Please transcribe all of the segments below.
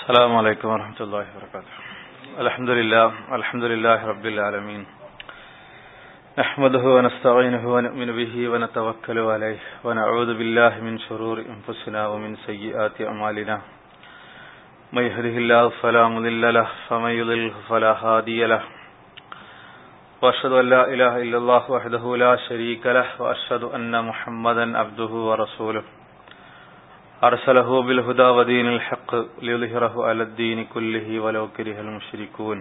السلام عليكم ورحمة الله وبركاته الحمد لله الحمد لله رب العالمين نحمده ونستعينه ونؤمن به ونتوكل عليه ونعوذ بالله من شرور أنفسنا ومن سيئات أعمالنا من يهده الله فلا مضل له ومن يضلل فلا هادي له وأشهد أن لا إله إلا الله وحده لا شريك له وأشهد أن محمدا عبده ورسوله أرسله بالهدى ودين الحق ليظهره على الدين كله ولو كره المشركون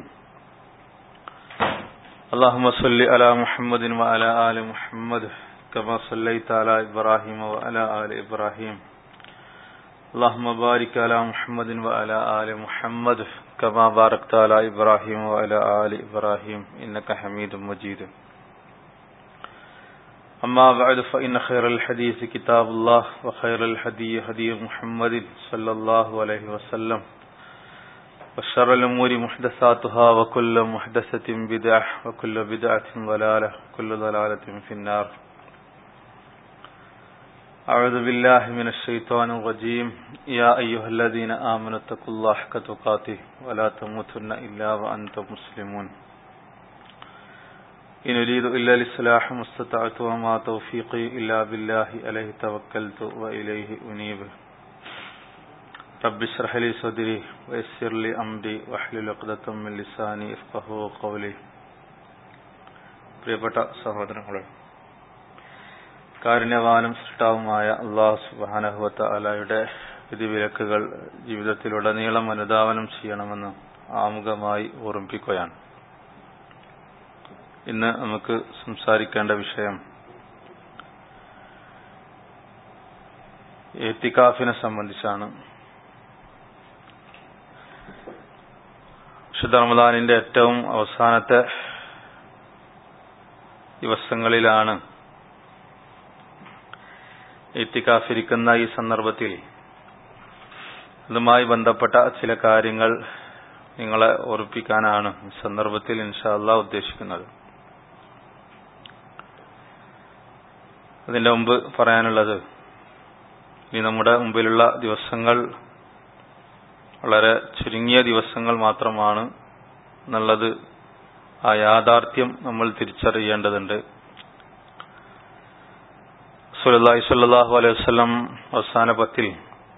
اللهم صل على محمد وعلى آل محمد كما صليت على إبراهيم وعلى آل إبراهيم اللهم بارك على محمد وعلى آل محمد كما باركت على إبراهيم وعلى آل إبراهيم إنك حميد مجيد أما بعد فإن خير الحديث كتاب الله وخير الهدي هدي محمد صلى الله عليه وسلم وشر الأمور محدثاتها وكل محدثة بدعة وكل بدعة ضلالة وكل ضلالة في النار أعوذ بالله من الشيطان الرجيم يا أيها الذين آمنوا اتقوا الله حق تقاته ولا تموتن إلا وأنتم مسلمون إن أريد إلا الإصلاح ما استطعت وما توفيقي إلا بالله عليه توكلت وإليه أنيب رب اشرح لي صدري ويسر لي أمري واحلل عقدة من لساني يفقهوا قولي പ്രിയപ്പെട്ട സഹോദരങ്ങളെ കാരുണ്യവാനും സൃഷ്ടാവുമായ അള്ളാഹു സുബാനഹുവത്ത അലായുടെ വിധിവിലക്കുകൾ ജീവിതത്തിലുടനീളം അനുധാവനം ചെയ്യണമെന്ന് ആമുഖമായി ഓർമ്മിപ്പിക്കുകയാണ് ഇന്ന് നമുക്ക് സംസാരിക്കേണ്ട വിഷയം ഏത്തിക്കാഫിനെ സംബന്ധിച്ചാണ് വിശുദ്ധ റമദാനിന്റെ ഏറ്റവും അവസാനത്തെ ദിവസങ്ങളിലാണ് ഏത്തിക്കാഫിരിക്കുന്ന ഈ സന്ദർഭത്തിൽ അതുമായി ബന്ധപ്പെട്ട ചില കാര്യങ്ങൾ നിങ്ങളെ ഓർപ്പിക്കാനാണ് ഈ സന്ദർഭത്തിൽ ഇൻഷാല്ല ഉദ്ദേശിക്കുന്നത് അതിന്റെ മുമ്പ് പറയാനുള്ളത് ഇനി നമ്മുടെ മുമ്പിലുള്ള ദിവസങ്ങൾ വളരെ ചുരുങ്ങിയ ദിവസങ്ങൾ മാത്രമാണ് എന്നുള്ളത് ആ യാഥാർത്ഥ്യം നമ്മൾ തിരിച്ചറിയേണ്ടതുണ്ട് സുലല്ലാഹി സ്വല്ലല്ലാഹു അലൈഹി വസല്ലം അവസാന പത്തിൽ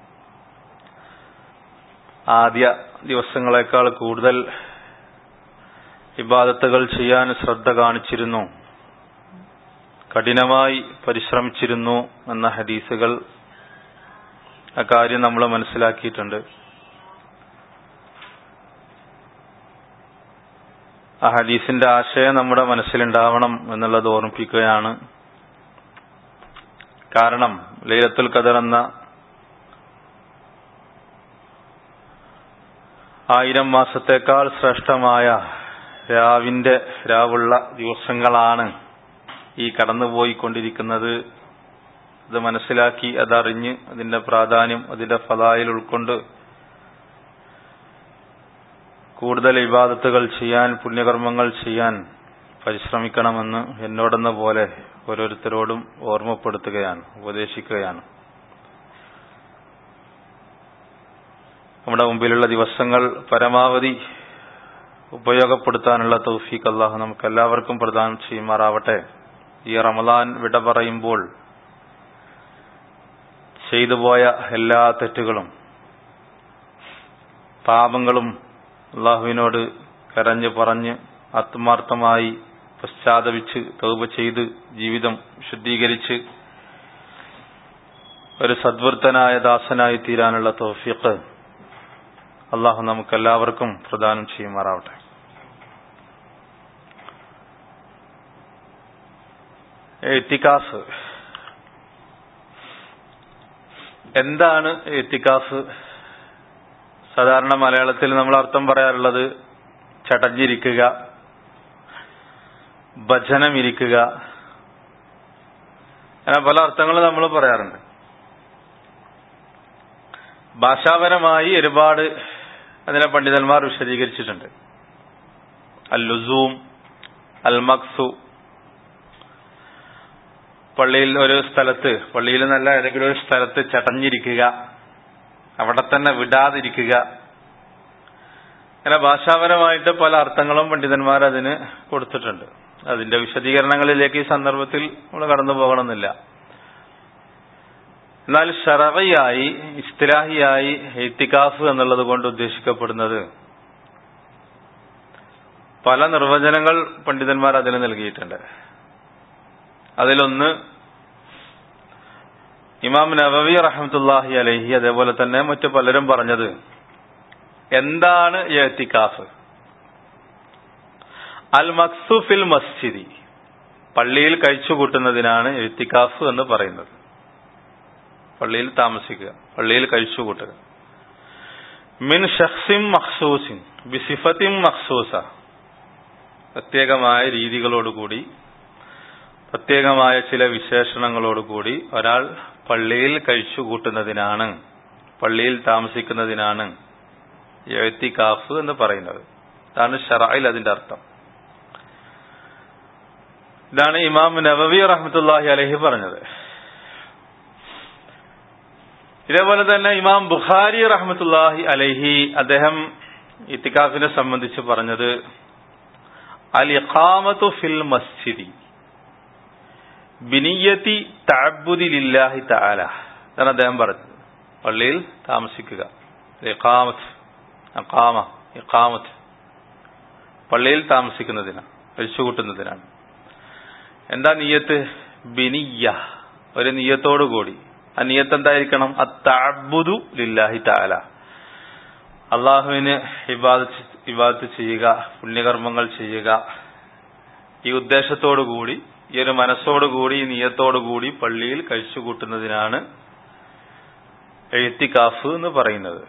ആദ്യ ദിവസങ്ങളെക്കാൾ കൂടുതൽ ഇബാദത്തുകൾ ചെയ്യാൻ ശ്രദ്ധ കാണിച്ചിരുന്നു കഠിനമായി പരിശ്രമിച്ചിരുന്നു എന്ന ഹദീസുകൾ അക്കാര്യം നമ്മൾ മനസ്സിലാക്കിയിട്ടുണ്ട് ആ ഹദീസിന്റെ ആശയം നമ്മുടെ മനസ്സിലുണ്ടാവണം എന്നുള്ളത് ഓർമ്മിപ്പിക്കുകയാണ് കാരണം ലൈലത്തുൽ ഖദർ എന്ന ആയിരം മാസത്തേക്കാൾ ശ്രേഷ്ഠമായ രാവിന്റെ രാവുള്ള ദിവസങ്ങളാണ് ഈ കടന്നുപോയിക്കൊണ്ടിരിക്കുന്നത് ഇത് മനസ്സിലാക്കി അതറിഞ്ഞ് അതിന്റെ പ്രാധാന്യം അതിന്റെ ഫലായിൽ ഉൾക്കൊണ്ട് കൂടുതൽ ഇബാദത്തുകൾ ചെയ്യാൻ പുണ്യകർമ്മങ്ങൾ ചെയ്യാൻ പരിശ്രമിക്കണമെന്ന് എന്നോടെന്ന പോലെ ഓരോരുത്തരോടും ഓർമ്മപ്പെടുത്തുകയാണ് ഉപദേശിക്കുകയാണ് നമ്മുടെ മുമ്പിലുള്ള ദിവസങ്ങൾ പരമാവധി ഉപയോഗപ്പെടുത്താനുള്ള തൗഫീഖ് അള്ളാഹു നമുക്ക് എല്ലാവർക്കും പ്രദാനം ചെയ്യുമാറാവട്ടെ ഈ റമദാൻ വിട പറയുമ്പോൾ ചെയ്തുപോയ എല്ലാ തെറ്റുകളും പാപങ്ങളും അള്ളാഹുവിനോട് കരഞ്ഞു പറഞ്ഞ് ആത്മാർത്ഥമായി പശ്ചാത്തപിച്ച് തൗബ ചെയ്ത് ജീവിതം ശുദ്ധീകരിച്ച് ഒരു സദ്വൃത്തനായ ദാസനായി തീരാനുള്ള തോഫിക്ക് അള്ളാഹു നമുക്കെല്ലാവർക്കും പ്രദാനം ചെയ്യുമാറാവട്ടെ എത്തിക്കാഫ് എന്താണ് എത്തിക്കാഫ് സാധാരണ മലയാളത്തിൽ നമ്മൾ അർത്ഥം പറയാറുള്ളത് ചടഞ്ഞിരിക്കുക ഭജനം ഇരിക്കുക അങ്ങനെ പല അർത്ഥങ്ങളും നമ്മൾ പറയാറുണ്ട് ഭാഷാപരമായി ഒരുപാട് അതിനെ പണ്ഡിതന്മാർ വിശദീകരിച്ചിട്ടുണ്ട് അൽ ലുസൂം അൽ മക്സു പള്ളിയിൽ ഒരു സ്ഥലത്ത് പള്ളിയിൽ നല്ല ഏതെങ്കിലും ഒരു സ്ഥലത്ത് ചടഞ്ഞിരിക്കുക അവിടെ തന്നെ വിടാതിരിക്കുക അങ്ങനെ ഭാഷാപരമായിട്ട് പല അർത്ഥങ്ങളും പണ്ഡിതന്മാർ അതിന് കൊടുത്തിട്ടുണ്ട് അതിന്റെ വിശദീകരണങ്ങളിലേക്ക് ഈ സന്ദർഭത്തിൽ നമ്മൾ കടന്നു പോകണമെന്നില്ല എന്നാൽ ഷറവയായി ഇസ്തിലാഹിയായി എത്തിക്കാഫ് എന്നുള്ളത് കൊണ്ട് ഉദ്ദേശിക്കപ്പെടുന്നത് പല നിർവചനങ്ങൾ പണ്ഡിതന്മാർ അതിന് നൽകിയിട്ടുണ്ട് അതിലൊന്ന് ഇമാം നവവി റഹമത്തുല്ലാഹി അലഹി അതേപോലെ തന്നെ മറ്റു പലരും പറഞ്ഞത് എന്താണ് എത്തിക്കാഫ് അൽ മക്സുഫിൽ മസ്ജിദി പള്ളിയിൽ കഴിച്ചുകൂട്ടുന്നതിനാണ് എത്തിക്കാഫ് എന്ന് പറയുന്നത് പള്ളിയിൽ താമസിക്കുക പള്ളിയിൽ കഴിച്ചുകൂട്ടുക മിൻ ഷഖ്സിം മഖ്സൂസിൻ ബിസിഫത്തിൻ മഖ്സൂസ പ്രത്യേകമായ രീതികളോടുകൂടി പ്രത്യേകമായ ചില വിശേഷണങ്ങളോടുകൂടി ഒരാൾ പള്ളിയിൽ കഴിച്ചുകൂട്ടുന്നതിനാണ് പള്ളിയിൽ താമസിക്കുന്നതിനാണ് എഴുത്തിക്കാഫ് എന്ന് പറയുന്നത് ഇതാണ് ഷറായിൽ അതിന്റെ അർത്ഥം ഇതാണ് ഇമാം നവവി റഹ്മത്തുല്ലാഹി അലഹി പറഞ്ഞത് ഇതേപോലെ തന്നെ ഇമാം ബുഖാരി റഹ്മത്തുല്ലാഹി അലഹി അദ്ദേഹം ഇത്തിക്കാഫിനെ സംബന്ധിച്ച് പറഞ്ഞത് അൽ ഇഖാമത്തു ഫിൽ മസ്ജിദി ബിനിയത്തി തഅബ്ബുദി ലില്ലാഹി തആല എന്നാണ് അദ്ദേഹം പറഞ്ഞത് പള്ളിയിൽ താമസിക്കുക ഇഖാമത്ത് അഖാമ ഇഖാമത്ത് പള്ളിയിൽ താമസിക്കുന്നതിനാണ് കഴിച്ചുകൂട്ടുന്നതിനാണ് എന്താ നീയത്ത് ബിനിയ ഒരു നീയത്തോടു കൂടി ആ നീയത്ത് എന്തായിരിക്കണം അത്തഅബ്ബുദു ലില്ലാഹി തആല അള്ളാഹുവിന് ഇബാദത്ത് ഇബാദത്ത് ചെയ്യുക പുണ്യകർമ്മങ്ങൾ ചെയ്യുക ഈ ഉദ്ദേശത്തോടു കൂടി ഈ ഒരു മനസ്സോടുകൂടി ഈ നീയത്തോടുകൂടി പള്ളിയിൽ കഴിച്ചുകൂട്ടുന്നതിനാണ് എഴുത്തിക്കാഫ് എന്ന് പറയുന്നത്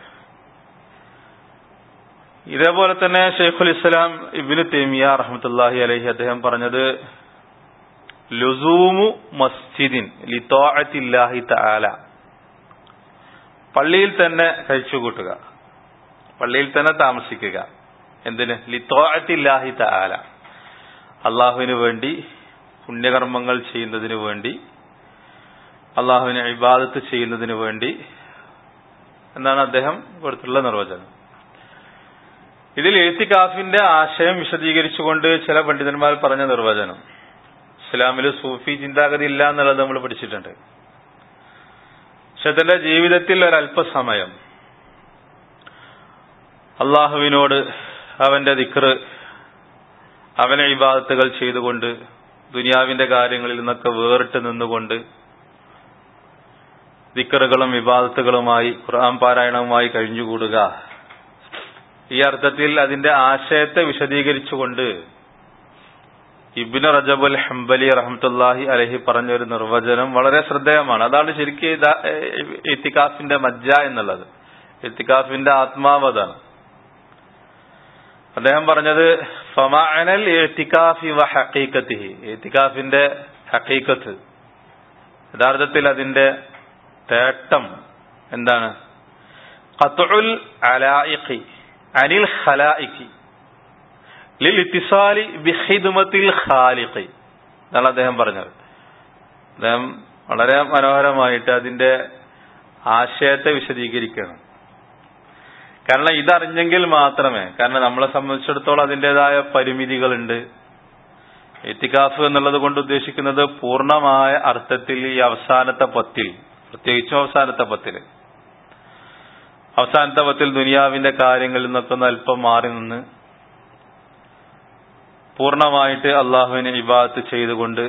ഇതേപോലെ തന്നെ ഷെയ്ഖുൽ ഇസ്ലാം ഇബിന് തേമിയ റഹമത്തല്ലാഹി അലഹി അദ്ദേഹം പറഞ്ഞത് ലുസൂമു മസ്ജിദിൻ ലിത്തോഅത്തില്ലാഹി തആല പള്ളിയിൽ തന്നെ കഴിച്ചുകൂട്ടുക പള്ളിയിൽ തന്നെ താമസിക്കുക എന്തിന് ലിത്തോഅത്തില്ലാഹി തആല അള്ളാഹുവിന് വേണ്ടി പുണ്യകർമ്മങ്ങൾ ചെയ്യുന്നതിന് വേണ്ടി അള്ളാഹുവിനെ ഇബാദത്ത് ചെയ്യുന്നതിന് വേണ്ടി എന്നാണ് അദ്ദേഹം കൊടുത്തുള്ള നിർവചനം ഇതിൽ എഴുത്തിക്കാഫിന്റെ ആശയം വിശദീകരിച്ചുകൊണ്ട് ചില പണ്ഡിതന്മാർ പറഞ്ഞ നിർവചനം ഇസ്ലാമിൽ സൂഫി ചിന്താഗതി ഇല്ല എന്നുള്ളത് നമ്മൾ പഠിച്ചിട്ടുണ്ട് പക്ഷെ തന്റെ ജീവിതത്തിൽ ഒരല്പസമയം അള്ളാഹുവിനോട് അവന്റെ ദിക്റ് അവനെ ഇബാദത്തുകൾ ചെയ്തുകൊണ്ട് ദുനിയാവിന്റെ കാര്യങ്ങളിൽ നിന്നൊക്കെ വേറിട്ട് നിന്നുകൊണ്ട് ദിക്കറുകളും വിവാദത്തുകളുമായി ഖുർആൻ പാരായണവുമായി കഴിഞ്ഞുകൂടുക ഈ അർത്ഥത്തിൽ അതിന്റെ ആശയത്തെ വിശദീകരിച്ചുകൊണ്ട് ഇബിന് റജബുൽ ഹംബലി റഹമത്തുല്ലാഹി അലഹി പറഞ്ഞ ഒരു നിർവചനം വളരെ ശ്രദ്ധേയമാണ് അതാണ് ശരിക്കും ഇത്തിക്കാഫിന്റെ മജ്ജ എന്നുള്ളത് ഇത്തിക്കാഫിന്റെ ആത്മാവതാണ് അദ്ദേഹം പറഞ്ഞത് ഫമാനൽ എത്തിക്കാഫി വ ഹക്കീക്കത്തിഹി എത്തിക്കാഫിന്റെ ഹക്കീക്കത്ത് യഥാർത്ഥത്തിൽ അതിന്റെ തേട്ടം എന്താണ് ഖത്ഉൽ അലായിഖി അനിൽ ഖലായിഖി ലിൽ ഇത്തിസാലി ബിഖിദ്മത്തിൽ ഖാലിഖി എന്നാണ് അദ്ദേഹം പറഞ്ഞത് അദ്ദേഹം വളരെ മനോഹരമായിട്ട് അതിന്റെ ആശയത്തെ വിശദീകരിക്കണം കാരണം ഇതറിഞ്ഞെങ്കിൽ മാത്രമേ കാരണം നമ്മളെ സംബന്ധിച്ചിടത്തോളം അതിൻ്റെതായ പരിമിതികളുണ്ട് എത്തിക്കാഫ് എന്നുള്ളത് കൊണ്ട് ഉദ്ദേശിക്കുന്നത് പൂർണ്ണമായ അർത്ഥത്തിൽ ഈ അവസാനത്തെ പത്തിൽ പ്രത്യേകിച്ചും അവസാനത്തെ പത്തില് അവസാനത്തെ പത്തിൽ ദുനിയാവിന്റെ കാര്യങ്ങളിൽ നിന്നൊക്കെ ഒന്ന് അല്പം മാറി നിന്ന് പൂർണ്ണമായിട്ട് അള്ളാഹുവിനെ ഇബാദത്ത് ചെയ്തുകൊണ്ട്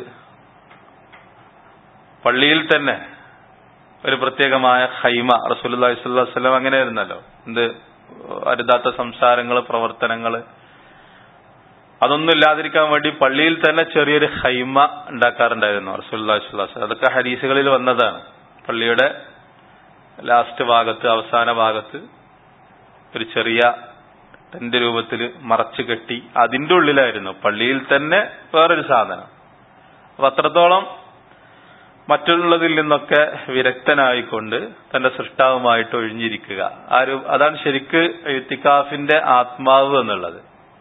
പള്ളിയിൽ തന്നെ ഒരു പ്രത്യേകമായ ഹൈമ റസൂലി സ്വല്ലം അങ്ങനെ ആയിരുന്നല്ലോ എന്ത് അരുതാത്ത സംസാരങ്ങൾ പ്രവർത്തനങ്ങൾ അതൊന്നും ഇല്ലാതിരിക്കാൻ വേണ്ടി പള്ളിയിൽ തന്നെ ചെറിയൊരു ഹൈമ ഉണ്ടാക്കാറുണ്ടായിരുന്നു റസൂല്ലാ സ്വല്ലാസ് അതൊക്കെ ഹരീസുകളിൽ വന്നതാണ് പള്ളിയുടെ ലാസ്റ്റ് ഭാഗത്ത് അവസാന ഭാഗത്ത് ഒരു ചെറിയ ടെന്റ് രൂപത്തിൽ മറച്ചു കെട്ടി അതിന്റെ ഉള്ളിലായിരുന്നു പള്ളിയിൽ തന്നെ വേറൊരു സാധനം അപ്പൊ അത്രത്തോളം മറ്റുള്ളതിൽ നിന്നൊക്കെ വിരക്തനായിക്കൊണ്ട് തന്റെ സൃഷ്ടാവുമായിട്ട് ഒഴിഞ്ഞിരിക്കുക ആ ഒരു അതാണ് ശരിക്ക് എഴുത്തിക്കാഫിന്റെ ആത്മാവ് എന്നുള്ളത്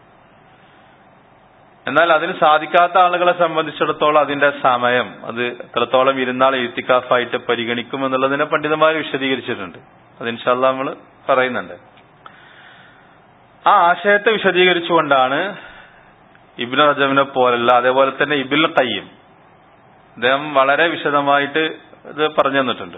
എന്നാൽ അതിന് സാധിക്കാത്ത ആളുകളെ സംബന്ധിച്ചിടത്തോളം അതിന്റെ സമയം അത് എത്രത്തോളം ഇരുന്നാൾ എഴുത്തിക്കാഫായിട്ട് പരിഗണിക്കും എന്നുള്ളതിനെ പണ്ഡിതന്മാർ വിശദീകരിച്ചിട്ടുണ്ട് അത് ഇൻഷാല്ല നമ്മൾ പറയുന്നുണ്ട് ആ ആശയത്തെ വിശദീകരിച്ചുകൊണ്ടാണ് ഇബിൻ റജമിനെ പോലല്ല അതേപോലെ തന്നെ ഇബിൽ കയ്യം അദ്ദേഹം വളരെ വിശദമായിട്ട് ഇത് പറഞ്ഞു തന്നിട്ടുണ്ട്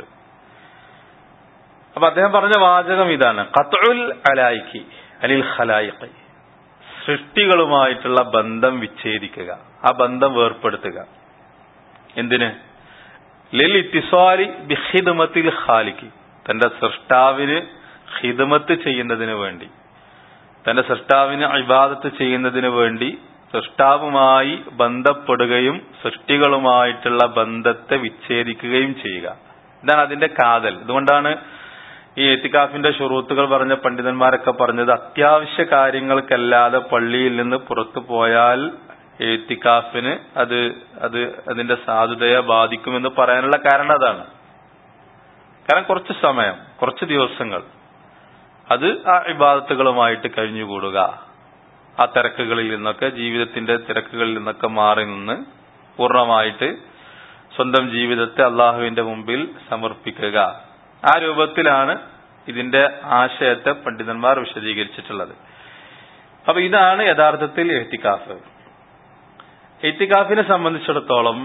അപ്പൊ അദ്ദേഹം പറഞ്ഞ വാചകം ഇതാണ് ഖത്തുൽ അലായിക്ക് അലിൽ ഖലായിഖ് സൃഷ്ടികളുമായിട്ടുള്ള ബന്ധം വിച്ഛേദിക്കുക ആ ബന്ധം വേർപ്പെടുത്തുക എന്തിന് ലിൽ ഇത്തിസ്വാലി ബിഹിദ്മത്തിൽ ഖാലിക്ക് തന്റെ സൃഷ്ടാവിന് ഹിദ്മത്ത് ചെയ്യുന്നതിന് വേണ്ടി തന്റെ സൃഷ്ടാവിന് ഇബാദത്ത് ചെയ്യുന്നതിന് വേണ്ടി സൃഷ്ടാവുമായി ബന്ധപ്പെടുകയും സൃഷ്ടികളുമായിട്ടുള്ള ബന്ധത്തെ വിച്ഛേദിക്കുകയും ചെയ്യുക ഇതാണ് അതിന്റെ കാതൽ ഇതുകൊണ്ടാണ് ഈ എത്തിക്കാഫിന്റെ ഷുറൂത്തുകൾ പറഞ്ഞ പണ്ഡിതന്മാരൊക്കെ പറഞ്ഞത് അത്യാവശ്യ കാര്യങ്ങൾക്കല്ലാതെ പള്ളിയിൽ നിന്ന് പുറത്തു പോയാൽ എത്തിക്കാഫിന് അത് അത് അതിന്റെ സാധുതയെ ബാധിക്കുമെന്ന് പറയാനുള്ള കാരണം അതാണ് കാരണം കുറച്ച് സമയം കുറച്ച് ദിവസങ്ങൾ അത് ആ ഇബാദത്തുകളുമായിട്ട് കഴിഞ്ഞുകൂടുക ആ തിരക്കുകളിൽ നിന്നൊക്കെ ജീവിതത്തിന്റെ തിരക്കുകളിൽ നിന്നൊക്കെ മാറി നിന്ന് പൂർണ്ണമായിട്ട് സ്വന്തം ജീവിതത്തെ അള്ളാഹുവിന്റെ മുമ്പിൽ സമർപ്പിക്കുക ആ രൂപത്തിലാണ് ഇതിന്റെ ആശയത്തെ പണ്ഡിതന്മാർ വിശദീകരിച്ചിട്ടുള്ളത് അപ്പൊ ഇതാണ് യഥാർത്ഥത്തിൽ എഹ്തിക്കാഫ് എഹ്തിക്കാഫിനെ സംബന്ധിച്ചിടത്തോളം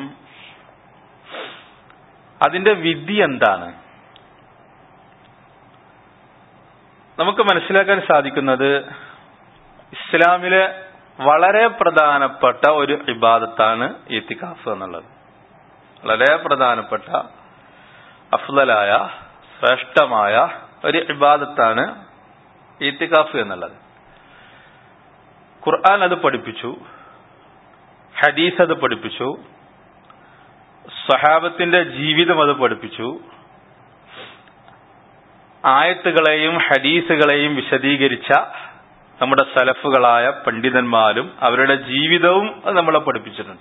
അതിന്റെ വിധി എന്താണ് നമുക്ക് മനസ്സിലാക്കാൻ സാധിക്കുന്നത് ഇസ്ലാമിലെ വളരെ പ്രധാനപ്പെട്ട ഒരു ഇബാദത്താണ് ഇത്തിക്കാഫ് എന്നുള്ളത് വളരെ പ്രധാനപ്പെട്ട അഫ്ലലായ ശ്രേഷ്ഠമായ ഒരു ഇബാദത്താണ് ഈത്തിക്കാഫ് എന്നുള്ളത് ഖുർആൻ അത് പഠിപ്പിച്ചു ഹദീസ് അത് പഠിപ്പിച്ചു സഹാബത്തിന്റെ ജീവിതം അത് പഠിപ്പിച്ചു ആയത്തുകളെയും ഹദീസുകളെയും വിശദീകരിച്ച നമ്മുടെ സലഫുകളായ പണ്ഡിതന്മാരും അവരുടെ ജീവിതവും അത് നമ്മളെ പഠിപ്പിച്ചിട്ടുണ്ട്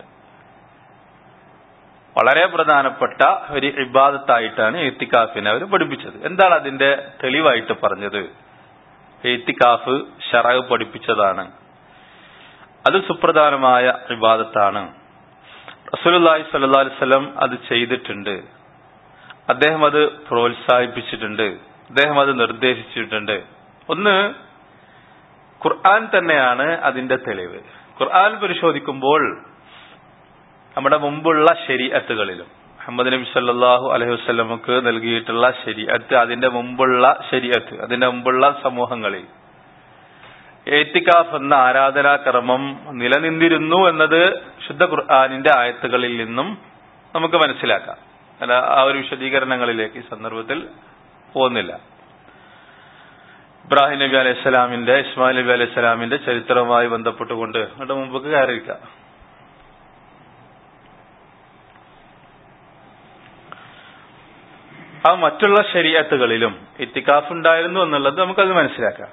വളരെ പ്രധാനപ്പെട്ട ഒരു ഇബാദത്തായിട്ടാണ് എത്തിക്കാഫിനെ അവർ പഠിപ്പിച്ചത് എന്താണ് അതിന്റെ തെളിവായിട്ട് പറഞ്ഞത് എത്തിക്കാഫ് ഷറവ് പഠിപ്പിച്ചതാണ് അത് സുപ്രധാനമായ ഇബാദത്താണ് റസൂലുള്ളാഹി സ്വല്ലല്ലാഹി അലൈഹി വസല്ലം അത് ചെയ്തിട്ടുണ്ട് അദ്ദേഹം അത് പ്രോത്സാഹിപ്പിച്ചിട്ടുണ്ട് അദ്ദേഹം അത് നിർദ്ദേശിച്ചിട്ടുണ്ട് ഒന്ന് ഖുർആൻ തന്നെയാണ് അതിന്റെ തെളിവ് ഖുർആൻ പരിശോധിക്കുമ്പോൾ നമ്മുടെ മുമ്പുള്ള ശരീഅത്തുകളിലും മുഹമ്മദ് നബി സല്ലാഹു അലൈഹി വസ്ലമക്ക് നൽകിയിട്ടുള്ള ശരീഅത്ത് അതിന്റെ മുമ്പുള്ള ശരീഅത്ത് അതിന്റെ മുമ്പുള്ള സമൂഹങ്ങളിൽ ഏത്തിക്കാഫ് എന്ന ആരാധനാക്രമം നിലനിന്നിരുന്നു എന്നത് ശുദ്ധ ഖുർആാനിന്റെ ആയത്തുകളിൽ നിന്നും നമുക്ക് മനസ്സിലാക്കാം അല്ല ആ ഒരു വിശദീകരണങ്ങളിലേക്ക് ഈ സന്ദർഭത്തിൽ പോകുന്നില്ല ഇബ്രാഹിം നബി അലൈഹി സ്വലാമിന്റെ ഇസ്മായിൽ നബി അലൈഹി സ്വലാമിന്റെ ചരിത്രവുമായി ബന്ധപ്പെട്ടുകൊണ്ട് അങ്ങോട്ട് മുമ്പൊക്കെ കയറിയിരിക്കാം ആ മറ്റുള്ള ശരീഅത്തുകളിലും ഇത്തിക്കാഫ് ഉണ്ടായിരുന്നു എന്നുള്ളത് നമുക്കത് മനസ്സിലാക്കാം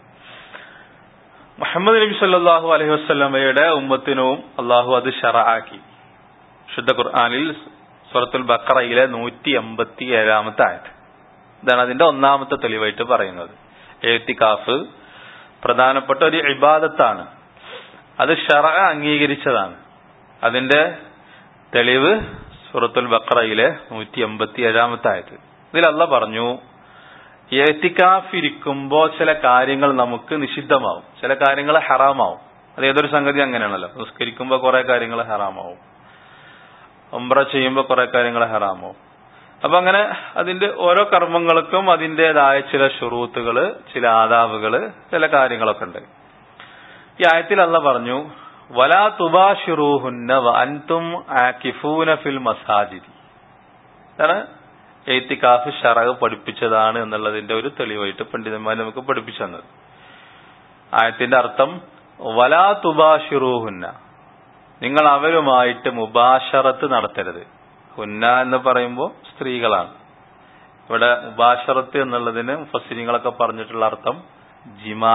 മുഹമ്മദ് നബി സല്ലാഹു അലൈഹി വസ്ലമയുടെ ഉമ്മത്തിനും അള്ളാഹു അത് ഷറാക്കി ശുദ്ധ ഖുർആാനിൽ സുറത്തുൽ ബക്കറയിലെ നൂറ്റി എൺപത്തി ഏഴാമത്തെ ആയത് ഇതാണ് അതിന്റെ ഒന്നാമത്തെ തെളിവായിട്ട് പറയുന്നത് എഴുത്തിക്കാഫ് പ്രധാനപ്പെട്ട ഒരു ഇബാദത്താണ് അത് ഷറ അംഗീകരിച്ചതാണ് അതിന്റെ തെളിവ് സൂറത്തുൽ ബക്രയിലെ നൂറ്റി എൺപത്തി ഏഴാമത്തെ ആയത് ഇതിൽ അല്ല പറഞ്ഞു ഏത്തിക്കാഫ് ഇരിക്കുമ്പോ ചില കാര്യങ്ങൾ നമുക്ക് നിഷിദ്ധമാവും ചില കാര്യങ്ങൾ ഹറാമാവും അത് ഏതൊരു സംഗതി അങ്ങനെയാണല്ലോ നിസ്കരിക്കുമ്പോ കുറെ കാര്യങ്ങൾ ഹറാമാവും ഉംറ ചെയ്യുമ്പോൾ കുറെ കാര്യങ്ങൾ ഹറാമാവും അപ്പൊ അങ്ങനെ അതിന്റെ ഓരോ കർമ്മങ്ങൾക്കും അതിന്റേതായ ചില ഷുറൂത്തുകള് ചില ആദാബുകള് ചില കാര്യങ്ങളൊക്കെ ഉണ്ട് ഈ ആയത്തിൽ അല്ല പറഞ്ഞു വലാ തുബാഷിറൂഹുന്ന അൻതും ആക്കിഫൂന ഫിൽ മസാജിദി അതാണ് എയ്ത്തിക്കാഫ് ഷറഹ് പഠിപ്പിച്ചതാണ് എന്നുള്ളതിന്റെ ഒരു തെളിവായിട്ട് പണ്ഡിതന്മാർ നമുക്ക് പഠിപ്പിച്ചു തന്നത് ആയത്തിന്റെ അർത്ഥം വലാ തുബാഷിറൂഹുന്ന നിങ്ങൾ അവരുമായിട്ട് മുബാഷറത്ത് നടത്തരുത് ഹുന്ന എന്ന് പറയുമ്പോൾ സ്ത്രീകളാണ് ഇവിടെ മുബാഷറത്ത് എന്നുള്ളതിന് ഫസിനിങ്ങളൊക്കെ പറഞ്ഞിട്ടുള്ള അർത്ഥം ജിമാ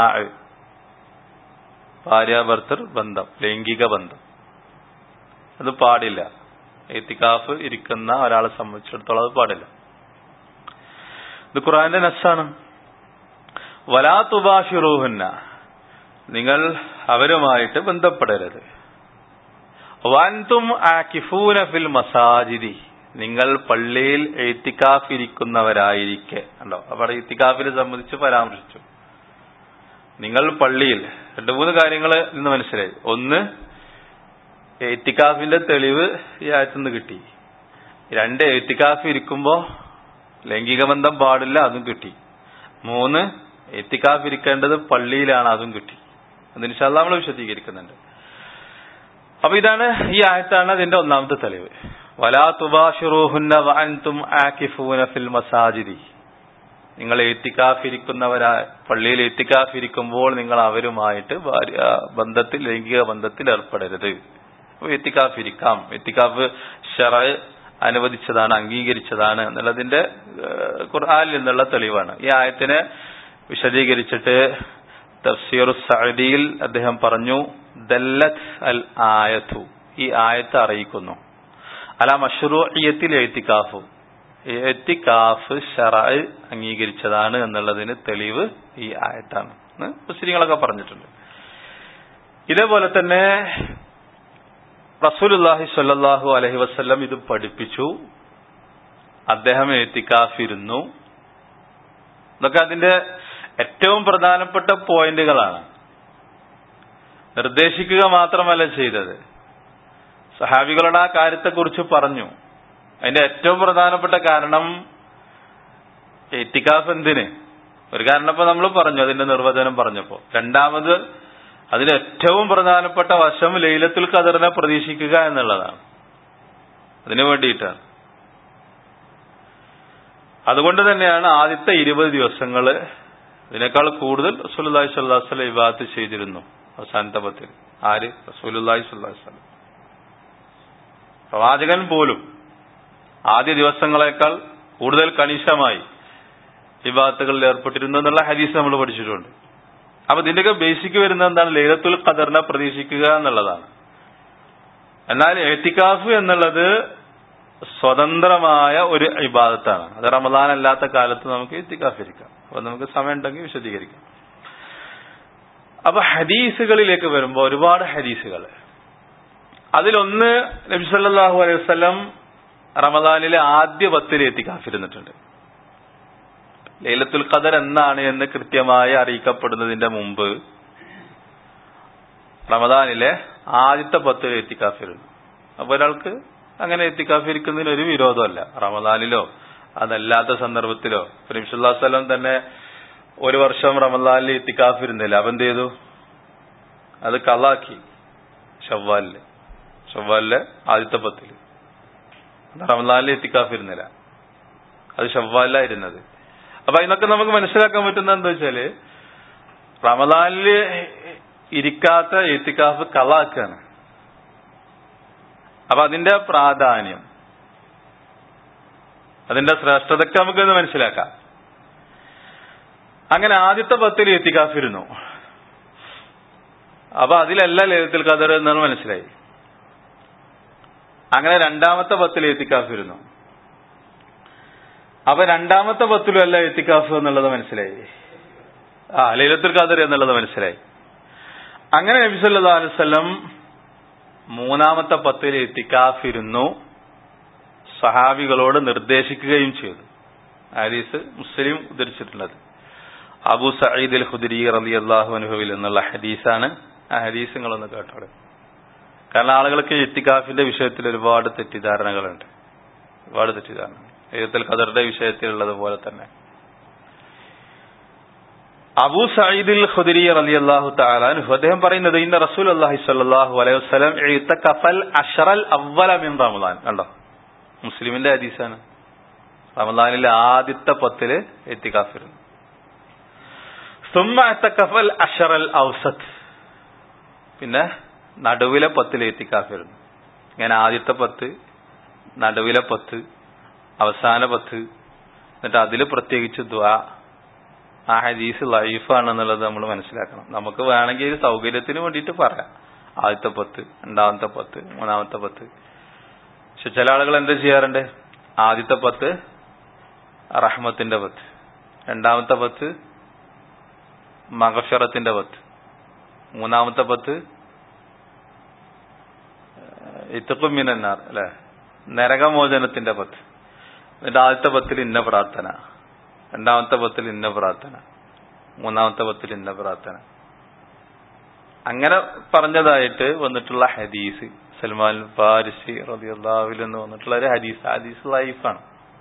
ഭാര്യാഭർത്തർ ബന്ധം ലൈംഗിക ബന്ധം അത് പാടില്ല എത്തിക്കാഫ് ഇരിക്കുന്ന ഒരാളെ സംബന്ധിച്ചിടത്തോളം അത് പാടില്ല ഇത് ഖുറാന്റെ നസ്സാണ് വലാ തുബാഷിറൂഹുന്ന നിങ്ങൾ അവരുമായിട്ട് ബന്ധപ്പെടരുത് വൻതും ആക്കിഫൂന ഫിൽ മസാജിദി നിങ്ങൾ പള്ളിയിൽ എഴുത്തിക്കാഫ് ഇരിക്കുന്നവരായിരിക്കെ ഉണ്ടോ അവിടെ ഇത്തിക്കാഫിനെ സംബന്ധിച്ച് പരാമർശിച്ചു നിങ്ങൾ പള്ളിയിൽ രണ്ടു മൂന്ന് കാര്യങ്ങൾ ഇന്ന് മനസ്സിലായി ഒന്ന് എത്തിക്കാഫിന്റെ തെളിവ് ഈ ആയത്തുനിന്ന് കിട്ടി രണ്ട് എത്തിക്കാഫ് ഇരിക്കുമ്പോ ലൈംഗിക ബന്ധം പാടില്ല അതും കിട്ടി മൂന്ന് എത്തിക്കാഫ് ഇരിക്കേണ്ടത് പള്ളിയിലാണ് അതും കിട്ടി അതിന് നമ്മൾ വിശദീകരിക്കുന്നുണ്ട് അപ്പൊ ഇതാണ് ഈ ആയത്താണ് അതിന്റെ ഒന്നാമത്തെ തെളിവ് വലാ തുബാഷിറൂഹുന്ന വഅൻതും ആകിഫൂന ഫിൽ മസാജിദി നിങ്ങൾ എത്തിക്കാഫിരിക്കുന്നവരാ പള്ളിയിൽ എത്തിക്കാഫിരിക്കുമ്പോൾ നിങ്ങൾ അവരുമായിട്ട് ഭാര്യ ബന്ധത്തിൽ ലൈംഗിക ബന്ധത്തിൽ ഏർപ്പെടരുത് എത്തിക്കാഫിരിക്കാം എത്തിക്കാഫ് ഷറ അനുവദിച്ചതാണ് അംഗീകരിച്ചതാണ് എന്നുള്ളതിന്റെ ഖുർആാനിൽ നിന്നുള്ള തെളിവാണ് ഈ ആയത്തിനെ വിശദീകരിച്ചിട്ട് തഫ്സീർ സഅദിയിൽ അദ്ദേഹം പറഞ്ഞു ദല്ലത്ത് അൽ ആയത്തു ഈ ആയത്ത് അറിയിക്കുന്നു അല മഷ്റൂഇയത്തിൽ എത്തിക്കാഫു എത്തിക്കാഫ് ഷറ അംഗീകരിച്ചതാണ് എന്നുള്ളതിന് തെളിവ് ഈ ആയത്താണ് മുസ്ലിങ്ങളൊക്കെ പറഞ്ഞിട്ടുണ്ട് ഇതേപോലെ തന്നെ റസൂലുല്ലാഹി സ്വല്ലല്ലാഹു അലഹി വസ്ല്ലം ഇത് പഠിപ്പിച്ചു അദ്ദേഹം എത്തിക്കാഫിരുന്നു ഇതൊക്കെ അതിന്റെ ഏറ്റവും പ്രധാനപ്പെട്ട പോയിന്റുകളാണ് നിർദ്ദേശിക്കുക മാത്രമല്ല ചെയ്തത് സഹാബികളുടെ ആ കാര്യത്തെക്കുറിച്ച് പറഞ്ഞു അതിന്റെ ഏറ്റവും പ്രധാനപ്പെട്ട കാരണം എത്തിക്കാഫ് എന്തിന് ഒരു കാരണം ഇപ്പൊ നമ്മൾ പറഞ്ഞു അതിന്റെ നിർവചനം പറഞ്ഞപ്പോ രണ്ടാമത് അതിൽ ഏറ്റവും പ്രധാനപ്പെട്ട വശം ലൈലത്തുൽ ഖദറിനെ പ്രതീക്ഷിക്കുക എന്നുള്ളതാണ് അതിനു വേണ്ടിയിട്ടാണ് അതുകൊണ്ട് തന്നെയാണ് ആദ്യത്തെ ഇരുപത് ദിവസങ്ങള് ഇതിനേക്കാൾ കൂടുതൽ റസൂലുല്ലാഹി സ്വല്ലല്ലാഹു അലൈഹി ഇബാദത്ത് ചെയ്തിരുന്നു അവസാനത്തെ പത്തിൽ ആര് റസൂലുല്ലാഹി സ്വല്ലല്ലാഹു അലൈഹി വസല്ലം പ്രവാചകൻ പോലും ആദ്യ ദിവസങ്ങളെക്കാൾ കൂടുതൽ കണിശമായി വിവാദത്തുകളിൽ ഏർപ്പെട്ടിരുന്നു എന്നുള്ള ഹദീസ് നമ്മൾ പഠിച്ചിട്ടുണ്ട് അപ്പൊ ഇതിന്റെയൊക്കെ ബേസിക് വരുന്നത് എന്താണ് ലൈലത്തുൽ ഖദറിനെ പ്രതീക്ഷിക്കുക എന്നുള്ളതാണ് എന്നാൽ എത്തിക്കാഫ് എന്നുള്ളത് സ്വതന്ത്രമായ ഒരു ഇബാദത്താണ് അത് റമദാൻ അല്ലാത്ത കാലത്ത് നമുക്ക് എത്തിക്കാഫ് ഇരിക്കാം അപ്പൊ നമുക്ക് സമയം ഉണ്ടെങ്കിൽ വിശദീകരിക്കാം അപ്പൊ ഹദീസുകളിലേക്ക് വരുമ്പോൾ ഒരുപാട് ഹദീസുകൾ അതിലൊന്ന് നബി സല്ലല്ലാഹു അലൈഹി വസല്ലം റമദാനിലെ ആദ്യ പത്തിൽ എത്തിക്കാഫിരുന്നിട്ടുണ്ട് ലൈലത്തുൽ ഖദർ എന്നാണ് എന്ന് കൃത്യമായി അറിയിക്കപ്പെടുന്നതിന്റെ മുമ്പ് റമദാനിലെ ആദ്യത്തെ പത്തിൽ എത്തിക്കാഫിരുന്നു അപ്പൊ ഒരാൾക്ക് അങ്ങനെ എത്തിക്കാഫിരിക്കുന്നതിന് ഒരു വിരോധമല്ല റമദാനിലോ അതല്ലാത്ത സന്ദർഭത്തിലോ നബിസുല്ലാസ്ലം തന്നെ ഒരു വർഷം റമദാനിൽ എത്തിക്കാഫിരുന്നില്ല അപ്പൊ എന്ത് ചെയ്തു അത് കളാക്കി ഷവ്വാലില് ഷവ്വാലിലെ ആദ്യത്തെ പത്തില് റമദാനിൽ എത്തിക്കാഫിരുന്നില്ല അത് ഷവ്വാലിലായിരുന്നത് അപ്പൊ അതിനൊക്കെ നമുക്ക് മനസ്സിലാക്കാൻ പറ്റുന്ന എന്താ വെച്ചാല് റമദാനില് ഇരിക്കാത്ത എത്തിക്കാഫ് കളാക്കാണ് അപ്പൊ അതിന്റെ പ്രാധാന്യം അതിന്റെ ശ്രേഷ്ഠതയൊക്കെ നമുക്കൊന്ന് മനസ്സിലാക്കാം അങ്ങനെ ആദ്യത്തെ പത്തിൽ എത്തിക്കാഫിരുന്നു അപ്പൊ അതിലല്ല ലളിതത്തിൽ കദർ എന്നാണ് മനസ്സിലായി അങ്ങനെ രണ്ടാമത്തെ പത്തിൽ എത്തിക്കാഫിരുന്നു അപ്പൊ രണ്ടാമത്തെ പത്തിലും അല്ല എത്തിക്കാഫ് എന്നുള്ളത് മനസ്സിലായി ആ ലൈലത്തുൽ ഖദർ എന്നുള്ളത് മനസ്സിലായി അങ്ങനെ നബി സല്ലല്ലാഹു അലൈഹി വസല്ലം മൂന്നാമത്തെ പത്തിൽ എത്തിക്കാഫിരുന്നു സഹാബികളോട് നിർദ്ദേശിക്കുകയും ചെയ്തു ഹദീസ് മുസ്ലിം ഉദ്ധരിച്ചിട്ടുള്ളത് അബു സഈദ് അൽ ഖുദരി റളിയല്ലാഹു അൻഹുവിൽ നിന്നുള്ള ഹദീസാണ് ആ ഹദീസ് നിങ്ങളൊന്ന് കേട്ടോളെ കാരണം ആളുകൾക്ക് എത്തിക്കാഫിന്റെ വിഷയത്തിൽ ഒരുപാട് തെറ്റിദ്ധാരണകളുണ്ട് ഒരുപാട് തെറ്റിദ്ധാരണ എഴുത്തൽ ഖദറിന്റെ വിഷയത്തിലുള്ളത് പോലെ തന്നെ അബൂ സഈദിൽ ഖുദരി റളിയല്ലാഹു തആല അൻഹു അദ്ദേഹം പറയുന്നത് ഇന്ന റസൂൽ അല്ലാഹി സ്വല്ലല്ലാഹു അലൈഹി വസല്ലം ഇതകഫൽ അഷറൽ അവ്വല മിൻ റമദാൻ കണ്ടോ മുസ്ലിമിന്റെ ഹദീസാണ് റമദാനിലെ ആദ്യത്തെ പത്തില് എത്തിക്കാഫിരുന്നു സുമ്മ അത്തക്കഫൽ അഷറൽ ഔസത്ത് പിന്നെ നടുവിലെ പത്തിൽ എത്തിക്കാഫിരുന്നു ഇങ്ങനെ ആദ്യത്തെ പത്ത് നടുവിലെ പത്ത് അവസാന പത്ത് എന്നിട്ട് അതിൽ പ്രത്യേകിച്ച് ദ്വാ ആ ഹദീസ് ലൈഫാണെന്നുള്ളത് നമ്മൾ മനസ്സിലാക്കണം നമുക്ക് വേണമെങ്കിൽ ഒരു സൗകര്യത്തിന് വേണ്ടിയിട്ട് പറയാം ആദ്യത്തെ പത്ത് രണ്ടാമത്തെ പത്ത് മൂന്നാമത്തെ പത്ത് പക്ഷെ ചില ആളുകൾ എന്താ ചെയ്യാറുണ്ട് ആദ്യത്തെ പത്ത് റഹ്മത്തിന്റെ പത്ത് രണ്ടാമത്തെ പത്ത് മകഫിറത്തിന്റെ പത്ത് മൂന്നാമത്തെ പത്ത് ഇത്തക്കും മിനന്നാർ അല്ലെ നരകമോചനത്തിന്റെ പത്ത് എന്നിട്ട് ആദ്യത്തെ പത്തിൽ ഇന്ന പ്രാർത്ഥന രണ്ടാമത്തെ പത്തിൽ ഇന്ന പ്രാർത്ഥന മൂന്നാമത്തെ പത്തിൽ ഇന്ന പ്രാർത്ഥന അങ്ങനെ പറഞ്ഞതായിട്ട് വന്നിട്ടുള്ള ഹദീസ് സൽമാൻ ഫാരിസി റബിയുള്ളാവിൽ നിന്ന് വന്നിട്ടുള്ള ഒരു ഹദീസ് ഹദീസ് ലൈഫാണ്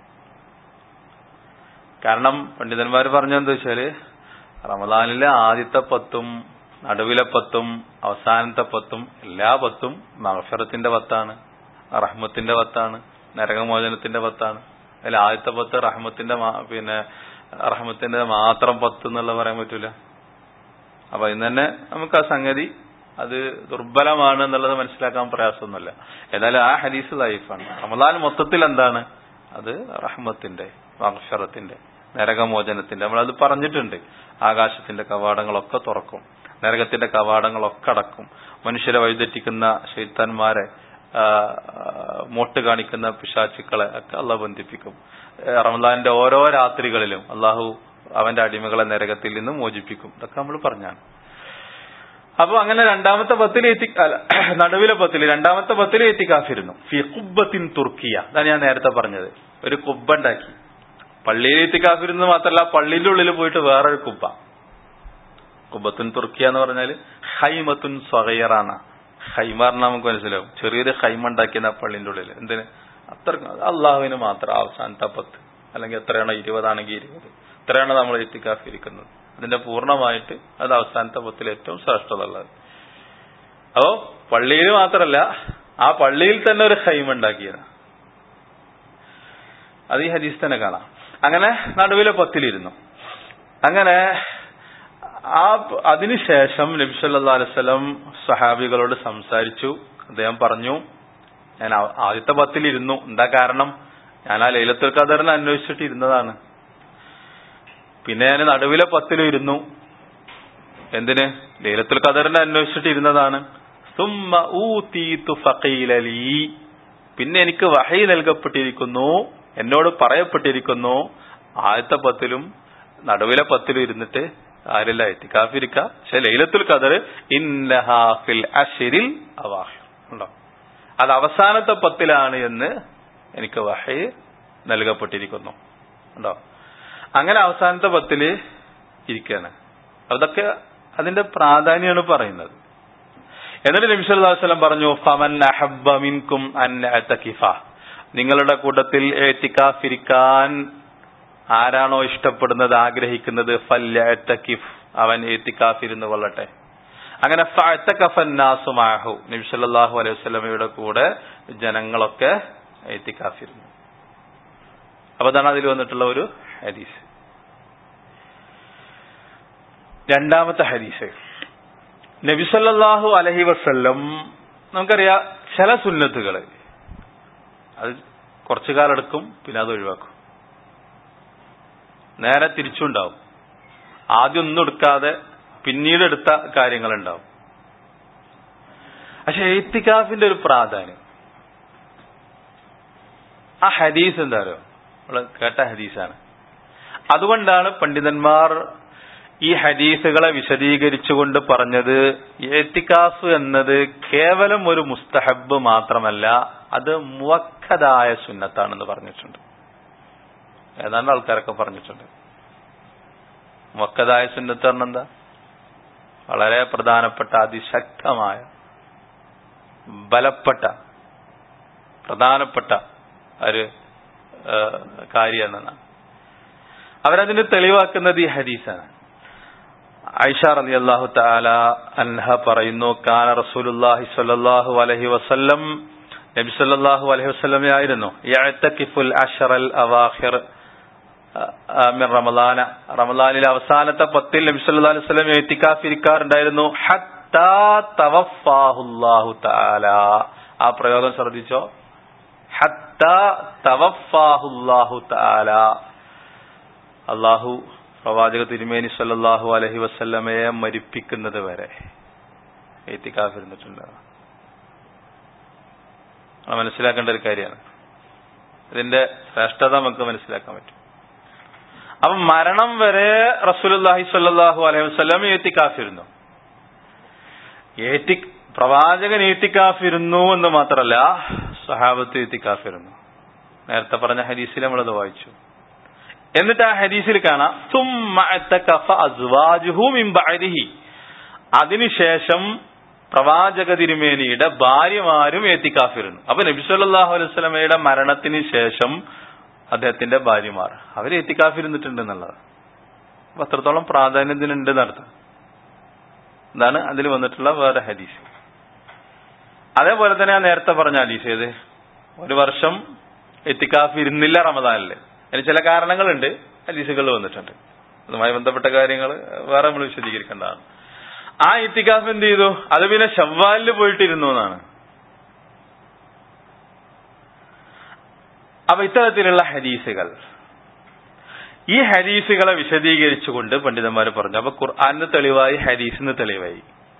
കാരണം പണ്ഡിതന്മാർ പറഞ്ഞെന്താ വെച്ചാല് റമദാനിലെ ആദ്യത്തെ പത്തും നടുവിലെ പത്തും അവസാനത്തെ പത്തും എല്ലാ പത്തും മഹഫറത്തിന്റെ പത്താണ് റഹ്മത്തിന്റെ പത്താണ് നരകമോചനത്തിന്റെ പത്താണ് അതിൽ ആദ്യത്തെ പത്ത് റഹ്മത്തിന്റെ പിന്നെ റഹ്മത്തിന്റെ മാത്രം പത്ത് എന്നുള്ള പറയാൻ പറ്റൂല അപ്പൊ ഇന്ന് തന്നെ നമുക്ക് ആ സംഗതി അത് ദുർബലമാണ് എന്നുള്ളത് മനസ്സിലാക്കാൻ പ്രയാസമൊന്നുമില്ല എന്നാലും ആ ഹദീസ് ലൈഫാണ് റമദാൻ മൊത്തത്തിൽ എന്താണ് അത് റഹ്മത്തിന്റെ മഹഫറത്തിന്റെ നരകമോചനത്തിന്റെ നമ്മളത് പറഞ്ഞിട്ടുണ്ട് ആകാശത്തിന്റെ കവാടങ്ങളൊക്കെ തുറക്കും നരകത്തിന്റെ കവാടങ്ങളൊക്കെ അടക്കും മനുഷ്യരെ വഴിതെറ്റിക്കുന്ന ശൈത്താന്മാരെ മോട്ട് കാണിക്കുന്ന പിശാച്ചുക്കളെ ഒക്കെ അള്ളാഹ് ബന്ധിപ്പിക്കും റമദാനിന്റെ ഓരോ രാത്രികളിലും അള്ളാഹു അവന്റെ അടിമകളെ നരകത്തിൽ നിന്ന് മോചിപ്പിക്കും ഇതൊക്കെ നമ്മൾ പറഞ്ഞാണ് അപ്പൊ അങ്ങനെ രണ്ടാമത്തെ പത്തിൽ എത്തി നടുവിലെ പത്തിൽ രണ്ടാമത്തെ പത്തിൽ എത്തിക്കാഫിരുന്നു ഫി കുബ്ബത്തിൻ തുർക്കിയ അതാണ് ഞാൻ നേരത്തെ പറഞ്ഞത് ഒരു കുബ്ബ ഉണ്ടാക്കി പള്ളിയിൽ എത്തിക്കാഫിരുന്നത് മാത്രമല്ല പള്ളിയുടെ ഉള്ളിൽ പോയിട്ട് വേറൊരു കുബ്ബ കുബ്ബത്തുൻ തുർക്കിയ എന്ന് പറഞ്ഞാൽ ഹൈമത്തുൻ സ്വഹയറാണ് ഹൈമാർ നമുക്ക് മനസ്സിലാവും ചെറിയൊരു ഹൈമ ഉണ്ടാക്കിയ പള്ളിന്റെ ഉള്ളിൽ എന്തിന് അത്ര അള്ളാഹുവിന് മാത്രം അവസാനത്തെ പത്ത് അല്ലെങ്കിൽ എത്രയാണോ ഇരുപതാണെങ്കിൽ ഇരുപത് ഇത്രയാണ് നമ്മൾ എത്തിക്കാഫ് ഇരിക്കുന്നത് അതിന്റെ പൂർണ്ണമായിട്ട് അത് അവസാനത്തെ പത്തിൽ ഏറ്റവും ശ്രേഷ്ഠത ഉള്ളത് അപ്പോ പള്ളിയിൽ മാത്രമല്ല ആ പള്ളിയിൽ തന്നെ ഒരു ഹൈമ ഉണ്ടാക്കിയത് അത് ഈ ഹദീസ് തന്നെ കാണാം അങ്ങനെ നടുവിലെ പത്തിലിരുന്നു അങ്ങനെ ആ അതിനുശേഷം നബി സല്ലാ അലൈവലം സഹാബികളോട് സംസാരിച്ചു അദ്ദേഹം പറഞ്ഞു ഞാൻ ആദ്യത്തെ പത്തിലിരുന്നു എന്താ കാരണം ഞാൻ ആ ലൈലത്തുൽ ഖദറിനെ അന്വേഷിച്ചിട്ട് ഇരുന്നതാണ് പിന്നെ ഞാൻ നടുവിലെ പത്തിലും ഇരുന്നു എന്തിന് ലൈലത്തുൽ ഖദറിനെ അന്വേഷിച്ചിട്ട് ഇരുന്നതാണ് സുമ്മ ഊതീതു ഫഖീലലി പിന്നെ എനിക്ക് വഹി നൽകപ്പെട്ടിരിക്കുന്നു എന്നോട് പറയപ്പെട്ടിരിക്കുന്നു ആദ്യത്തെ പത്തിലും നടുവിലെ പത്തിലും ഇരുന്നിട്ട് ആരില്ല എത്തിക്കാഫിരിക്ക പക്ഷെ ലൈലത്തുൽ ഖദർ ഇന്നഹാഫിൽ അഷിരിൽ അവാഹിർ ഉണ്ടോ അത് അവസാനത്തെ പത്തിലാണ് എന്ന് എനിക്ക് വഹി നൽകപ്പെട്ടിരിക്കുന്നു ഉണ്ടോ അങ്ങനെ അവസാനത്തെ പത്തില് ഇരിക്കാണ് അതൊക്കെ അതിന്റെ പ്രാധാന്യമാണ് പറയുന്നത് എന്നിട്ട് നബിസ്വല്ലാസ്ലം പറഞ്ഞു ഫമൻ അഹബ്ബ മിൻകും അൻ അത്തക്കിഫ നിങ്ങളുടെ കൂട്ടത്തിൽ ഏത്തിക്കാഫിരിക്കാൻ ആരാണോ ഇഷ്ടപ്പെടുന്നത് ആഗ്രഹിക്കുന്നത് ഫല്യത്തക്കിഫ് അവൻ ഏത്തിക്കാഫിരുന്ന് കൊള്ളട്ടെ അങ്ങനെ ഫഅത്തക്കഫന്നാസുമാഹു നബി സല്ലല്ലാഹു അലൈഹി വസല്ലമയുടെ കൂടെ ജനങ്ങളൊക്കെ ഏത്തിക്കാഫിരുന്നു അപ്പൊ അതാണ് അതിൽ വന്നിട്ടുള്ള ഒരു ഹദീസ് രണ്ടാമത്തെ ഹദീസ് നബി സല്ലല്ലാഹു അലൈഹി വസല്ലം നമുക്കറിയാം ചില സുന്നത്തുകൾ അത് കുറച്ചു കാലം എടുക്കും പിന്നെ അത് ഒഴിവാക്കും നേരെ തിരിച്ചുണ്ടാവും ആദ്യം ഒന്നും എടുക്കാതെ പിന്നീട് എടുത്ത കാര്യങ്ങളുണ്ടാവും പക്ഷെ എയ്ത്തിക്കാഫിന്റെ ഒരു പ്രാധാന്യം ആ ഹദീസ് എന്താ പറയുക നമ്മൾ കേട്ട ഹദീസാണ് അതുകൊണ്ടാണ് പണ്ഡിതന്മാർ ഈ ഹദീസുകളെ വിശദീകരിച്ചുകൊണ്ട് പറഞ്ഞത് ഏത്തിക്കാഫ് എന്നത് കേവലം ഒരു മുസ്തഹബ് മാത്രമല്ല അത് മുവക്കതായ സുന്നത്താണെന്ന് പറഞ്ഞിട്ടുണ്ട് ഏതാണ്ട് ആൾക്കാരൊക്കെ പറഞ്ഞിട്ടുണ്ട് മുവക്കതായ സുന്നത്ത് പറഞ്ഞ എന്താ വളരെ പ്രധാനപ്പെട്ട അതിശക്തമായ ബലപ്പെട്ട പ്രധാനപ്പെട്ട ഒരു കാര്യമെന്നാണ് അവരതിന് തെളിവാക്കുന്നത് ഈ ഹദീസാണ് ഐഷ റലി അള്ളാഹു താല അൻഹ പറയുന്നു കാന റസൂലുല്ലാഹി സ്വല്ലല്ലാഹു അലൈഹി വസല്ലം നബി സല്ലല്ലാഹു അലൈഹി വസല്ലം ആയിരുന്നു യഅ്തകിഫുൽ അഷറൽ അവാഖിർ മിൻ റമളാന റമളാനിലെ അവസാനത്തെ പത്തിൽ നബി സല്ലല്ലാഹു അലൈഹി വസല്ലം ഇത്തികാഫ് ഇരിക്കാറുണ്ടായിരുന്നു ഹത്താ തവഫാഹുല്ലാഹു തആല ആ പ്രയോഗം ശ്രദ്ധിച്ചോ ഹത്താ തവഫാഹുല്ലാഹു തആല അള്ളാഹു പ്രവാചക തിരുമേനി സല്ലല്ലാഹു അലൈഹി വസല്ലമയെ മരിപ്പിക്കുന്നത് വരെ ഏത്തിക്കാഫിരുന്നിട്ടുണ്ട് മനസ്സിലാക്കേണ്ട ഒരു കാര്യമാണ് ഇതിന്റെ ശ്രേഷ്ഠത നമുക്ക് മനസ്സിലാക്കാൻ പറ്റും അപ്പൊ മരണം വരെ റസൂലുല്ലാഹി സ്വല്ലല്ലാഹു അലൈഹി വസല്ലം ഏത്തിക്കാഫിരുന്നു ഏത്തി പ്രവാചകൻ ഏത്തിക്കാഫിരുന്നു എന്ന് മാത്രമല്ല സഹാബത്ത് ഏത്തിക്കാഫിരുന്നു നേരത്തെ പറഞ്ഞ ഹദീസിൽ നമ്മളത് വായിച്ചു എന്നിട്ട് ആ ഹദീസിൽ കാണാം തുമ്മ അത്തകഫ അസ്വാജുഹു മിൻ ബഅദിഹി അതിനുശേഷം പ്രവാചക തിരുമേനിയുടെ ഭാര്യമാരും ഏത്തിക്കാഫിരുന്നു അപ്പൊ നബി സല്ലല്ലാഹു അലൈഹി വസല്ലമയുടെ മരണത്തിന് ശേഷം അദ്ദേഹത്തിന്റെ ഭാര്യമാർ അവർ ഏത്തിക്കാഫിരുന്നിട്ടുണ്ട് എന്നുള്ളത് അപ്പൊ അത്രത്തോളം പ്രാധാന്യം ഇതിനുണ്ട് എന്നർത്ഥം ഇതാണ് അതിൽ വന്നിട്ടുള്ള വേറെ ഹദീസ് അതേപോലെ തന്നെ ഞാൻ നേരത്തെ പറഞ്ഞ ഹദീസ് ഏത് ഒരു വർഷം എത്തിക്കാഫ് ഇരുന്നില്ല റമദാനില് അതിന് ചില കാരണങ്ങളുണ്ട് ഹദീസുകളിൽ വന്നിട്ടുണ്ട് അതുമായി ബന്ധപ്പെട്ട കാര്യങ്ങൾ വേറെ നമ്മൾ വിശദീകരിക്കേണ്ടതാണ് ആ ഇത്തിക്കാഫ് എന്ത് ചെയ്തു അത് പിന്നെ ഷവ്വാലില് പോയിട്ടിരുന്നു എന്നാണ് അപ്പൊ ഇത്തരത്തിലുള്ള ഹദീസുകൾ ഈ ഹദീസുകളെ വിശദീകരിച്ചുകൊണ്ട് പണ്ഡിതന്മാർ പറഞ്ഞു അപ്പൊ ഖുർആാനിന് തെളിവായി ഹദീസിന് തെളിവായി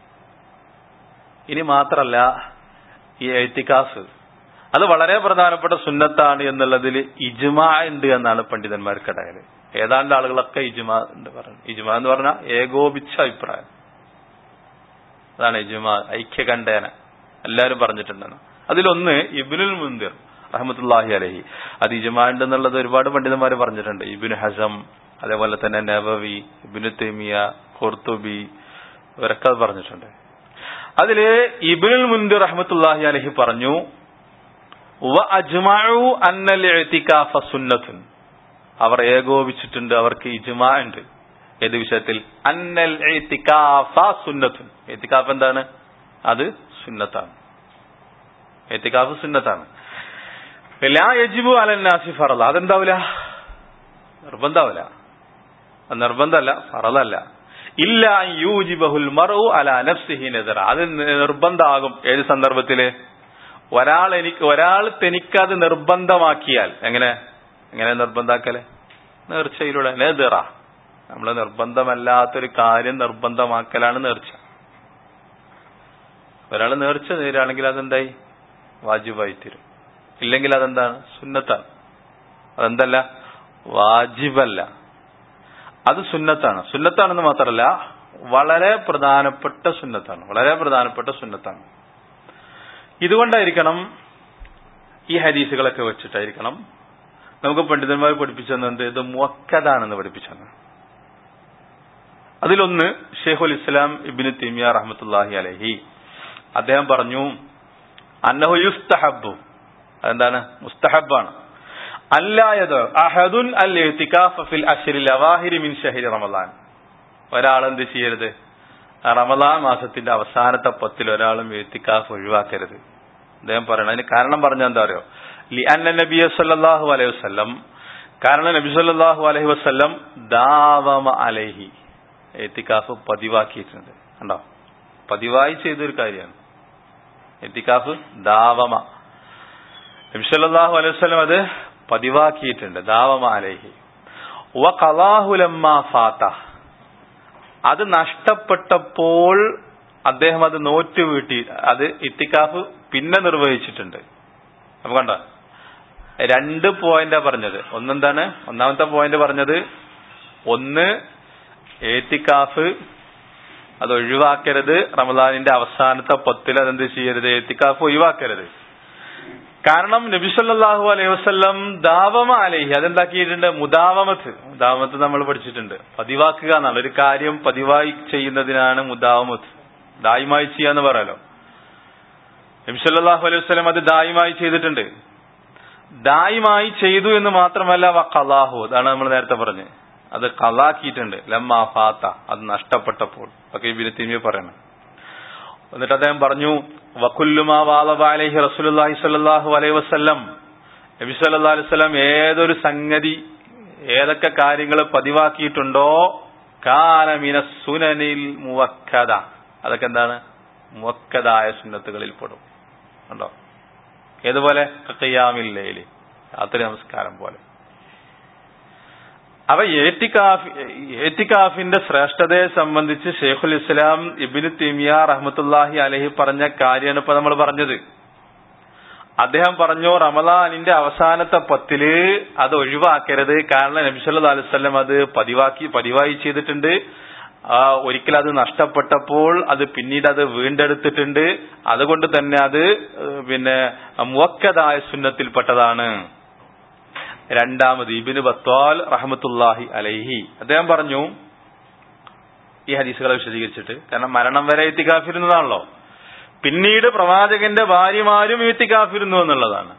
ഇനി മാത്രല്ല ഈ എഴുത്തിക്കാഫ് അത് വളരെ പ്രധാനപ്പെട്ട സുന്നത്താണ് എന്നുള്ളതിൽ ഇജ്മാ ഉണ്ട് എന്നാണ് പണ്ഡിതന്മാർക്കിടയിൽ ഏതാണ്ട് ആളുകളൊക്കെ ഇജ്മാ ഉണ്ട് പറഞ്ഞു ഇജ്മാ എന്ന് പറഞ്ഞാൽ ഏകോപിച്ച അഭിപ്രായം അതാണ് ഇജ്മാ ഐക്യകണ്ഠേന എല്ലാവരും പറഞ്ഞിട്ടുണ്ടെന്ന് അതിലൊന്ന് ഇബിനുൽ മുന്തിർ റഹമത്തുല്ലാഹി അലഹി അത് ഇജ്മാ ഉണ്ടെന്നുള്ളത് ഒരുപാട് പണ്ഡിതന്മാർ പറഞ്ഞിട്ടുണ്ട് ഇബിന് ഹസം അതേപോലെ തന്നെ നബവി ഇബിനു തെമിയ ഖുർത്തുബി ഇവരൊക്കെ അത് പറഞ്ഞിട്ടുണ്ട് അതില് ഇബിനുൽ മുന്തിർ റഹമത്തുല്ലാഹി അലഹി പറഞ്ഞു വ അജ്മഉ അന്നൽ ഇഅ്തികാഫ സുന്നത്തുൻ അവർ ഏകോപിച്ചിട്ടുണ്ട് അവർക്ക് ഇജ്മാ ഉണ്ട് ഏത് വിഷയത്തിൽ അന്നൽ ഇഅ്തികാഫ സുന്നത്തുൻ ഇഅ്തികാഫ് എന്താണ് അത് സുന്നത്താണ് ഇഅ്തികാഫ് സുന്നത്താണ് ലാ യജിബു അലന്നാസി ഫറല അതെന്താവില്ല നിർബന്ധാവില്ല അത് നിർബന്ധമല്ല ഫറലല്ല ഇല്ല യൂജിബഹുൽ മറു അല നഫ്സിഹി നദറ അത് നിർബന്ധമാകും ഏത് സന്ദർഭത്തില് ഒരാൾ എനിക്ക് ഒരാൾ തനിക്കത് നിർബന്ധമാക്കിയാൽ എങ്ങനെ എങ്ങനെ നിർബന്ധാക്കല് നേർച്ചയിലൂടെ നേതിറ നമ്മൾ നിർബന്ധമല്ലാത്തൊരു കാര്യം നിർബന്ധമാക്കലാണ് നേർച്ച ഒരാൾ നേർച്ച നേരാണെങ്കിൽ അതെന്തായി വാജിബായി തീരും ഇല്ലെങ്കിൽ അതെന്താണ് സുന്നത്താണ് അതെന്തല്ല വാജിബല്ല അത് സുന്നത്താണ് സുന്നത്താണെന്ന് മാത്രമല്ല വളരെ പ്രധാനപ്പെട്ട സുന്നത്താണ് വളരെ പ്രധാനപ്പെട്ട സുന്നത്താണ് ഇതുകൊണ്ടായിരിക്കണം ഈ ഹദീസുകളൊക്കെ വെച്ചിട്ടായിരിക്കണം നമുക്ക് പണ്ഡിതന്മാർ പഠിപ്പിച്ചു തന്നത് ഇത് മുക്കതാണെന്ന് പഠിപ്പിച്ചു തന്നെ അതിലൊന്ന് ഷെയ്ഖുൽ ഇസ്ലാം ഇബിന് തിമിയ റഹമത്തുല്ലാഹി അലഹി അദ്ദേഹം പറഞ്ഞു അന്നഹു യുസ്തഹബു അതെന്താണ് മുസ്തഹബാണ് അല്ലായത് അഹദുൻ അൽ ഫിൽ അഷരിൽ അവാഹിരി മിൻ ഷഹരി റമദാൻ ഒരാൾ എന്ത് ചെയ്യരുത് റമദാൻ മാസത്തിന്റെ അവസാനത്തെ പത്തിൽ ഒരാളും എത്തിക്കാഫ് ഒഴിവാക്കരുത് അദ്ദേഹം പറയണം അതിന് കാരണം പറഞ്ഞാൽ എന്താ അറിയോ ലി അന്ന നബിയ സല്ലല്ലാഹു അലൈഹി വസല്ലം കാരണം നബി സല്ലല്ലാഹു അലൈഹി വസല്ലം ദാവമ അലൈഹി എത്തിക്കാഫ് പതിവാക്കിയിട്ടുണ്ട് കണ്ടോ പതിവായി ചെയ്തൊരു കാര്യമാണ് എത്തിക്കാഫ് ദാവമ നബി സല്ലല്ലാഹു അലൈഹി വസല്ലം അത് പതിവാക്കിയിട്ടുണ്ട് ദാവമ അലൈഹി വ ഖലാഹുലമ്മ ഫാത്ത അത് നഷ്ടപ്പെട്ടപ്പോൾ അദ്ദേഹം അത് നോറ്റ് വീട്ടി അത് ഇത്തിക്കാഫ് പിന്നെ നിർവഹിച്ചിട്ടുണ്ട് അപ്പൊ കണ്ടോ രണ്ട് പോയിന്റാ പറഞ്ഞത് ഒന്നെന്താണ് ഒന്നാമത്തെ പോയിന്റ് പറഞ്ഞത് ഒന്ന് ഏത്തിക്കാഫ് അത് ഒഴിവാക്കരുത് റമദാനിന്റെ അവസാനത്തെ പത്തിൽ അതെന്ത് ചെയ്യരുത് ഏത്തിക്കാഫ് ഒഴിവാക്കരുത് കാരണം നബിസല്ലാഹു അലൈഹി വസ്ല്ലം ദാവമ അലൈഹി അതെന്താക്കിയിട്ടുണ്ട് മുദാവമത്ത് മുദാവമത്ത് നമ്മൾ പഠിച്ചിട്ടുണ്ട് പതിവാക്കുക എന്നാണ് ഒരു കാര്യം പതിവായി ചെയ്യുന്നതിനാണ് മുദാവമത്ത് ദായിമായി ചെയ്യാന്ന് പറയാലോ നബിസല്ലാഹു അലൈഹി വസ്ലം അത് ദായിമായി ചെയ്തിട്ടുണ്ട് ദായിമായി ചെയ്തു എന്ന് മാത്രമല്ല വ കലാഹു അതാണ് നമ്മൾ നേരത്തെ പറഞ്ഞത് അത് കലാക്കിയിട്ടുണ്ട് ലമ്മ ഫാത്ത അത് നഷ്ടപ്പെട്ടപ്പോൾ ഒക്കെ ഇബിന് തിരുമി പറയണം എന്നിട്ട് അദ്ദേഹം പറഞ്ഞു വക്കുല്ലുമാ വാലബാലഹി റസൂലുല്ലാഹി സ്വല്ലല്ലാഹു അലൈഹി വസല്ലം നബി സല്ലല്ലാഹു അലൈഹി വസല്ലം ഏതൊരു സംഗതി ഏതൊക്കെ കാര്യങ്ങൾ പതിവാക്കിയിട്ടുണ്ടോ കാനമിന സുനനിൽ മുവക്കത അതൊക്കെ എന്താണ് മുവക്കതായ സുന്നത്തുകളിൽ പെടും കണ്ടോ ഏതുപോലെ കയ്യാമില്ലേലി രാത്രി നമസ്കാരം പോലെ അപ്പൊ ഏറ്റിക്കാഫ് ഏറ്റിക്കാഫിന്റെ ശ്രേഷ്ഠതയെ സംബന്ധിച്ച് ഷെയ്ഖുൽ ഇസ്ലാം ഇബിന് തിമിയ റഹ്മത്തുല്ലാഹി അലഹി പറഞ്ഞ കാര്യമാണ് ഇപ്പൊ നമ്മൾ പറഞ്ഞത് അദ്ദേഹം പറഞ്ഞു റമദാനിന്റെ അവസാനത്തെ പത്തില് അത് ഒഴിവാക്കരുത് കാരണം നബിസല്ലാ അലുസല്ലം അത് പതിവാക്കി പതിവായി ചെയ്തിട്ടുണ്ട് ഒരിക്കൽ അത് നഷ്ടപ്പെട്ടപ്പോൾ അത് പിന്നീട് അത് വീണ്ടെടുത്തിട്ടുണ്ട് അതുകൊണ്ട് തന്നെ അത് പിന്നെ മുവക്കതായ സുന്നത്തിൽപ്പെട്ടതാണ് രണ്ടാമത് ഇബിന് ബത്വാൽ റഹമത്തുല്ലാഹി അലൈഹി അദ്ദേഹം പറഞ്ഞു ഈ ഹദീസുകളെ വിശദീകരിച്ചിട്ട് കാരണം മരണം വരെ എത്തിക്കാഫിരുന്നതാണല്ലോ പിന്നീട് പ്രവാചകന്റെ ഭാര്യമാരും എത്തിക്കാഫിരുന്നു എന്നുള്ളതാണ്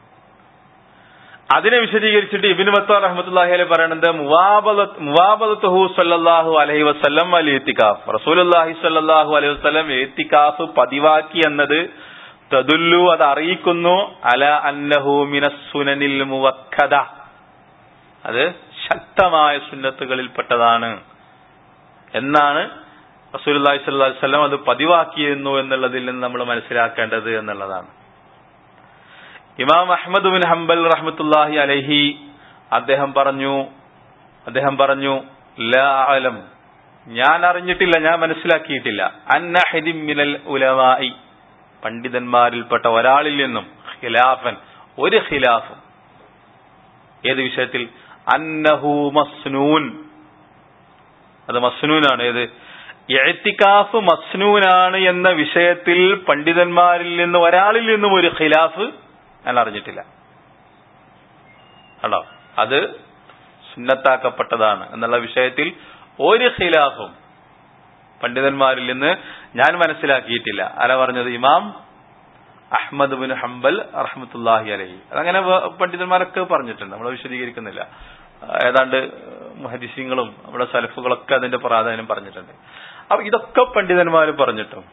അതിനെ വിശദീകരിച്ചിട്ട് ഇബിന് ബത്വാൽ റഹമത്തുല്ലാഹി അലൈഹി പറയുന്നത് മുവാബലത്തുഹു സല്ലല്ലാഹു അലൈഹി വസല്ലം അൽ എത്തിക്കാഫ് റസൂലുല്ലാഹി സല്ലല്ലാഹു അലൈഹി വസല്ലം എത്തിക്കാഫ് പതിവാക്കി എന്നത് തദുല്ലു അത് അറിയിക്കുന്നു അല അന്നഹു മിനസ്സുനനിൽ മുവക്കദ അത് ശക്തമായ സുന്നത്തുകളിൽപ്പെട്ടതാണ് എന്നാണ് റസൂലുള്ളാഹി സ്വല്ലല്ലാഹു അലൈഹി വസല്ലം അത് പതിവാക്കിയിരുന്നു എന്നുള്ളതിൽ നിന്ന് നമ്മൾ മനസ്സിലാക്കേണ്ടത് എന്നുള്ളതാണ് ഇമാം അഹ്മദ് ബിൻ ഹംബൽ റഹ്മത്തുല്ലാഹി അലൈഹി അദ്ദേഹം പറഞ്ഞു അദ്ദേഹം പറഞ്ഞു ലാ അലം ഞാൻ അറിഞ്ഞിട്ടില്ല ഞാൻ മനസ്സിലാക്കിയിട്ടില്ല അന്നഹിദിം മിനൽ ഉലമായി പണ്ഡിതന്മാരിൽപ്പെട്ട ഒരാളിൽ നിന്നും ഖിലാഫൻ ഒരു ഖിലാഫും ഏത് വിഷയത്തിൽ അന്നഹു മസ്നൂൻ അത് മസ്നൂനാണ് ഏത് എഴുത്തിക്കാഫ് മസ്നൂനാണ് എന്ന വിഷയത്തിൽ പണ്ഡിതന്മാരിൽ നിന്ന് ഒരാളിൽ നിന്നും ഒരു ഖിലാഫ് ഞാൻ അറിഞ്ഞിട്ടില്ല കണ്ടോ അത് സുന്നത്താക്കപ്പെട്ടതാണ് എന്നുള്ള വിഷയത്തിൽ ഒരു ഖിലാഫും പണ്ഡിതന്മാരിൽ നിന്ന് ഞാൻ മനസ്സിലാക്കിയിട്ടില്ല ആര പറഞ്ഞത് ഇമാം അഹ്മദ് ബിൻ ഹംബൽ റഹ്മത്തുല്ലാഹി അലഹി അതങ്ങനെ പണ്ഡിതന്മാരൊക്കെ പറഞ്ഞിട്ടുണ്ട് നമ്മൾ വിശദീകരിക്കുന്നില്ല ഏതാണ്ട് ഹദിസ്യങ്ങളും നമ്മുടെ സലഫുകളൊക്കെ അതിന്റെ പ്രാധാന്യം പറഞ്ഞിട്ടുണ്ട് അപ്പൊ ഇതൊക്കെ പണ്ഡിതന്മാർ പറഞ്ഞിട്ടും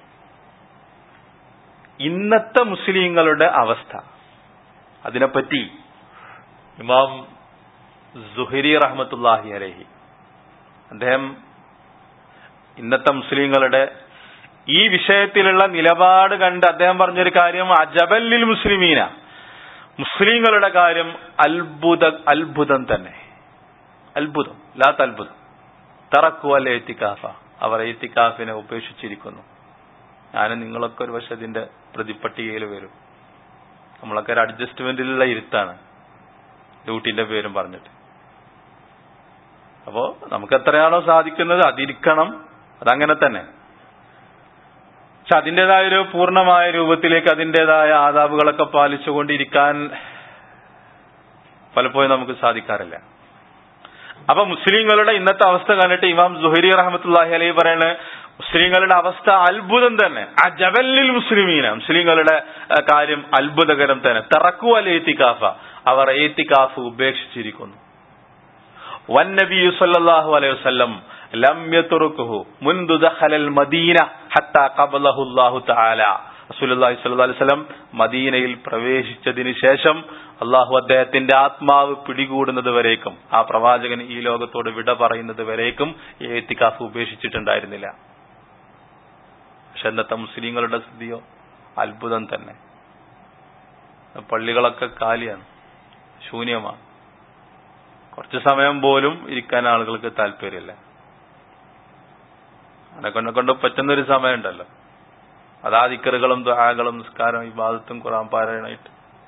ഇന്നത്തെ മുസ്ലിങ്ങളുടെ അവസ്ഥ അതിനെപ്പറ്റി ഇമാം സുഹരി റഹ്മത്തുല്ലാഹി അലഹി അദ്ദേഹം ഇന്നത്തെ മുസ്ലിങ്ങളുടെ ഈ വിഷയത്തിലുള്ള നിലപാട് കണ്ട് അദ്ദേഹം പറഞ്ഞൊരു കാര്യം അജബല്ലിൽ മുസ്ലിമീന മുസ്ലിങ്ങളുടെ കാര്യം അത്ഭുത അത്ഭുതം തന്നെ അത്ഭുതം ലാത്ത അത്ഭുതം തറക്കു അല്ല എത്തിക്കാഫ അവർ എത്തിക്കാഫിനെ ഉപേക്ഷിച്ചിരിക്കുന്നു ഞാനും നിങ്ങളൊക്കെ ഒരു പക്ഷെ അതിന്റെ പ്രതിപട്ടികയിൽ വരും നമ്മളൊക്കെ ഒരു അഡ്ജസ്റ്റ്മെന്റിലുള്ള ഇരുത്താണ് ഡ്യൂട്ടിന്റെ പേരും പറഞ്ഞിട്ട് അപ്പോ നമുക്ക് എത്രയാണോ സാധിക്കുന്നത് അതിരിക്കണം അതങ്ങനെ തന്നെ പക്ഷെ അതിൻ്റെതായ ഒരു പൂർണ്ണമായ രൂപത്തിലേക്ക് അതിൻ്റെതായ ആദാബുകളൊക്കെ പാലിച്ചുകൊണ്ടിരിക്കാൻ പലപ്പോഴും നമുക്ക് സാധിക്കാറില്ല അപ്പൊ മുസ്ലിങ്ങളുടെ ഇന്നത്തെ അവസ്ഥ കണ്ടിട്ട് ഇമാം സുഹരി റഹമത്തുല്ലാഹി അലൈഹി പറയണ് മുസ്ലിങ്ങളുടെ അവസ്ഥ അത്ഭുതം തന്നെ ആ ജബല്ലിൽ മുസ്ലിമീന മുസ്ലിങ്ങളുടെ കാര്യം അത്ഭുതകരം തന്നെ തറക്കു അൽ ഏത്തിക്കാഫ അവർ ഏത്തിക്കാഫ് ഉപേക്ഷിച്ചിരിക്കുന്നു വൻ നബി സല്ലല്ലാഹു അലൈഹി വസല്ലം ലം യത്റുക്കുഹു മുൻദു ദഖലൽ മദീന ഹത്താ ഖബലഹു അല്ലാഹു തആല റസൂലുള്ളാഹി സ്വല്ലല്ലാഹു അലൈഹി വസല്ലം മദീനയിൽ പ്രവേശിച്ചതിന് ശേഷം അള്ളാഹു അദ്ദേഹത്തിന്റെ ആത്മാവ് പിടികൂടുന്നത് വരേക്കും ആ പ്രവാചകൻ ഈ ലോകത്തോട് വിട പറയുന്നത് വരേക്കും ഏത്തിക്കാഫ് ഉപേക്ഷിച്ചിട്ടുണ്ടായിരുന്നില്ല പക്ഷെ ഇന്നത്തെ മുസ്ലിങ്ങളുടെ സ്ഥിതിയോ അത്ഭുതം തന്നെ പള്ളികളൊക്കെ കാലിയാണ് ശൂന്യമാണ് കുറച്ചു സമയം പോലും ഇരിക്കാൻ ആളുകൾക്ക് താല്പര്യമില്ല അതിനെ കൊണ്ട് കൊണ്ട് പറ്റുന്നൊരു സമയമുണ്ടല്ലോ അതാ ദിക്കറുകളും ദുആകളും നിസ്കാരം ഇബാദത്തും ഖുറാൻ പാരായണമായിട്ട്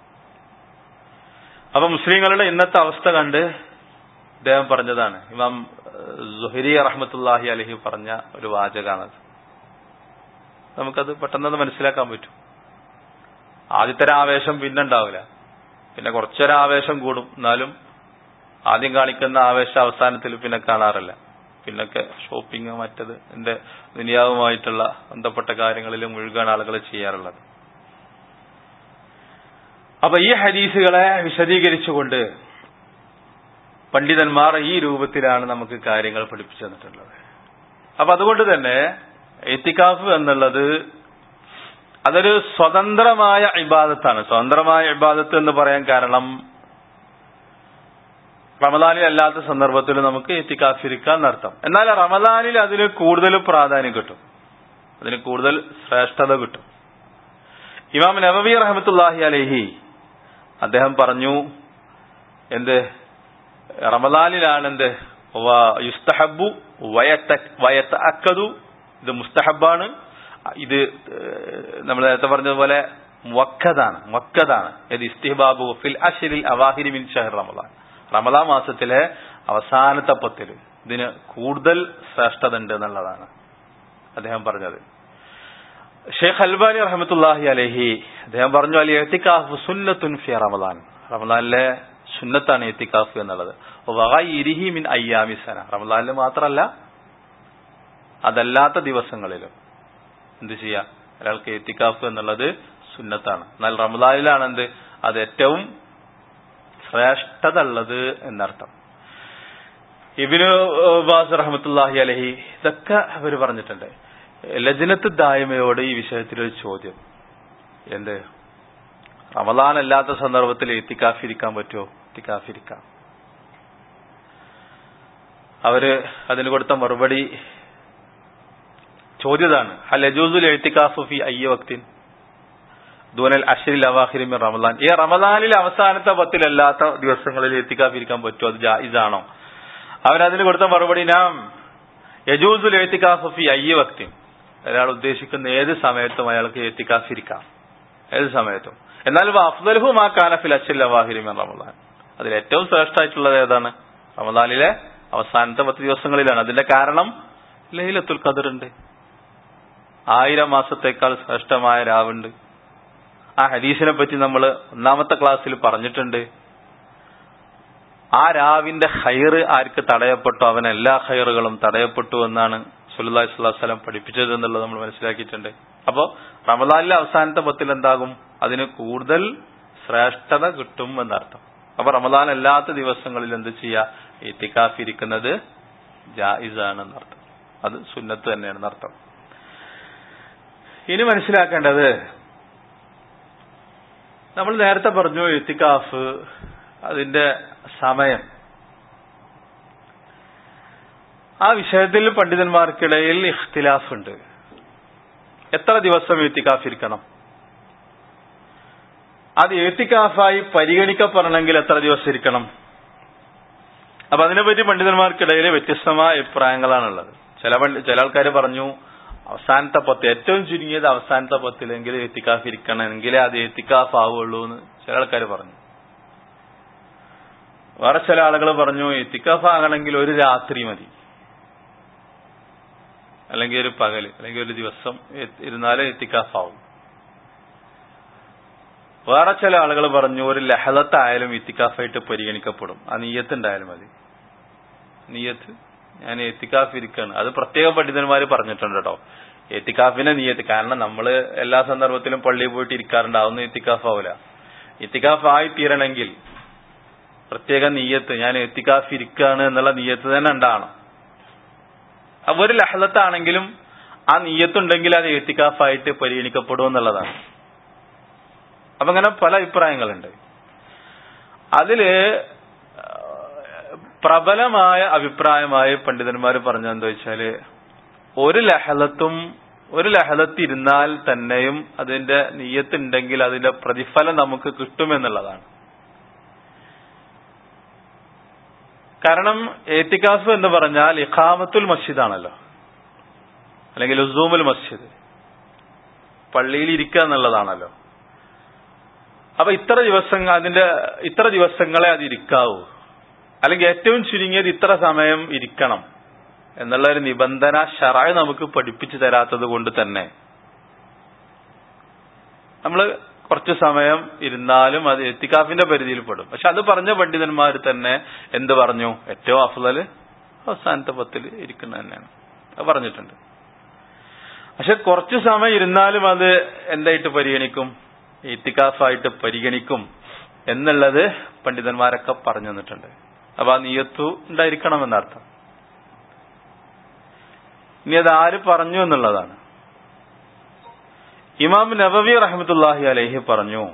അപ്പൊ മുസ്ലിങ്ങളുടെ ഇന്നത്തെ അവസ്ഥ കണ്ട് അദ്ദേഹം പറഞ്ഞതാണ് ഇമാം സുഹരി റഹ്മത്തുല്ലാഹി അലഹി പറഞ്ഞ ഒരു വാചകാണത് നമുക്കത് പെട്ടെന്ന് മനസ്സിലാക്കാൻ പറ്റും ആദ്യത്തെ ആവേശം പിന്നെ ഉണ്ടാവില്ല പിന്നെ കുറച്ചൊരു ആവേശം കൂടും എന്നാലും ആദ്യം കാണിക്കുന്ന ആവേശ അവസാനത്തിൽ പിന്നെ കാണാറില്ല പിന്നൊക്കെ ഷോപ്പിംഗ് മറ്റത് എന്റെ ദുനിയാവുമായിട്ടുള്ള ബന്ധപ്പെട്ട കാര്യങ്ങളിൽ മുഴുകാൻ ആളുകൾ ചെയ്യാറുള്ളത് അപ്പൊ ഈ ഹദീസുകളെ വിശദീകരിച്ചുകൊണ്ട് പണ്ഡിതന്മാർ ഈ രൂപത്തിലാണ് നമുക്ക് കാര്യങ്ങൾ പഠിപ്പിച്ചു തന്നിട്ടുള്ളത് അപ്പൊ അതുകൊണ്ട് തന്നെ എത്തിക്കാഫ് എന്നുള്ളത് അതൊരു സ്വതന്ത്രമായ ഇബാദത്താണ് സ്വതന്ത്രമായ ഇബാദത്ത് എന്ന് പറയാൻ കാരണം റമദാനിൽ അല്ലാത്ത സന്ദർഭത്തിൽ നമുക്ക് എത്തിക്കാഫിരിക്കാൻ എന്നർത്ഥം എന്നാൽ റമദാനിൽ അതിന് കൂടുതൽ പ്രാധാന്യം കിട്ടും അതിന് കൂടുതൽ ശ്രേഷ്ഠത കിട്ടും ഇമാം നബവി റഹമത്തുല്ലാഹി അലഹി അദ്ദേഹം പറഞ്ഞു എന്ത് റമദാനിലാണ് എന്ത് യുസ്തഹബു വയത്ത അക്കതു ഇത് മുസ്തഹബാണ് ഇത് നമ്മൾ നേരത്തെ പറഞ്ഞതുപോലെ മുവക്കതാണ് മുവക്കതാണ് ഇത് ഇസ്തിഹബാബു ഫിൽ അഷരിൽ അവാഹിരി മിൻ ഷഹർ റമദാൻ റമദാൻ മാസത്തിലെ അവസാനത്തെ പത്തില് ഇതിന് കൂടുതൽ ശ്രേഷ്ഠത ഉണ്ട് എന്നുള്ളതാണ് അദ്ദേഹം പറഞ്ഞത് ഷെയ്ഖ് അൽബാനി റഹമത്തുല്ലാഹി അലഹി അദ്ദേഹം പറഞ്ഞു അലി എത്തിക്കാഫ് സുന്നത്തുൻ ഫി റമദാൻ റമദാനിലെ സുന്നത്താണ് എത്തിക്കാഫ് എന്നുള്ളത് വഗൈരിഹി മിൻ അയ്യാമി സന റമദാനിൽ മാത്രമല്ല അതല്ലാത്ത ദിവസങ്ങളിലും എന്ത് ചെയ്യാം ഒരാൾക്ക് എത്തിക്കാഫ് എന്നുള്ളത് സുന്നത്താണ് എന്നാൽ റമദാനിലാണ് എന്ത് അത് ഏറ്റവും ശ്രേഷ്ഠത ഉള്ളത് എന്നർത്ഥം ഇബിനു ബാസ് റഹമത്തുല്ലാഹി അലഹി ഇതൊക്കെ അവർ പറഞ്ഞിട്ടുണ്ട് ലജനത്ത് ദായ്മയോട് ഈ വിഷയത്തിൽ ഒരു ചോദ്യം എന്ത് റമദാൻ അല്ലാത്ത സന്ദർഭത്തിൽ എത്തിക്കാഫിരിക്കാൻ പറ്റുമോ എത്തിക്കാഫിരിക്കാം അവര് അതിന് കൊടുത്ത മറുപടി ചോദ്യതാണ് ഹൽ യജൂസുൽ എഴുത്തിക്കാഫു ഫി അയ്യ വക്തിൻ ദൂനൽ അഷരിൽ അവാഹിരി മിൻ റമദാൻ ഈ റമദാനിലെ അവസാനത്തെ പത്തിലല്ലാത്ത ദിവസങ്ങളിൽ എത്തിക്കാഫിരിക്കാൻ പറ്റുമോ അത് ജായിസാണോ അവരതിന് കൊടുത്ത മറുപടി നാം യജൂസുൽ എഴുത്തിക്കാഫു ഫി അയ്യ വക്തിൻ ഒരാൾ ഉദ്ദേശിക്കുന്ന ഏത് സമയത്തും അയാൾക്ക് എത്തിക്കാഫിരിക്കാം ഏത് സമയത്തും എന്നാൽ അഫ്ദൽഹു മാ കാനഫിൽ അഷരിൽ അവാഹിരി മിൻ റമദാൻ അതിൽ ഏറ്റവും ശ്രേഷ്ഠമായിട്ടുള്ളത് ഏതാണ് റമദാനിലെ അവസാനത്തെ പത്ത് ദിവസങ്ങളിലാണ് അതിന്റെ കാരണം ലൈലത്തുൽ ഖദർ ഉണ്ട് ആയിരം മാസത്തേക്കാൾ ശ്രേഷ്ഠമായ രാവുണ്ട് ആ ഹദീസിനെ പറ്റി നമ്മൾ ഒന്നാമത്തെ ക്ലാസ്സിൽ പറഞ്ഞിട്ടുണ്ട് ആ രാവിന്റെ ഹൈറ് ആർക്ക് തടയപ്പെട്ടു അവൻ എല്ലാ ഹൈറുകളും തടയപ്പെട്ടു എന്നാണ് സുല്ലാ സ്വലം പഠിപ്പിച്ചത് എന്നുള്ളത് നമ്മൾ മനസ്സിലാക്കിയിട്ടുണ്ട് അപ്പോ റമദാനിലെ അവസാനത്തെ പത്തിൽ എന്താകും അതിന് കൂടുതൽ ശ്രേഷ്ഠത കിട്ടും എന്നർത്ഥം അപ്പൊ റമദാൻ അല്ലാത്ത ദിവസങ്ങളിൽ എന്ത് ചെയ്യാ ഇത്തിക്കാഫ് ഇരിക്കുന്നത് ജായിസാണ് എന്നർത്ഥം അത് സുന്നത്ത് തന്നെയാണ് അർത്ഥം ഇനി മനസ്സിലാക്കേണ്ടത് നമ്മൾ നേരത്തെ പറഞ്ഞു ഇത്തിക്കാഫ് അതിന്റെ സമയം ആ വിഷയത്തിൽ പണ്ഡിതന്മാർക്കിടയിൽ ഇഖ്തിലാഫ് ഉണ്ട് എത്ര ദിവസം എത്തിക്കാഫ് ഇരിക്കണം അത് എത്തിക്കാഫായി പരിഗണിക്കപ്പെടണമെങ്കിൽ എത്ര ദിവസം ഇരിക്കണം അപ്പൊ അതിനെപ്പറ്റി പണ്ഡിതന്മാർക്കിടയിൽ വ്യത്യസ്തമായ അഭിപ്രായങ്ങളാണുള്ളത് ചില ചില ആൾക്കാർ പറഞ്ഞു അവസാനത്തെ പത്ത് ഏറ്റവും ചുരുങ്ങിയത് അവസാനത്തെ പത്തിലെങ്കിൽ എത്തിക്കാഫ് ഇരിക്കണമെങ്കിൽ അത് എത്തിക്കാഫ് ആവുള്ളൂ എന്ന് ചില ആൾക്കാർ പറഞ്ഞു വേറെ ചില ആളുകൾ പറഞ്ഞു എത്തിക്കാഫ് ആകണമെങ്കിൽ ഒരു രാത്രി മതി അല്ലെങ്കിൽ ഒരു പകല് അല്ലെങ്കിൽ ഒരു ദിവസം ഇരുന്നാലേ എത്തിക്കാഫ് ആവും വേറെ ചില ആളുകൾ പറഞ്ഞു ഒരു ലഹലത്തായാലും ഇത്തിക്കാഫായിട്ട് പരിഗണിക്കപ്പെടും ആ നീയത്ത് ഉണ്ടായാലും മതി നീയത്ത് ഞാൻ എത്തിക്കാഫ് ഇരിക്കാണ് അത് പ്രത്യേക പണ്ഡിതന്മാർ പറഞ്ഞിട്ടുണ്ട് കേട്ടോ എത്തിക്കാഫിന്റെ നീയത്ത് കാരണം നമ്മൾ എല്ലാ സന്ദർഭത്തിലും പള്ളിയിൽ പോയിട്ട് ഇരിക്കാറുണ്ട് അതൊന്നും എത്തിക്കാഫ് ആവില്ല എത്തിക്കാഫ് ആയി തീരണമെങ്കിൽ പ്രത്യേക നീയത്ത് ഞാൻ എത്തിക്കാഫ് ഇരിക്കാണ് എന്നുള്ള നീയത്ത് തന്നെ ഉണ്ടാവണം അപ്പൊ ഒരു ലഹലത്താണെങ്കിലും ആ നീയത്തുണ്ടെങ്കിൽ അത് എത്തിക്കാഫായിട്ട് പരിഗണിക്കപ്പെടും എന്നുള്ളതാണ് അപ്പൊ അങ്ങനെ പല അഭിപ്രായങ്ങളുണ്ട് അതില് പ്രബലമായ അഭിപ്രായമായി പണ്ഡിതന്മാർ പറഞ്ഞെന്താ വെച്ചാല് ഒരു ലഹലത്തും ഒരു ലഹലത്ത് ഇരുന്നാൽ തന്നെയും അതിന്റെ നീയത്തുണ്ടെങ്കിൽ അതിന്റെ പ്രതിഫലം നമുക്ക് കിട്ടുമെന്നുള്ളതാണ് കാരണം ഏത്തിക്കാഫ് എന്ന് പറഞ്ഞാൽ ഇഖാമത്തുൽ മസ്ജിദാണല്ലോ അല്ലെങ്കിൽ ഉസൂമുൽ മസ്ജിദ് പള്ളിയിൽ ഇരിക്കുക എന്നുള്ളതാണല്ലോ അപ്പൊ ഇത്ര ദിവസങ്ങൾ അതിന്റെ ഇത്ര ദിവസങ്ങളെ അത് ഇരിക്കാവൂ അല്ലെങ്കിൽ ഏറ്റവും ചുരുങ്ങിയത് ഇത്ര സമയം ഇരിക്കണം എന്നുള്ള ഒരു നിബന്ധന ഷറായ് നമുക്ക് പഠിപ്പിച്ചു തരാത്തത് കൊണ്ട് തന്നെ നമ്മൾ കുറച്ച് സമയം ഇരുന്നാലും അത് എത്തിക്കാഫിന്റെ പരിധിയിൽ പെടും പക്ഷെ അത് പറഞ്ഞ പണ്ഡിതന്മാർ തന്നെ എന്ത് പറഞ്ഞു ഏറ്റവും അഫ്ലല് അവസാനത്തെ പത്തിൽ ഇരിക്കുന്ന തന്നെയാണ് അത് പറഞ്ഞിട്ടുണ്ട് പക്ഷെ കുറച്ചു സമയം ഇരുന്നാലും അത് എന്തായിട്ട് പരിഗണിക്കും ഇത്തിക്കാഫായിട്ട് പരിഗണിക്കും എന്നുള്ളത് പണ്ഡിതന്മാരൊക്കെ പറഞ്ഞു തന്നിട്ടുണ്ട് അപ്പൊ ആ നീയത്തു ഉണ്ടായിരിക്കണം എന്നർത്ഥം ഇനി അത് ആര് പറഞ്ഞു എന്നുള്ളതാണ് ഇമാം നബവി റഹമത്തുല്ലാഹി അലൈഹി പറഞ്ഞു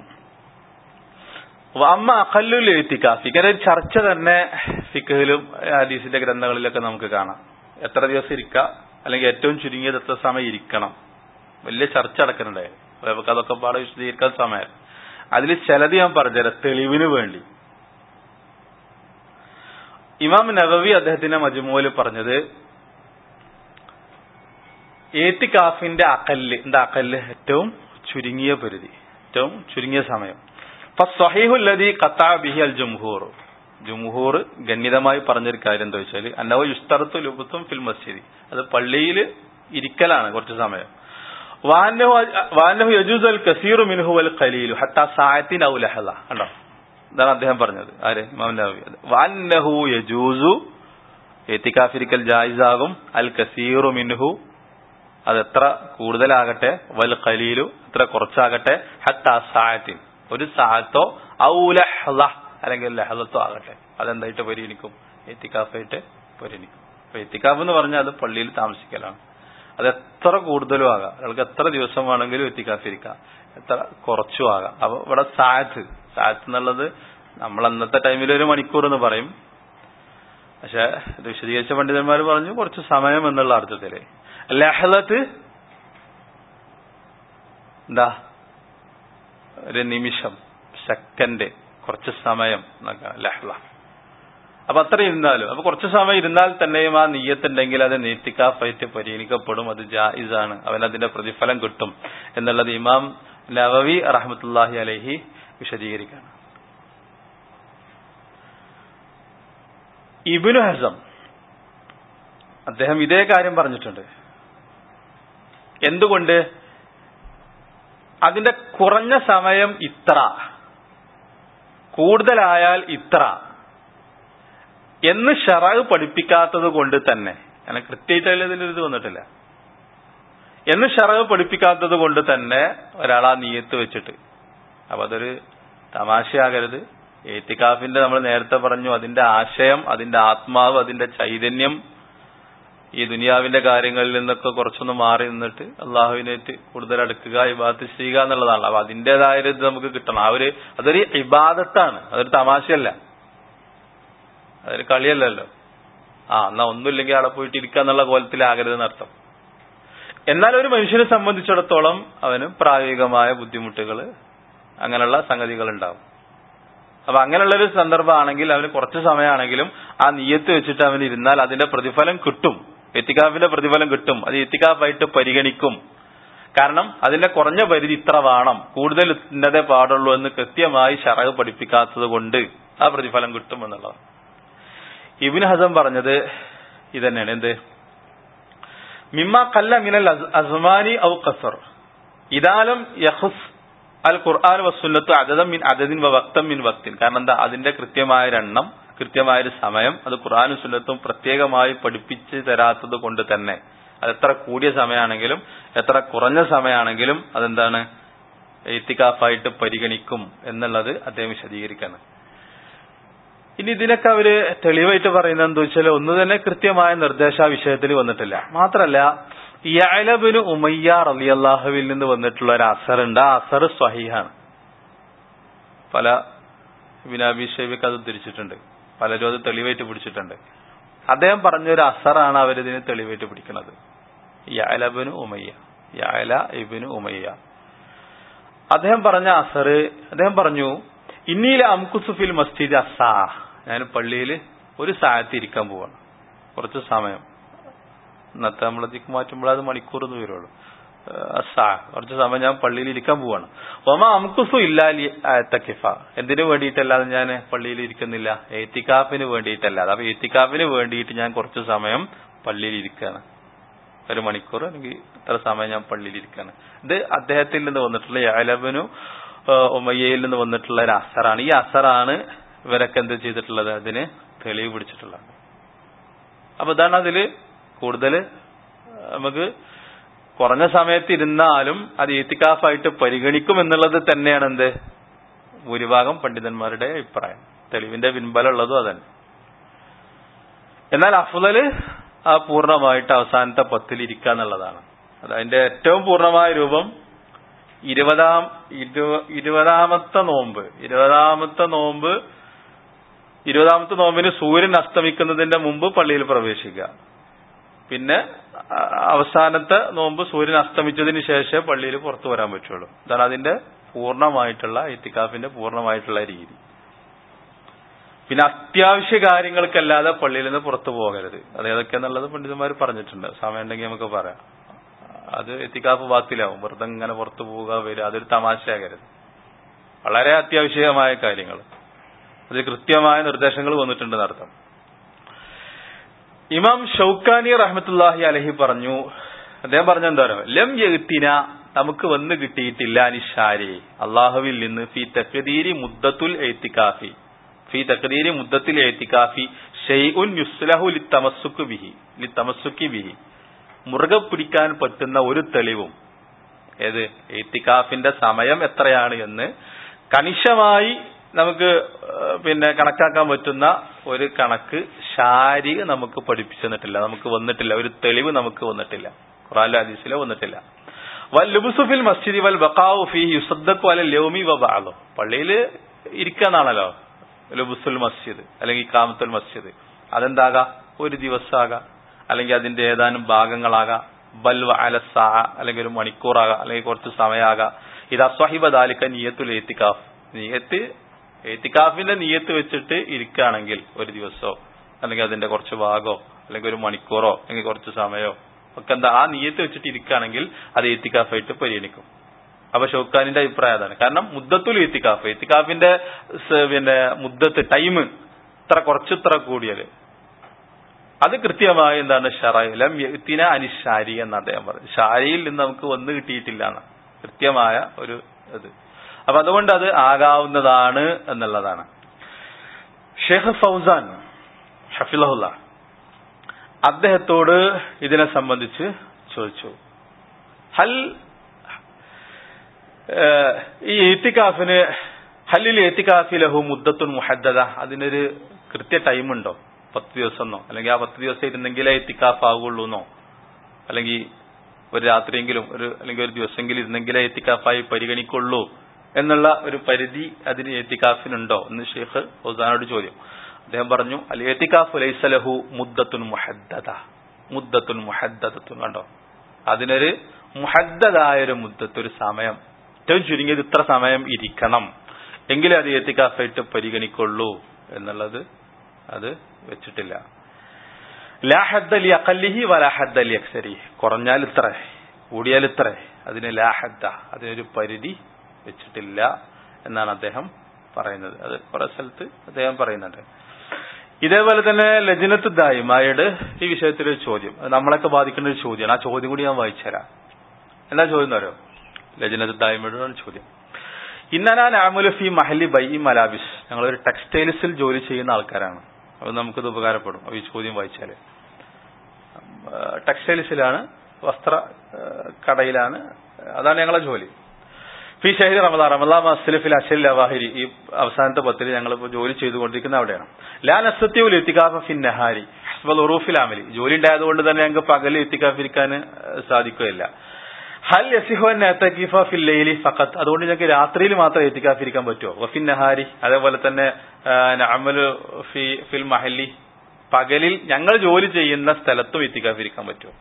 അമ്മ അഖല്ലുൽ എത്തിക്കാഫ് ഇങ്ങനെ ഒരു ചർച്ച തന്നെ ഫിഖിലും ഹദീസിന്റെ ഗ്രന്ഥങ്ങളിലൊക്കെ നമുക്ക് കാണാം എത്ര ദിവസം ഇരിക്കുക അല്ലെങ്കിൽ ഏറ്റവും ചുരുങ്ങിയത് എത്ര സമയം ഇരിക്കണം വലിയ ചർച്ച നടക്കുന്നുണ്ടായിരുന്നു നമുക്ക് അതൊക്കെ പാടെ വിശദീകരിക്കാൻ സമയം അതിൽ ചിലത് ഞാൻ പറഞ്ഞുതരാം തെളിവിന് വേണ്ടി ഇമാം നബവി അദ്ദേഹത്തിന്റെ മജുമോല് പറഞ്ഞത് ഏത്തിക്കാഫിന്റെ അക്കല്ല് എന്താ അക്കല്ല് ഏറ്റവും ചുരുങ്ങിയ പരിധി ഏറ്റവും ചുരുങ്ങിയ സമയം സ്വഹീഹുല്ലതി ഖത്താ ബിഹി അൽ ജംഹൂർ ജംഹൂർ ഗണ്യതമായി പറഞ്ഞൊരു കാര്യം എന്താ വെച്ചാൽ അന്നവ യുസ്തറത്തു ലുബത്തും ഫിൽ മസ്ജിദി അത് പള്ളിയിൽ ഇരിക്കലാണ് കുറച്ച് സമയം വാനഹു യജൂസ് അൽ കസീറു മിൻഹു അൽ ഖലീലു ഹത്താ സായത്തിൻ ഔ ലഹല കണ്ടോ ഇതാണ് അദ്ദേഹം പറഞ്ഞത് ആര് ഇമാം നവവി വന്നഹു യജൂസു എത്തിക്കാഫിരിക്കൽ ജായിസാകും അൽ കസീറു മിൻഹു അത് എത്ര കൂടുതലാകട്ടെ വൽ ഖലീലു എത്ര കുറച്ചാകട്ടെ ഹത്ത സായത്തിൻ ഒരു സാഹത്തോ ഔ ലഹ്ള അല്ലെങ്കിൽ ലഹളത്തോ ആകട്ടെ അതെന്തായിട്ട് പരിഗണിക്കും എത്തിക്കാഫായിട്ട് പരിഗണിക്കും അപ്പൊ എത്തിക്കാഫ് എന്ന് പറഞ്ഞാൽ അത് പള്ളിയിൽ താമസിക്കലാണ് അത് എത്ര കൂടുതലും ആകാം ഒരാൾക്ക് എത്ര ദിവസം വേണമെങ്കിലും എത്തിക്കാഫിരിക്കാം എത്ര കുറച്ചും ആകാം അപ്പൊ ഇവിടെ സായത്ത് സായത്ത് എന്നുള്ളത് നമ്മൾ അന്നത്തെ ടൈമിൽ ഒരു മണിക്കൂർ എന്ന് പറയും പക്ഷെ ഇത് വിശദീകരിച്ച പണ്ഡിതന്മാർ പറഞ്ഞു കുറച്ച് സമയം എന്നുള്ള അർത്ഥത്തില് ലഹലത്ത് എന്താ ഒരു നിമിഷം സെക്കൻഡ് കുറച്ച് സമയം എന്നൊക്കെ ലഹ്ല അപ്പൊ അത്ര ഇരുന്നാലും അപ്പൊ കുറച്ച് സമയം ഇരുന്നാൽ തന്നെയും ആ നീയത്തുണ്ടെങ്കിൽ അത് നീത്തിക്കാഫായിട്ട് പരിഗണിക്കപ്പെടും അത് ജായിസാണ് അവൻ അതിന്റെ പ്രതിഫലം കിട്ടും എന്നുള്ളത് ഇമാം നവവി റഹ്മത്തുല്ലാഹി അലഹി വിശദീകരിക്കാണ് ഇബിനു ഹസം അദ്ദേഹം ഇതേ കാര്യം പറഞ്ഞിട്ടുണ്ട് എന്തുകൊണ്ട് അതിന്റെ കുറഞ്ഞ സമയം ഇത്ര കൂടുതലായാൽ ഇത്ര എന്ന് ഷറാവ് പഠിപ്പിക്കാത്തത് കൊണ്ട് തന്നെ അങ്ങനെ കൃത്യമായിട്ട് ഇതിൽ ഇത് വന്നിട്ടില്ല എന്ന് ഷറാവ് പഠിപ്പിക്കാത്തത് കൊണ്ട് തന്നെ ഒരാൾ ആ നീയത്ത് വെച്ചിട്ട് അപ്പൊ അതൊരു തമാശയാകരുത് ഏത്തിക്കാഫിന്റെ നമ്മൾ നേരത്തെ പറഞ്ഞു അതിന്റെ ആശയം അതിന്റെ ആത്മാവ് അതിന്റെ ചൈതന്യം ഈ ദുനിയാവിന്റെ കാര്യങ്ങളിൽ നിന്നൊക്കെ കുറച്ചൊന്ന് മാറി നിന്നിട്ട് അള്ളാഹുവിനേറ്റ് കൂടുതൽ അടുക്കുക ഇബാദത്ത് ചെയ്യുക എന്നുള്ളതാണ് അപ്പൊ അതിന്റേതായ ഒരു ഇത് നമുക്ക് കിട്ടണം ആ ഒരു അതൊരു ഇബാദത്താണ് അതൊരു തമാശയല്ല അതൊരു കളിയല്ലല്ലോ ആ എന്നാ ഒന്നുമില്ലെങ്കിൽ അവിടെ പോയിട്ട് ഇരിക്കുക എന്നുള്ള കോലത്തിലാകരുതെന്ന് അർത്ഥം എന്നാൽ ഒരു മനുഷ്യനെ സംബന്ധിച്ചിടത്തോളം അവന് പ്രായോഗികമായ ബുദ്ധിമുട്ടുകൾ അങ്ങനെയുള്ള സംഗതികൾ ഉണ്ടാവും അപ്പൊ അങ്ങനെയുള്ളൊരു സന്ദർഭമാണെങ്കിൽ അവന് കുറച്ച് സമയമാണെങ്കിലും ആ നീയത്ത് വെച്ചിട്ട് അവൻ ഇരുന്നാൽ അതിന്റെ പ്രതിഫലം കിട്ടും എത്തിക്കാഫിന്റെ പ്രതിഫലം കിട്ടും അത് എത്തിക്കാഫായിട്ട് പരിഗണിക്കും കാരണം അതിന്റെ കുറഞ്ഞ പരിധി ഇത്ര വേണം കൂടുതൽ ഇന്നതേ പാടുള്ളൂ എന്ന് കൃത്യമായി ഷറവ് പഠിപ്പിക്കാത്തത് കൊണ്ട് ആ പ്രതിഫലം കിട്ടും എന്നുള്ളതാണ് ഇബിൻ ഹസം പറഞ്ഞത് ഇതന്നെയാണ് എന്ത് മിമ്മ കല്ല മിനൽ അസ്മാനി ഔ ഖസർ ഇതാലം യഹുസ് അൽ ഖുർആൻ വസുന്നത്ത് അതദം മിൻ അതദിൻ വക്തം മിൻ വക്തിൻ കാരണം എന്താ അതിന്റെ കൃത്യമായ എണ്ണം കൃത്യമായ ഒരു സമയം അത് ഖുർആാനും സുന്നത്തും പ്രത്യേകമായി പഠിപ്പിച്ച് തരാത്തത് കൊണ്ട് തന്നെ അത് എത്ര കൂടിയ സമയമാണെങ്കിലും എത്ര കുറഞ്ഞ സമയമാണെങ്കിലും അതെന്താണ് ഇത്തിക്കാഫായിട്ട് പരിഗണിക്കും എന്നുള്ളത് അദ്ദേഹം വിശദീകരിക്കാണ് ഇനി ഇതിനൊക്കെ അവര് തെളിവായിട്ട് പറയുന്നത് എന്താ വെച്ചാൽ ഒന്ന് തന്നെ കൃത്യമായ നിർദ്ദേശ ആ വിഷയത്തിൽ വന്നിട്ടില്ല മാത്രല്ല യഅലബിന് ഉമയ്യ റളിയല്ലാഹുവിൽ നിന്ന് വന്നിട്ടുള്ള ഒരു അസറുണ്ട് ആ അസർ സ്വഹീഹാണ് പല ബിനാബി ഷൈബിക്ക് അത് ഉദ്ധരിച്ചിട്ടുണ്ട് പലരും അത് തെളിവായിട്ട് പിടിച്ചിട്ടുണ്ട് അദ്ദേഹം പറഞ്ഞൊരു അസറാണ് അവരിതിന് തെളിവായിട്ട് പിടിക്കുന്നത് യഅലബിന് ഉമയ്യ യഅല ഇബിന് ഉമയ്യ അദ്ദേഹം പറഞ്ഞ അസർ അദ്ദേഹം പറഞ്ഞു ഇന്നീല അംകുസുഫിൽ മസ്ജിദ് അസാ ഞാൻ പള്ളിയിൽ ഒരു സായത്ത് ഇരിക്കാൻ പോവാണ് കുറച്ച് സമയം ഇന്നത്തെ നമ്മളതിക്ക് മാറ്റുമ്പോൾ അത് മണിക്കൂർ എന്ന് വരുള്ളൂ അസാ കുറച്ച് സമയം ഞാൻ പള്ളിയിൽ ഇരിക്കാൻ പോവാണ് ഒമ അംകുസു ഇല്ലാലി തക്കിഫ എന്തിനു വേണ്ടിയിട്ടല്ലാതെ ഞാൻ പള്ളിയിൽ ഇരിക്കുന്നില്ല ഏത്തിക്കാഫിന് വേണ്ടിയിട്ടല്ലാതെ അപ്പൊ ഏത്തിക്കാഫിന് വേണ്ടിയിട്ട് ഞാൻ കുറച്ച് സമയം പള്ളിയിൽ ഇരിക്കുകയാണ് ഒരു മണിക്കൂർ അല്ലെങ്കിൽ ഇത്ര സമയം ഞാൻ പള്ളിയിൽ ഇരിക്കുകയാണ് ഇത് അദ്ദേഹത്തിൽ നിന്ന് വന്നിട്ടുള്ള യാലബനു ഉമയ്യയിൽ നിന്ന് വന്നിട്ടുള്ള ഒരു അസറാണ് ഈ അസറാണ് ഇവരൊക്കെ എന്ത് ചെയ്തിട്ടുള്ളത് അതിന് തെളിവ് പിടിച്ചിട്ടുള്ളത് അപ്പൊ ഇതാണ് അതില് കൂടുതൽ നമുക്ക് കുറഞ്ഞ സമയത്ത് ഇരുന്നാലും അത് ഈത്തിക്കാഫായിട്ട് പരിഗണിക്കും എന്നുള്ളത് തന്നെയാണ് എന്ത് ഭൂരിഭാഗം പണ്ഡിതന്മാരുടെ അഭിപ്രായം തെളിവിന്റെ പിൻബലമുള്ളതും അതന്നെ എന്നാൽ അഫ്ലല് ആ പൂർണ്ണമായിട്ട് അവസാനത്തെ പത്തിൽ ഇരിക്കുക എന്നുള്ളതാണ് അത് അതിന്റെ ഏറ്റവും പൂർണ്ണമായ രൂപം ഇരുപതാം ഇരുപതാമത്തെ നോമ്പ് ഇരുപതാമത്തെ നോമ്പ് ഇരുപതാമത്തെ നോമ്പിന് സൂര്യൻ അസ്തമിക്കുന്നതിന്റെ മുമ്പ് പള്ളിയിൽ പ്രവേശിക്കുക പിന്നെ അവസാനത്തെ നോമ്പ് സൂര്യൻ അസ്തമിച്ചതിന് ശേഷം പള്ളിയിൽ പുറത്തു വരാൻ പറ്റുള്ളൂ ഇതാണ് അതിന്റെ പൂർണ്ണമായിട്ടുള്ള ഇത്തിക്കാഫിന്റെ പൂർണ്ണമായിട്ടുള്ള രീതി പിന്നെ അത്യാവശ്യ കാര്യങ്ങൾക്കല്ലാതെ പള്ളിയിൽ നിന്ന് പുറത്തു പോകരുത് അത് ഏതൊക്കെയാന്നുള്ളത് പണ്ഡിതന്മാർ പറഞ്ഞിട്ടുണ്ട് സമയം ഉണ്ടെങ്കിൽ നമുക്ക് പറയാം അത് എത്തിക്കാഫ് ബാത്തിലാവും വെറുതെ ഇങ്ങനെ പുറത്തു പോവുക വരിക അതൊരു തമാശയാകരുത് വളരെ അത്യാവശ്യമായ കാര്യങ്ങൾ അതിൽ കൃത്യമായ നിർദ്ദേശങ്ങൾ വന്നിട്ടുണ്ട് എന്നർത്ഥം ഇമാം ഷൌക്കാനി റഹ്മത്തുല്ലാഹി അലഹി പറഞ്ഞു അദ്ദേഹം പറഞ്ഞ എന്താ പറയുക ലം യത്തിന നമുക്ക് വന്ന് കിട്ടിയിട്ടില്ല നിഷാരി അള്ളാഹുവിൽ നിന്ന് ഫി തഖദീരി മുദ്ദത്തുൽ എത്തിക്കാഫി ഫി തഖദീരി മുദ്ദത്തിൽ എത്തിക്കാഫി ഷെയ്ഉൻ യുസ്ലഹു ലിത്തമസ്സുക്ക് ബിഹി ലിത്തമസ്സുക്കി ബിഹി മുറുകെ പിടിക്കാൻ പറ്റുന്ന ഒരു തെളിവും ഏത് എത്തിക്കാഫിന്റെ സമയം എത്രയാണ് എന്ന് കണിശമായി നമുക്ക് ഏഹ്, പിന്നെ കണക്കാക്കാൻ പറ്റുന്ന ഒരു കണക്ക് ശാരിക നമുക്ക് പഠിപ്പിച്ചു തന്നിട്ടില്ല നമുക്ക് വന്നിട്ടില്ല ഒരു തെളിവ് നമുക്ക് വന്നിട്ടില്ല ഖുറാനിലെ ഹദീസിലോ വന്നിട്ടില്ല വല്ലുബുസുഫിൽ മസ്ജിദി വൽ ബഖാവു ഫീ യുസദ്ദഖു അലൽ യൗമി വ ബഅദു പള്ളിയിൽ ഇരിക്കാന്നാണല്ലോ ലുബുസുൽ മസ്ജിദ് അല്ലെങ്കിൽ കാമത്തുൽ മസ്ജിദ് അതെന്താകാം ഒരു ദിവസമാകാം അല്ലെങ്കിൽ അതിന്റെ ഏതാനും ഭാഗങ്ങളാകാം ബൽവ അലസാ അല്ലെങ്കിൽ ഒരു മണിക്കൂറാകാം അല്ലെങ്കിൽ കുറച്ച് സമയമാകാം ഇത് അസ്വഹിബ ദാലിക്ക നിയത്തുൽ ഏത്തിക്കാഫ് നിയത്ത് ഏത്തിക്കാഫിന്റെ നിയത്ത് വെച്ചിട്ട് ഇരിക്കുകയാണെങ്കിൽ ഒരു ദിവസമോ അല്ലെങ്കിൽ അതിന്റെ കുറച്ച് ഭാഗമോ അല്ലെങ്കിൽ ഒരു മണിക്കൂറോ അല്ലെങ്കിൽ കുറച്ച് സമയമോ ഒക്കെ എന്താ ആ നിയത്ത് വെച്ചിട്ട് ഇരിക്കുകയാണെങ്കിൽ അത് ഏത്തിക്കാഫായിട്ട് പരിഗണിക്കും അപ്പൊ ഷൗക്കാനിന്റെ അഭിപ്രായം അതാണ് കാരണം മുദ്ദത്തുൽ ഏത്തിക്കാഫ് ഏത്തിക്കാഫിന്റെ സ് പിന്നെ മുദ്ദത്ത് ടൈം ഇത്ര കുറച്ച് ഇത്ര കൂടിയത് അത് കൃത്യമായി എന്താണ് ഷറയിലം യത്തിന അനിഷാരി എന്ന് അദ്ദേഹം പറഞ്ഞു ഷാരിയിൽ നിന്ന് നമുക്ക് വന്നു കിട്ടിയിട്ടില്ല എന്ന് കൃത്യമായ ഒരു ഇത് അപ്പൊ അതുകൊണ്ട് അത് ആകാവുന്നതാണ് എന്നുള്ളതാണ് ഷെയ്ഖ് ഫൗസാൻ ഷഫിലഹുല്ല അദ്ദേഹത്തോട് ഇതിനെ സംബന്ധിച്ച് ചോദിച്ചു ഹൽ ഏഹ്, ഈ ഏത്തിക്കാഫിന് ഹല്ലിൽ ഏത്തിക്കാഫി ലഹു മുദ്ദത്തുൻ മുഹദ്ദദ അതിനൊരു കൃത്യ ടൈമുണ്ടോ പത്ത് ദിവസം എന്നോ അല്ലെങ്കിൽ ആ പത്ത് ദിവസം ഇരുന്നെങ്കിലേ എത്തിക്കാഫ് ആവുള്ളൂ എന്നോ അല്ലെങ്കിൽ ഒരു രാത്രിയെങ്കിലും ഒരു അല്ലെങ്കിൽ ഒരു ദിവസമെങ്കിലും ഇരുന്നെങ്കിലേ എത്തിക്കാഫായി പരിഗണിക്കുള്ളൂ എന്നുള്ള ഒരു പരിധി അതിന് എത്തിക്കാഫിനുണ്ടോ എന്ന് ഷെയ്ഖ് ഫൗസാനോട് ചോദ്യം അദ്ദേഹം പറഞ്ഞു അൽ എത്തിക്കാഫു ലൈസലഹു മുദ്ദത്തുൻ മുഹദ്ദദ മുദ്ദത്തുൻ മുഹദ്ദത്തുൻ കണ്ടോ അതിനൊരു മുഹദ്ദതായ ഒരു മുദ്ദത്ത് ഒരു സമയം ഏറ്റവും ചുരുങ്ങിയത് ഇത്ര സമയം ഇരിക്കണം എങ്കിലേ അത് എത്തിക്കാഫായിട്ട് പരിഗണിക്കുള്ളൂ എന്നുള്ളത് അത് വെച്ചിട്ടില്ല ലാഹദ്ദ ലി അഖല്ലിഹി വലാഹദ്ദ ലി അക്സരി കുറഞ്ഞാൽ ഇത്ര കൂടിയാൽ ഇത്ര അതിന് ലാഹദ്ദ അതിനൊരു പരിധി വെച്ചിട്ടില്ല എന്നാണ് അദ്ദേഹം പറയുന്നത് അത് കുറെ സ്ഥലത്ത് അദ്ദേഹം പറയുന്നുണ്ട് ഇതേപോലെ തന്നെ ലജനത്ത് ദായിമായുടെ ഈ വിഷയത്തിൽ ഒരു ചോദ്യം അത് നമ്മളൊക്കെ ബാധിക്കുന്ന ഒരു ചോദ്യമാണ് ആ ചോദ്യം കൂടി ഞാൻ വായിച്ചുതരാം എന്താ ചോദ്യം എന്ന് അറിയോ ലജനത്ത് ദായിമയുടെ ചോദ്യം ഇന്നനാൻ ആമുലഫി മഹലി ബൈ മലാബിസ് ഞങ്ങളൊരു ടെക്സ്റ്റൈൽസിൽ ജോലി ചെയ്യുന്ന ആൾക്കാരാണ് അത് നമുക്കിത് ഉപകാരപ്പെടും അപ്പൊ ഈ ചോദ്യം വായിച്ചാല് ടെക്സ്റ്റൈൽസിലാണ് വസ്ത്ര ഏഹ്, കടയിലാണ് അതാണ് ഞങ്ങളെ ജോലി ഫി ഷഹരി റമദാൻ റമദാൻ മാസത്തിലെ അഷൽ അവാഹിരി ഈ അവസാനത്തെ പത്തിൽ ഞങ്ങൾ ഇപ്പോൾ ജോലി ചെയ്തുകൊണ്ടിരിക്കുന്ന അവിടെയാണ് ലാ നസത്യവുൽ എത്തിക്കാഫ ഫിൻ നഹാരി ഹസ്ബൽ ഉറൂഫിൽ ആമലി ജോലി ഉണ്ടായതുകൊണ്ട് തന്നെ ഞങ്ങൾക്ക് പകൽ എത്തിക്കാഫിരിക്കാൻ സാധിക്കുകയില്ല ഹൽ യസിഹോൻ എത്തക്കീഫ ഫിൽ ലൈലി ഫഖത്ത് അതുകൊണ്ട് ഞങ്ങൾക്ക് രാത്രിയിൽ മാത്രം എത്തിക്കാഫിരിക്കാൻ പറ്റുമോ വഫിൻ നഹാരി അതേപോലെ തന്നെ ആ, അമലു ഫി ഫിൽ മഹല്ലി പകലിൽ ഞങ്ങൾ ജോലി ചെയ്യുന്ന സ്ഥലത്തും എത്തിക്കാഫിരിക്കാൻ പറ്റുമോ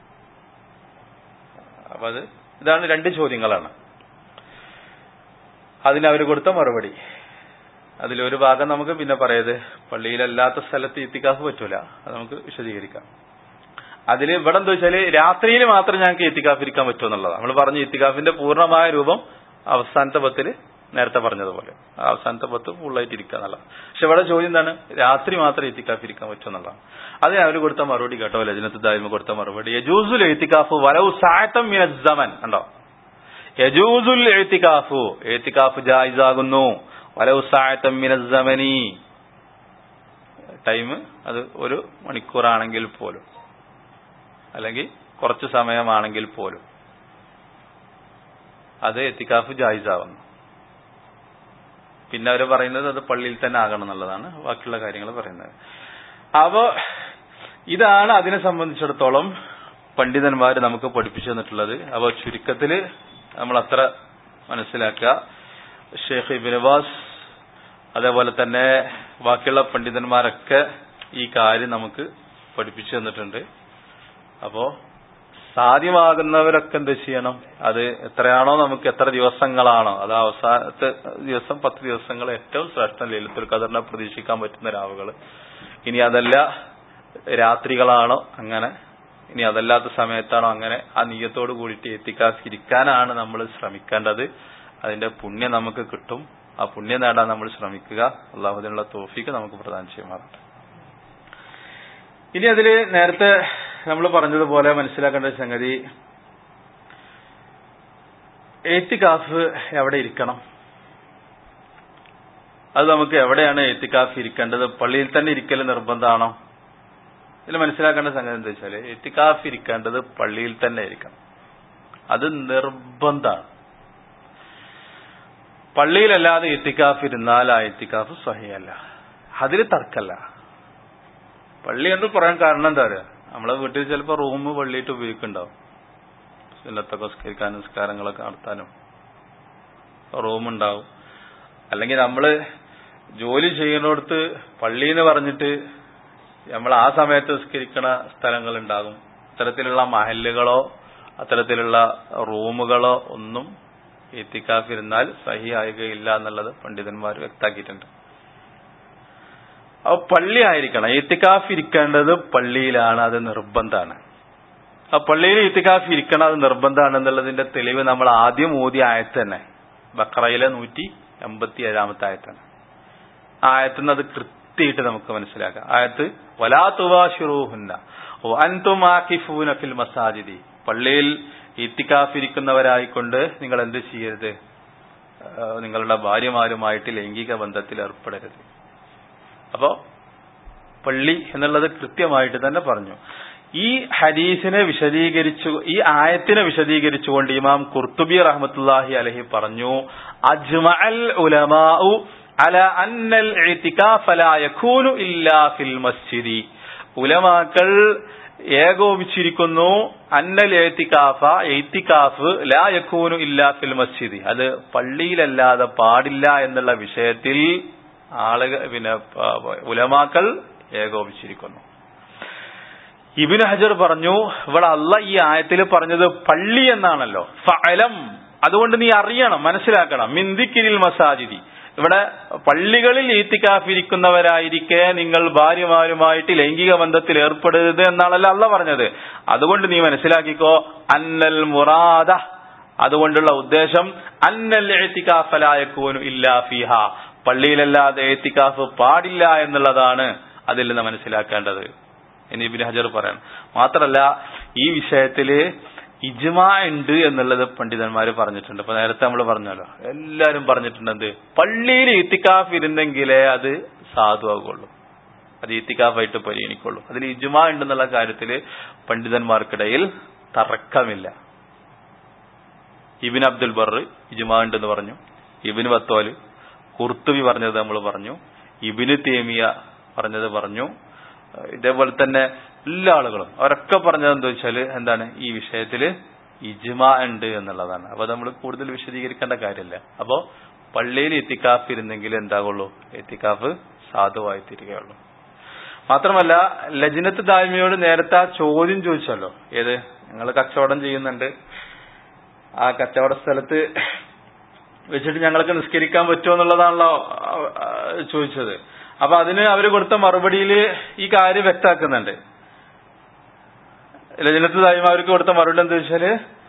അപ്പൊ അത് ഇതാണ് രണ്ട് ചോദ്യങ്ങളാണ് അതിന് അവർ കൊടുത്ത മറുപടി അതിലൊരു ഭാഗം നമുക്ക് പിന്നെ പറയത് പള്ളിയിലല്ലാത്ത സ്ഥലത്ത് ഇത്തിക്കാഫ് പറ്റൂല അത് നമുക്ക് വിശദീകരിക്കാം അതിൽ ഇവിടെ എന്താ വെച്ചാല് രാത്രിയിൽ മാത്രം ഞങ്ങൾക്ക് ഇത്തിക്കാഫ് ഇരിക്കാൻ പറ്റുമെന്നുള്ളതാണ് നമ്മൾ പറഞ്ഞു ഇത്തിക്കാഫിന്റെ പൂർണ്ണമായ രൂപം അവസാനത്തെ പത്തില് നേരത്തെ പറഞ്ഞതുപോലെ ആ അവസാനത്തെ പത്ത് ഫുള്ളായിട്ട് ഇരിക്കുക എന്നുള്ളത് പക്ഷെ ഇവിടെ ചോദ്യം എന്താണ് രാത്രി മാത്രം ഇത്തിക്കാഫ് ഇരിക്കാൻ പറ്റുമെന്നുള്ളതാണ് അതിന് അവർ കൊടുത്ത മറുപടി കേട്ടോ ലജനത്ത് ദായ്മ കൊടുത്ത മറുപടി യജൂസുൽ എത്തിക്കാഫ് വലവ് സായത്തം മിനസ്സമൻ കണ്ടോ യജൂസുൽ എഴുത്തിക്കാഫു എഴുത്തിക്കാഫ് ജായിസാകുന്നു വലവ് സായത്തം മിനസ്സമനി ടൈം അത് ഒരു മണിക്കൂറാണെങ്കിൽ പോലും അല്ലെങ്കിൽ കുറച്ച് സമയമാണെങ്കിൽ പോലും അത് എത്തിക്കാഫ് ജായിസാവുന്നു പിന്നെ അവർ പറയുന്നത് അത് പള്ളിയിൽ തന്നെ ആകണം എന്നുള്ളതാണ് ബാക്കിയുള്ള കാര്യങ്ങൾ പറയുന്നത് അപ്പോ ഇതാണ് അതിനെ സംബന്ധിച്ചിടത്തോളം പണ്ഡിതന്മാർ നമുക്ക് പഠിപ്പിച്ചു തന്നിട്ടുള്ളത് അപ്പോൾ ചുരുക്കത്തില് നമ്മൾ അത്ര മനസ്സിലാക്കുക ഷെയ്ഖ് ഇബിനവാസ് അതേപോലെ തന്നെ ബാക്കിയുള്ള പണ്ഡിതന്മാരൊക്കെ ഈ കാര്യം നമുക്ക് പഠിപ്പിച്ചു തന്നിട്ടുണ്ട് അപ്പോ സാധ്യമാകുന്നവരൊക്കെ എന്ത് ചെയ്യണം അത് എത്രയാണോ നമുക്ക് എത്ര ദിവസങ്ങളാണോ അത് അവസാനത്തെ ദിവസം പത്ത് ദിവസങ്ങൾ ഏറ്റവും ശ്രേഷ്ഠം ലളിത്തുൽ ഖദറിനെ പ്രതീക്ഷിക്കാൻ പറ്റുന്ന രാവുകൾ ഇനി അതല്ല രാത്രികളാണോ അങ്ങനെ ഇനി അതല്ലാത്ത സമയത്താണോ അങ്ങനെ ആ നീയത്തോട് കൂടിയിട്ട് എത്തിക്കാതിരിക്കാനാണ് നമ്മൾ ശ്രമിക്കേണ്ടത് അതിന്റെ പുണ്യം നമുക്ക് കിട്ടും ആ പുണ്യം നേടാൻ നമ്മൾ ശ്രമിക്കുക അള്ളാഹുദിനുള്ള തോഫിക്ക് നമുക്ക് പ്രദാനം ചെയ്യുമാറാം ഇനി അതിൽ നേരത്തെ നമ്മൾ പറഞ്ഞതുപോലെ മനസ്സിലാക്കേണ്ട ഒരു സംഗതി ഏത്തിക്കാഫ് എവിടെ ഇരിക്കണം അത് നമുക്ക് എവിടെയാണ് ഏത്തിക്കാഫ് ഇരിക്കേണ്ടത് പള്ളിയിൽ തന്നെ ഇരിക്കൽ നിർബന്ധമാണോ ഇതിൽ മനസ്സിലാക്കേണ്ട സംഗതി എന്താ വെച്ചാല് ഏത്തിക്കാഫ് ഇരിക്കേണ്ടത് പള്ളിയിൽ തന്നെ ഇരിക്കണം അത് നിർബന്ധമാണ് പള്ളിയിലല്ലാതെ എത്തിക്കാഫ് ഇരുന്നാൽ ആ എത്തിക്കാഫ് സ്വഹിയല്ല അതിൽ തർക്കല്ല പള്ളി എന്ന് പറയാൻ കാരണം എന്താ പറയാ നമ്മളെ വീട്ടിൽ ചിലപ്പോൾ റൂം പള്ളിയിട്ട് ഉപയോഗിക്കുന്നുണ്ടാവും സുന്നത്തൊക്കെ സ്കരിക്കാനും നിസ്കാരങ്ങളൊക്കെ നടത്താനും റൂം ഉണ്ടാവും അല്ലെങ്കിൽ നമ്മള് ജോലി ചെയ്യുന്നിടത്ത് പള്ളി എന്ന് പറഞ്ഞിട്ട് നമ്മൾ ആ സമയത്ത് സ്കരിക്കണ സ്ഥലങ്ങൾ ഉണ്ടാകും അത്തരത്തിലുള്ള മഹല്ലുകളോ അത്തരത്തിലുള്ള റൂമുകളോ ഒന്നും എത്തിക്കാഫിരുന്നാൽ സഹിയാകുകയില്ല എന്നുള്ളത് പണ്ഡിതന്മാർ വ്യക്താക്കിയിട്ടുണ്ട് അപ്പൊ പള്ളി ആയിരിക്കണം ഇത്തിക്കാഫ് ഇരിക്കേണ്ടത് പള്ളിയിലാണ് അത് നിർബന്ധമാണ് ആ പള്ളിയിൽ ഇത്തിക്കാഫ് ഇരിക്കണം അത് നിർബന്ധമാണ് എന്നുള്ളതിന്റെ തെളിവ് നമ്മൾ ആദ്യം ഓതിയ ആയത്ത് തന്നെ ബക്രയിലെ നൂറ്റി എൺപത്തി ഏഴാമത്തെ ആയത്താണ് ആ ആയത്തുനിന്ന് അത് കൃത്യമായിട്ട് നമുക്ക് മനസ്സിലാക്കാം ആയത്ത് വലാ തുവാഷിറൂഹുന്ന അൻതും ആക്കിഫൂന ഫിൽ മസാജിദി പള്ളിയിൽ ഇത്തിക്കാഫിരിക്കുന്നവരായിക്കൊണ്ട് നിങ്ങൾ എന്ത് ചെയ്യരുത് നിങ്ങളുടെ ഭാര്യമാരുമായിട്ട് ലൈംഗിക ബന്ധത്തിൽ ഏർപ്പെടരുത് അപ്പോ പള്ളി എന്നുള്ളത് കൃത്യമായിട്ട് തന്നെ പറഞ്ഞു ഈ ഹദീസിനെ വിശദീകരിച്ചു ഈ ആയത്തിനെ വിശദീകരിച്ചുകൊണ്ട് ഇമാം കുർത്തുബി റഹ്മത്തുല്ലാഹി അലഹി പറഞ്ഞു അജ്മഅൽ ഉലമാഉ അല അന്നൽ ഇഅ്തികാഫ ലാ യകൂനു ഇല്ലാ ഫിൽ മസ്ജിദി ഉലമാക്കൾ ഏകോപിച്ചിരിക്കുന്നു അന്നൽ എത്തിക്കാഫ എത്തിക്കാഫ് ലാ യക്കൂനു ഇല്ലാ ഫിൽ മസ്ജിദി അത് പള്ളിയിലല്ലാതെ പാടില്ല എന്നുള്ള വിഷയത്തിൽ ആളുകൾ പിന്നെ ഉലമാക്കൾ ഏകോപിച്ചിരിക്കുന്നു ഇബിൻ ഹജർ പറഞ്ഞു ഇവിടെ അല്ല ഈ ആയത്തിൽ പറഞ്ഞത് പള്ളി എന്നാണല്ലോ ഫലം അതുകൊണ്ട് നീ അറിയണം മനസ്സിലാക്കണം മിന്ദിക്കിരിൽ മസാജിദി ഇവിടെ പള്ളികളിൽ ഈത്തിക്കാഫിരിക്കുന്നവരായിരിക്കെ നിങ്ങൾ ഭാര്യമാരുമായിട്ട് ലൈംഗിക ബന്ധത്തിൽ ഏർപ്പെടരുത് എന്നാണല്ലോ അല്ല പറഞ്ഞത് അതുകൊണ്ട് നീ മനസ്സിലാക്കിക്കോ അന്നൽ മുറാദ അതുകൊണ്ടുള്ള ഉദ്ദേശം അന്നൽ എത്തിക്കാഫലായക്കൂനു ഇല്ലാ ഫിഹ പള്ളിയിലല്ലാതെ എത്തിക്കാഫ് പാടില്ല എന്നുള്ളതാണ് അതിൽ നിന്ന് മനസ്സിലാക്കേണ്ടത് എന്ന് ഇബിൻ ഹജർ പറയാൻ മാത്രല്ല ഈ വിഷയത്തില് ഇജ്മാ ഉണ്ട് എന്നുള്ളത് പണ്ഡിതന്മാർ പറഞ്ഞിട്ടുണ്ട് ഇപ്പൊ നേരത്തെ നമ്മൾ പറഞ്ഞല്ലോ എല്ലാരും പറഞ്ഞിട്ടുണ്ട് എന്ത് പള്ളിയിൽ ഇത്തിക്കാഫ് ഇരുന്നെങ്കിലേ അത് സാധുവാകുള്ളൂ അത് ഇത്തിക്കാഫായിട്ട് പരിഗണിക്കുള്ളൂ അതിൽ ഇജ്മാ ഉണ്ടെന്നുള്ള കാര്യത്തില് പണ്ഡിതന്മാർക്കിടയിൽ തർക്കമില്ല ഇബിൻ അബ്ദുൽ ബർ ഇജ്മാ ഉണ്ടെന്ന് പറഞ്ഞു ഇബിൻ ബത്തോല് കുർത്തുബി പറഞ്ഞത് നമ്മൾ പറഞ്ഞു ഇബിന് തേമിയ പറഞ്ഞത് പറഞ്ഞു ഇതേപോലെ തന്നെ എല്ലാ ആളുകളും അവരൊക്കെ പറഞ്ഞത് എന്താ വെച്ചാൽ എന്താണ് ഈ വിഷയത്തില് ഇജ്മ ഉണ്ട് എന്നുള്ളതാണ് അപ്പൊ നമ്മൾ കൂടുതൽ വിശദീകരിക്കേണ്ട കാര്യമില്ല അപ്പോ പള്ളിയിൽ എത്തിക്കാഫ് ഇരുന്നെങ്കിൽ എന്താകുള്ളൂ എത്തിക്കാഫ് സാധുവായി തീരുകയുള്ളൂ മാത്രമല്ല ലജ്നത്ത് ദായ്മയോട് നേരത്തെ ആ ചോദ്യം ചോദിച്ചല്ലോ ഏത് ഞങ്ങൾ കച്ചവടം ചെയ്യുന്നുണ്ട് ആ കച്ചവട സ്ഥലത്ത് വെച്ചിട്ട് ഞങ്ങൾക്ക് നിസ്കരിക്കാൻ പറ്റുമോ എന്നുള്ളതാണല്ലോ ചോദിച്ചത് അപ്പൊ അതിന് അവർ കൊടുത്ത മറുപടിയിൽ ഈ കാര്യം വ്യക്താക്കുന്നുണ്ട് ലജനത്ത് തായ്മ അവർക്ക് കൊടുത്ത മറുപടി എന്താ വെച്ചാല്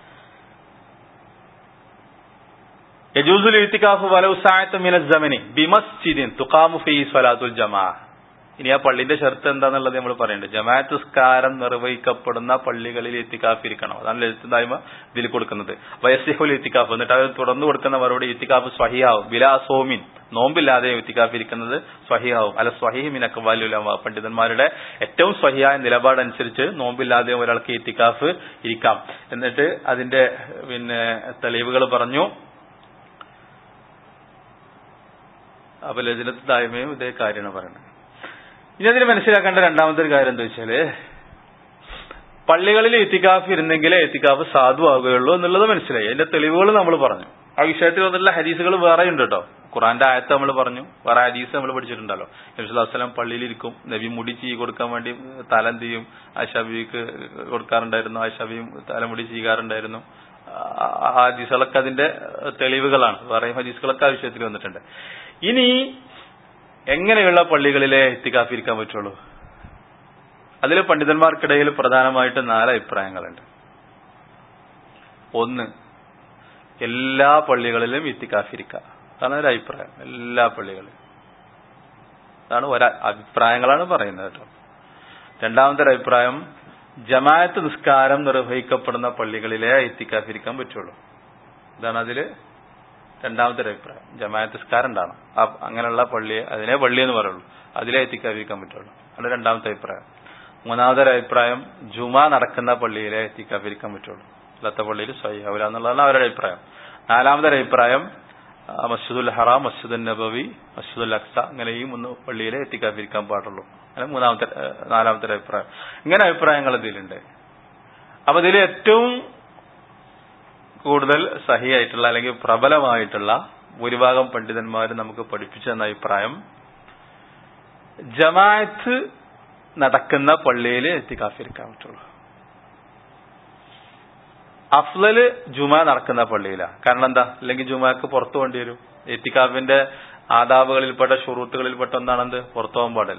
യജൂസുൽ ഇത്തിക്കാഫ് വല ഉസായത്ത് മിന ജമനി ബിമസ്ജിദിൻ തുഖാമു ഫീ സ്വലാത്തുൽ ജമാ ഇനി ആ പള്ളിന്റെ ഷർത്ത് എന്താന്നുള്ളത് നമ്മൾ പറയുന്നുണ്ട് ജമാഅത്ത് സ്കാരം നിർവഹിക്കപ്പെടുന്ന പള്ളികളിൽ ഇത്തിക്കാഫ് ഇരിക്കണം അതാണ് ലളിത തായ്മ ഇതിൽ കൊടുക്കുന്നത് വയസ്സിഹുൽ ഇത്തിക്കാഫ് എന്നിട്ട് അവർ തുടർന്ന് കൊടുക്കുന്ന മറുപടി ഇത്തിക്കാഫ് സ്വഹിയാവും ബിലാ സോമിൻ നോമ്പില്ലാതെ ഇത്തിക്കാഫ് ഇരിക്കുന്നത് സ്വഹിയാവും അല്ല സ്വഹീഹ് മിൻ അക്വാലുലമ പണ്ഡിതന്മാരുടെ ഏറ്റവും സ്വഹിയായ നിലപാടനുസരിച്ച് നോമ്പില്ലാതെ ഒരാൾക്ക് ഇത്തിക്കാഫ് ഇരിക്കാം എന്നിട്ട് അതിന്റെ പിന്നെ തെളിവുകൾ പറഞ്ഞു അപ്പൊ ലജനത്ത് തായ്മയും ഇതേ കാര്യമാണ് പറയുന്നത് ഇനി അതിൽ മനസ്സിലാക്കേണ്ട രണ്ടാമത്തെ ഒരു കാര്യം എന്താ വെച്ചാല് പള്ളികളിൽ എത്തിക്കാഫ് ഇരുന്നെങ്കിലേ എത്തിക്കാഫ് സാധുവാകുകയുള്ളൂ എന്നുള്ളത് മനസ്സിലായി അതിന്റെ തെളിവുകൾ നമ്മൾ പറഞ്ഞു ആ വിഷയത്തിൽ വന്നിട്ടുള്ള ഹദീസുകൾ വേറെ ഉണ്ട് കേട്ടോ ഖുറാന്റെ ആയത്ത് നമ്മൾ പറഞ്ഞു വേറെ ഹദീസ് നമ്മൾ പഠിച്ചിട്ടുണ്ടല്ലോ നബിസ്വലാസ്ലം പള്ളിയിൽ ഇരിക്കും നബി മുടി ചെയ്യ കൊടുക്കാൻ വേണ്ടി തലം ചെയ്യും ആശാബിക്ക് കൊടുക്കാറുണ്ടായിരുന്നു ആശാബിയും തലമുടി ചെയ്യാറുണ്ടായിരുന്നു ആ ഹദീസുകളൊക്കെ അതിന്റെ തെളിവുകളാണ് വേറെ ഹദീസുകളൊക്കെ ആ വിഷയത്തിൽ വന്നിട്ടുണ്ട് ഇനി എങ്ങനെയുള്ള പള്ളികളിലെ എത്തിക്കാഫ് ഇരിക്കാൻ പറ്റുള്ളൂ അതിൽ പണ്ഡിതന്മാർക്കിടയിൽ പ്രധാനമായിട്ട് നാല് അഭിപ്രായങ്ങളുണ്ട് ഒന്ന് എല്ലാ പള്ളികളിലും ഇത്തിക്കാഫ് ഇരിക്കാം അതാണ് ഒരു അഭിപ്രായം എല്ലാ പള്ളികളിലും അതാണ് ഒര അഭിപ്രായങ്ങളാണ് പറയുന്നത് കേട്ടോ രണ്ടാമത്തെ ഒരു അഭിപ്രായം ജമാഅത്ത് നിസ്കാരം നിർവഹിക്കപ്പെടുന്ന പള്ളികളിലെ ഇത്തിക്കാഫ് ഇരിക്കാൻ പറ്റുള്ളൂ ഇതാണ് അതില് രണ്ടാമത്തെ ഒരു അഭിപ്രായം ജമാഅത്ത് നിസ്കാരം ഉണ്ടാണ് ആ അങ്ങനെയുള്ള പള്ളിയെ അതിനെ പള്ളി എന്ന് പറയുള്ളൂ അതിലെ എത്തിക്കാതിരിക്കാൻ പറ്റുള്ളൂ അത് രണ്ടാമത്തെ അഭിപ്രായം മൂന്നാമത്തെ ഒരു അഭിപ്രായം ജുമ നടക്കുന്ന പള്ളിയിലെ എത്തിക്കാതിരിക്കാൻ പറ്റുള്ളൂ അല്ലാത്ത പള്ളിയിൽ സഹിയാവില്ല എന്നുള്ളതാണ് അവരുടെ അഭിപ്രായം നാലാമത്തെ ഒരു അഭിപ്രായം ആ, മസ്ജിദുൽ ഹറാം മസ്ജിദുൽ നബവി മസ്ജിദുൽ അക്സ അങ്ങനെ ഈ മൂന്ന് പള്ളിയിലെ എത്തിക്കാതിരിക്കാൻ പാടുള്ളൂ അങ്ങനെ മൂന്നാമത്തെ ഏ, നാലാമത്തെ ഒരു അഭിപ്രായം ഇങ്ങനെ അഭിപ്രായങ്ങൾ ഇതിലുണ്ട് അപ്പൊ ഇതിൽ ഏറ്റവും കൂടുതൽ സഹിയായിട്ടുള്ള അല്ലെങ്കിൽ പ്രബലമായിട്ടുള്ള ഭൂരിഭാഗം പണ്ഡിതന്മാർ നമുക്ക് പഠിപ്പിച്ചു തന്ന അഭിപ്രായം ജമാഅത്ത് നടക്കുന്ന പള്ളിയിൽ എത്തിക്കാഫിരിക്കാൻ പറ്റുള്ളൂ അഫ്ലല് ജുമ നടക്കുന്ന പള്ളിയിലാണ് കാരണം എന്താ അല്ലെങ്കിൽ ജുമാക്ക് പുറത്തു പോകേണ്ടി വരും എത്തിക്കാഫിന്റെ ആദാബുകളിൽപ്പെട്ട ഷുറൂത്തുകളിൽപ്പെട്ട ഒന്നാണെന്ത് പുറത്തു പോകാൻ പാടില്ല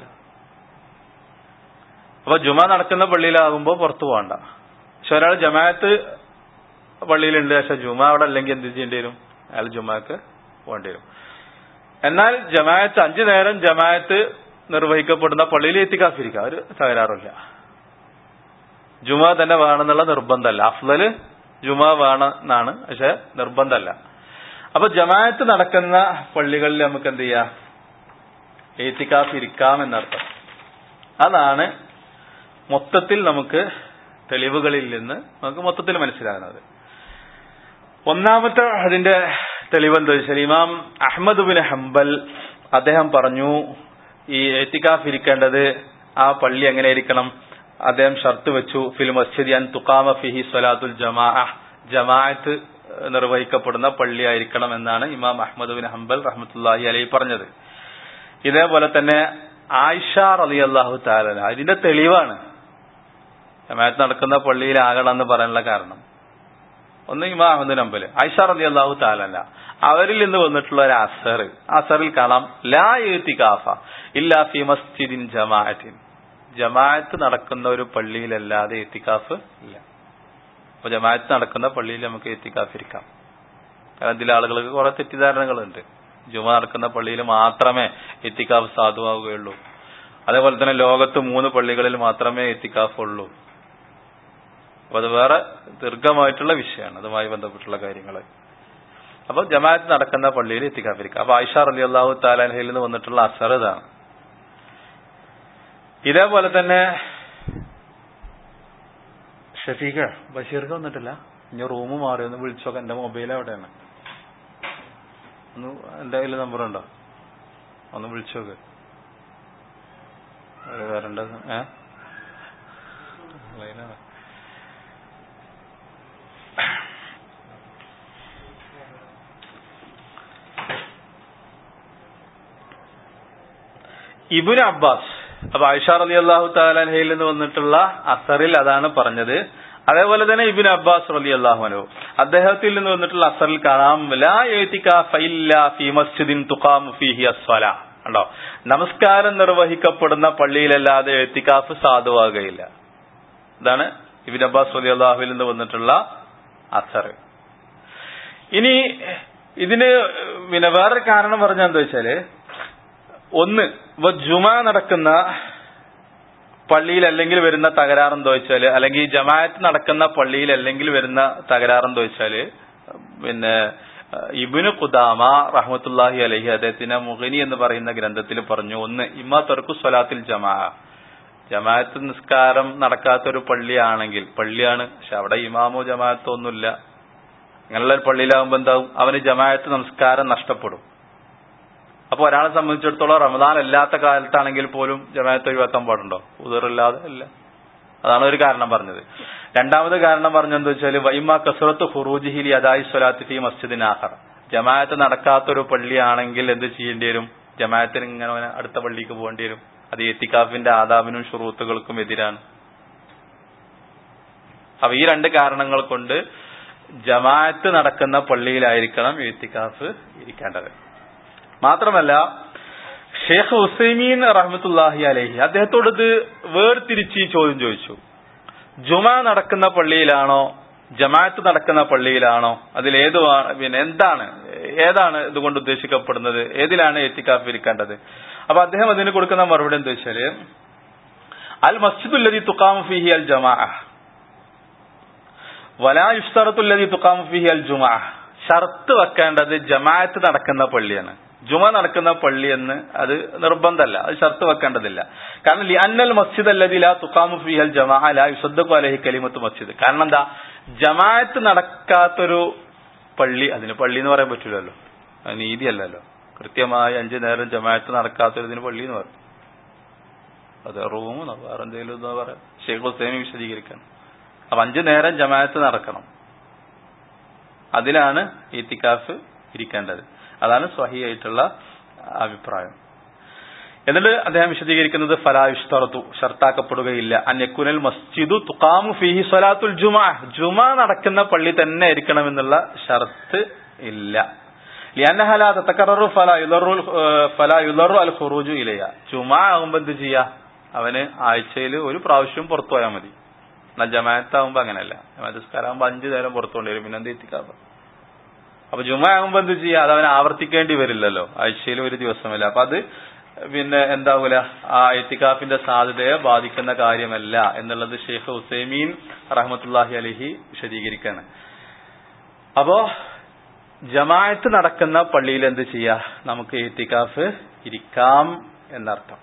അപ്പൊ ജുമ നടക്കുന്ന പള്ളിയിലാകുമ്പോൾ പുറത്തു പോകണ്ട പക്ഷെ ഒരാൾ ജമാഅത്ത് പള്ളിയിലുണ്ട് പക്ഷെ ജുമ അവിടെ അല്ലെങ്കിൽ എന്ത് ചെയ്യേണ്ടി വരും അയാൾ ജുമാക്ക് പോകേണ്ടി വരും എന്നാൽ ജമാഅത്ത് അഞ്ചു നേരം ജമാഅത്ത് നിർവഹിക്കപ്പെടുന്ന പള്ളിയിൽ എത്തിക്കാഫിരിക്കുക ഒരു തകരാറില്ല ജുമ തന്നെ വേണമെന്നുള്ള നിർബന്ധമല്ല അഫ്ലല് ജുമ വേണമെന്നാണ് പക്ഷെ നിർബന്ധമല്ല അപ്പൊ ജമാഅത്ത് നടക്കുന്ന പള്ളികളിൽ നമുക്ക് എന്ത് ചെയ്യാം ഏത്തിക്കാഫ് ഇരിക്കാം എന്നർത്ഥം അതാണ് മൊത്തത്തിൽ നമുക്ക് തെളിവുകളിൽ നിന്ന് നമുക്ക് മൊത്തത്തിൽ മനസ്സിലാകുന്നത് ഒന്നാമത്തെ അതിന്റെ തെളിവ് എന്താ വെച്ചാൽ ഇമാം അഹമ്മദ് ബിൻ ഹംബൽ അദ്ദേഹം പറഞ്ഞു ഈ എത്തിക്കാഫ് ഇരിക്കേണ്ടത് ആ പള്ളി എങ്ങനെ ഇരിക്കണം അദ്ദേഹം ഷർത്ത് വെച്ചു ഫിൽ മസ്ജിദ് അൻ തുക്കാമ ഫിഹി സ്വലാത്തുൽ ജമാ ജമാഅത്ത് നിർവഹിക്കപ്പെടുന്ന പള്ളി ആയിരിക്കണം എന്നാണ് ഇമാം അഹമ്മദ് ബിൻ ഹംബൽ റഹ്മത്തുല്ലാഹി അലൈ പറഞ്ഞത് ഇതേപോലെ തന്നെ ആയിഷ റലി അള്ളാഹു താല ഇതിന്റെ തെളിവാണ് ജമാഅത്ത് നടക്കുന്ന പള്ളിയിലാകണം എന്ന് പറയാനുള്ള കാരണം ഒന്ന് ഇമാം അഹമ്മദ് ബിൻ ഹംബൽ ആയിഷ റലി അള്ളാഹു താലല്ല അവരിൽ നിന്ന് വന്നിട്ടുള്ള ഒരു അസർ അസറിൽ കാണാം ലാ ഏത്തിക്കാഫ ഇല്ലാ ഫി മസ്ജിദിൻ ജമാഅത്തിൻ ജമാഅത്ത് നടക്കുന്ന ഒരു പള്ളിയിലല്ലാതെ എത്തിക്കാഫ് ഇല്ല അപ്പൊ ജമാഅത്ത് നടക്കുന്ന പള്ളിയിൽ നമുക്ക് എത്തിക്കാഫ് ഇരിക്കാം കാരണം ഇതിലെ ആളുകൾക്ക് കുറെ തെറ്റിദ്ധാരണകളുണ്ട് ജുമ നടക്കുന്ന പള്ളിയിൽ മാത്രമേ എത്തിക്കാഫ് സാധുവാകുകയുള്ളൂ അതേപോലെ തന്നെ ലോകത്ത് മൂന്ന് പള്ളികളിൽ മാത്രമേ എത്തിക്കാഫ് ഉള്ളൂ അപ്പൊ അത് വേറെ ദീർഘമായിട്ടുള്ള വിഷയമാണ് അതുമായി ബന്ധപ്പെട്ടുള്ള കാര്യങ്ങൾ അപ്പൊ ജമാഅത്ത് നടക്കുന്ന പള്ളിയിൽ എത്തിക്കാഫിരിക്കാം അപ്പൊ ആയിഷ അലി അള്ളാഹു താലാൻഹയിൽ നിന്ന് വന്നിട്ടുള്ള അസർ ഇതാണ് ഇതേപോലെ തന്നെ ഷഫീഖ ബഷീർക്ക് വന്നിട്ടില്ല ഇനി റൂം മാറി ഒന്ന് വിളിച്ചോക്കെ എന്റെ മൊബൈൽ എവിടെയാണ് ഒന്ന് എന്റെ കയ്യിൽ നമ്പർ ഉണ്ടോ ഒന്ന് വിളിച്ചോക്ക് വരണ്ട ഏ ലൈനാണ് ഇബുൻ അബ്ബാസ് അപ്പൊ ആയിഷ റലി അള്ളാഹു താലഹയിൽ നിന്ന് വന്നിട്ടുള്ള അസറിൽ അതാണ് പറഞ്ഞത് അതേപോലെ തന്നെ ഇബിൻ അബ്ബാസ് റലി അള്ളാഹുനു അദ്ദേഹത്തിൽ നിന്ന് വന്നിട്ടുള്ള അസറിൽ കാണാം ലാ ഏത്തിക്കാഫ ഇല്ലാ ഫീ മസ്ജിദിൻ തുഖാമു ഫീഹി അസ്വല കണ്ടോ നമസ്കാരം നിർവഹിക്കപ്പെടുന്ന പള്ളിയിലല്ലാതെ എത്തിക്കാഫ് സാധുവാകുകയില്ല ഇതാണ് ഇബിൻ അബ്ബാസ് റലി അള്ളാഹുവിൽ നിന്ന് വന്നിട്ടുള്ള അസർ ഇനി ഇതിന് പിന്നെ വേറൊരു കാരണം പറഞ്ഞാൽ എന്താ വെച്ചാല് ഒന്ന് ഇപ്പൊ ജുമ നടക്കുന്ന പള്ളിയിൽ അല്ലെങ്കിൽ വരുന്ന തകരാറെന്തോ വെച്ചാല് അല്ലെങ്കിൽ ജമാഅത്ത് നടക്കുന്ന പള്ളിയിൽ അല്ലെങ്കിൽ വരുന്ന തകരാറെന്തോ വെച്ചാല് പിന്നെ ഇബിന് ഖുദാമ റഹ്മത്തുല്ലാഹി അലഹി അദ്ദേഹത്തിന് മുഹനി എന്ന് പറയുന്ന ഗ്രന്ഥത്തിൽ പറഞ്ഞു ഒന്ന് ഇമ്മ തെർക്കു സ്വലാത്തിൽ ജമാ ജമാഅത്ത് നിസ്കാരം നടക്കാത്ത ഒരു പള്ളിയാണെങ്കിൽ പള്ളിയാണ് പക്ഷെ അവിടെ ഇമാമോ ജമാഅത്തോ ഒന്നുമില്ല അങ്ങനെയുള്ള ഒരു പള്ളിയിലാകുമ്പോൾ എന്താവും അവന് ജമാഅത്ത് നമസ്കാരം നഷ്ടപ്പെടും അപ്പൊ ഒരാളെ സംബന്ധിച്ചിടത്തോളം റമദാൻ അല്ലാത്ത കാലത്താണെങ്കിൽ പോലും ജമാഅത്ത് ഒഴിവാക്കാൻ പാടുണ്ടോ ഉദറില്ലാതെ ഇല്ല അതാണ് ഒരു കാരണം പറഞ്ഞത് രണ്ടാമത് കാരണം പറഞ്ഞെന്താ വെച്ചാൽ വൈമ കസറത്ത് ഹുറൂജിഹിലി അദായി സ്വലാത്ത് ഫി മസ്ജിദിൻ ആഹർ ജമാഅത്ത് നടക്കാത്തൊരു പള്ളിയാണെങ്കിൽ എന്ത് ചെയ്യേണ്ടി വരും ജമാഅത്തിന് ഇങ്ങനെ അടുത്ത പള്ളിക്ക് പോകേണ്ടി വരും അത് എത്തിക്കാഫിന്റെ ആദാബിനും ഷുറൂത്തുകൾക്കും എതിരാണ് അപ്പൊ ഈ രണ്ട് കാരണങ്ങൾ കൊണ്ട് ജമാഅത്ത് നടക്കുന്ന പള്ളിയിലായിരിക്കണം എത്തിക്കാഫ് ഇരിക്കേണ്ടത് മാത്രമല്ല ഷേഖ് ഹുസൈമീൻ റഹ്മത്തുല്ലാഹി അലഹി അദ്ദേഹത്തോട് ഇത് വേർതിരിച്ച് ഈ ചോദ്യം ചോദിച്ചു ജുമ നടക്കുന്ന പള്ളിയിലാണോ ജമാഅത്ത് നടക്കുന്ന പള്ളിയിലാണോ അതിൽ ഏതു പിന്നെ എന്താണ് ഏതാണ് ഇതുകൊണ്ട് ഉദ്ദേശിക്കപ്പെടുന്നത് ഏതിലാണ് എത്തിക്കാഫ് ഇരിക്കേണ്ടത് അപ്പൊ അദ്ദേഹം അതിന് കൊടുക്കുന്ന മറുപടി എന്താ വെച്ചാല് അൽ മസ്ജിദുല്ലതി തുക്കാമു ഫിഹി അൽ ജമാ വലാ യുസ്തറത്തുല്ലതി തുക്കാമു ഫിഹി അൽ ജുമാ ഷർത്ത് വെക്കേണ്ടത് ജമാഅത്ത് നടക്കുന്ന പള്ളിയാണ് ജുമ നടക്കുന്ന പള്ളി എന്ന് അത് നിർബന്ധമല്ല അത് ഷർത്ത് വെക്കേണ്ടതില്ല കാരണം ലി അന്നൽ മസ്ജിദ് അല്ലതി ലാ തുഖാമു ഫീഹൽ ജമാഅ ലാ യുസദ്ദഖു അലൈഹി കലിമത്ത് മസ്ജിദ് കാരണം എന്താ ജമാഅത്ത് നടക്കാത്തൊരു പള്ളി അതിന് പള്ളി എന്ന് പറയാൻ പറ്റൂലല്ലോ അത് നീതിയല്ലല്ലോ കൃത്യമായി അഞ്ചു നേരം ജമാഅത്ത് നടക്കാത്തൊരിതിന് പള്ളി എന്ന് പറയും അത് റൂമ് വേറെ എന്തെങ്കിലും എന്താ പറയാ ഷെയ്ഖ് ഹുസൈനെ വിശദീകരിക്കാൻ അപ്പൊ അഞ്ചു നേരം ജമാഅത്ത് നടക്കണം അതിലാണ് ഇത്തിക്കാഫ് ഇരിക്കേണ്ടത് അതാണ് സ്വഹിയായിട്ടുള്ള അഭിപ്രായം എന്നിട്ട് അദ്ദേഹം വിശദീകരിക്കുന്നത് ഫലായുഷ്തറത്തു ഷർത്താക്കപ്പെടുകയില്ല അന്യക്കുനൽ മസ്ജിദു തുക്കാമു ഫിഹി സ്വലാത്തുൽ ജുമാ ജുമാ നടക്കുന്ന പള്ളി തന്നെ ആയിരിക്കണം എന്നുള്ള ഷർത്ത് ഇല്ല ലിയന്നഹല തക്കറു ഫല യുലറു ഫല യുലറു അൽ ഖുറൂജു ഇലയ ജുമാ ആകുമ്പോ എന്ത് ചെയ്യാ അവന് ആഴ്ചയിൽ ഒരു പ്രാവശ്യം പുറത്തു പോയാൽ മതി എന്നാൽ ജമാഅത്താകുമ്പോ അങ്ങനെയല്ല ജമാഅത്ത് അഞ്ചു നേരം പുറത്തു കൊണ്ടുവരും പിന്നെ എന്ത് എത്തിക്കാപ്പ അപ്പൊ ജുമ ആകുമ്പോ എന്ത് ചെയ്യാ അത് അവന് ആവർത്തിക്കേണ്ടി വരില്ലല്ലോ ആഴ്ചയിൽ ഒരു ദിവസമല്ല അപ്പൊ അത് പിന്നെ എന്താവൂല ആ എത്തിക്കാഫിന്റെ സാധ്യതയെ ബാധിക്കുന്ന കാര്യമല്ല എന്നുള്ളത് ഷെയ്ഖ് ഹുസൈമീൻ റഹമത്തുല്ലാഹി അലഹി വിശദീകരിക്കാണ് അപ്പോ ജമാഅത്ത് നടക്കുന്ന പള്ളിയിൽ എന്ത് ചെയ്യാ നമുക്ക് എത്തിക്കാഫ് ഇരിക്കാം എന്നർത്ഥം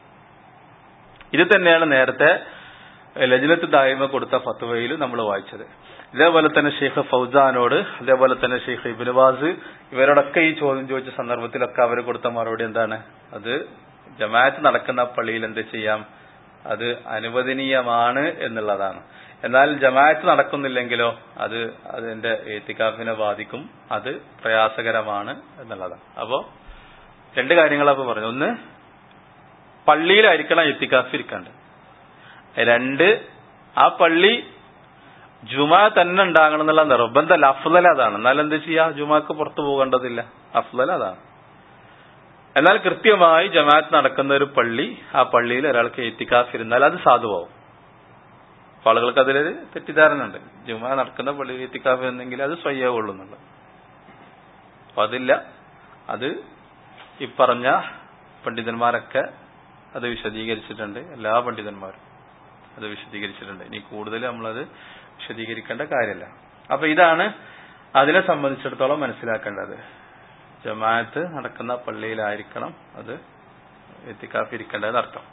ഇത് തന്നെയാണ് നേരത്തെ ലജ്നത്ത് ദായ്മ കൊടുത്ത ഫത്വയിൽ നമ്മൾ വായിച്ചത് ഇതേപോലെ തന്നെ ഷെയ്ഖ് ഫൗസാനോട് അതേപോലെ തന്നെ ഷെയ്ഖ് ഇബിൻവാസ് ഇവരോടൊക്കെ ഈ ചോദ്യം ചോദിച്ച സന്ദർഭത്തിലൊക്കെ അവർ കൊടുത്ത മറുപടി എന്താണ് അത് ജമാഅത്ത് നടക്കുന്ന പള്ളിയിൽ എന്ത് ചെയ്യാം അത് അനുവദനീയമാണ് എന്നുള്ളതാണ് എന്നാൽ ജമാഅത്ത് നടക്കുന്നില്ലെങ്കിലോ അത് അതിന്റെ ഏത്തിക്കാഫിനെ ബാധിക്കും അത് പ്രയാസകരമാണ് എന്നുള്ളതാണ് അപ്പോ രണ്ട് കാര്യങ്ങളപ്പോ പറഞ്ഞു ഒന്ന് പള്ളിയിലായിരിക്കണം എത്തിക്കാഫ് ഇരിക്കേണ്ടത് രണ്ട് ആ പള്ളി ജുമ തന്നെ ഉണ്ടാകണം എന്നുള്ള നിർബന്ധമല്ല അഫ്ലൽ അതാണ് എന്നാൽ എന്ത് ചെയ്യാ ജുമാക്ക് പുറത്തു പോകേണ്ടതില്ല അഫ്ലൽ അതാണ് എന്നാൽ കൃത്യമായി ജമാഅത്ത് നടക്കുന്ന ഒരു പള്ളി ആ പള്ളിയിൽ ഒരാൾക്ക് എത്തിക്കാഫ് ഇരുന്നാൽ അത് സാധുവാകും അപ്പൊ ആളുകൾക്ക് അതിലൊരു തെറ്റിദ്ധാരണ ഉണ്ട് ജുമ നടക്കുന്ന പള്ളിയിൽ എത്തിക്കാഫ് എന്നെങ്കിൽ അത് സ്വയ്യാവുള്ളൂന്നുള്ളത് അപ്പൊ അതില്ല അത് ഈ പറഞ്ഞ പണ്ഡിതന്മാരൊക്കെ അത് വിശദീകരിച്ചിട്ടുണ്ട് എല്ലാ പണ്ഡിതന്മാരും അത് വിശദീകരിച്ചിട്ടുണ്ട് ഇനി കൂടുതൽ നമ്മളത് വിശദീകരിക്കേണ്ട കാര്യമില്ല അപ്പൊ ഇതാണ് അതിനെ സംബന്ധിച്ചിടത്തോളം മനസ്സിലാക്കേണ്ടത് ജമാഅത്ത് നടക്കുന്ന പള്ളിയിലായിരിക്കണം അത് എത്തിക്കാപ്പിരിക്കേണ്ടത് അർത്ഥം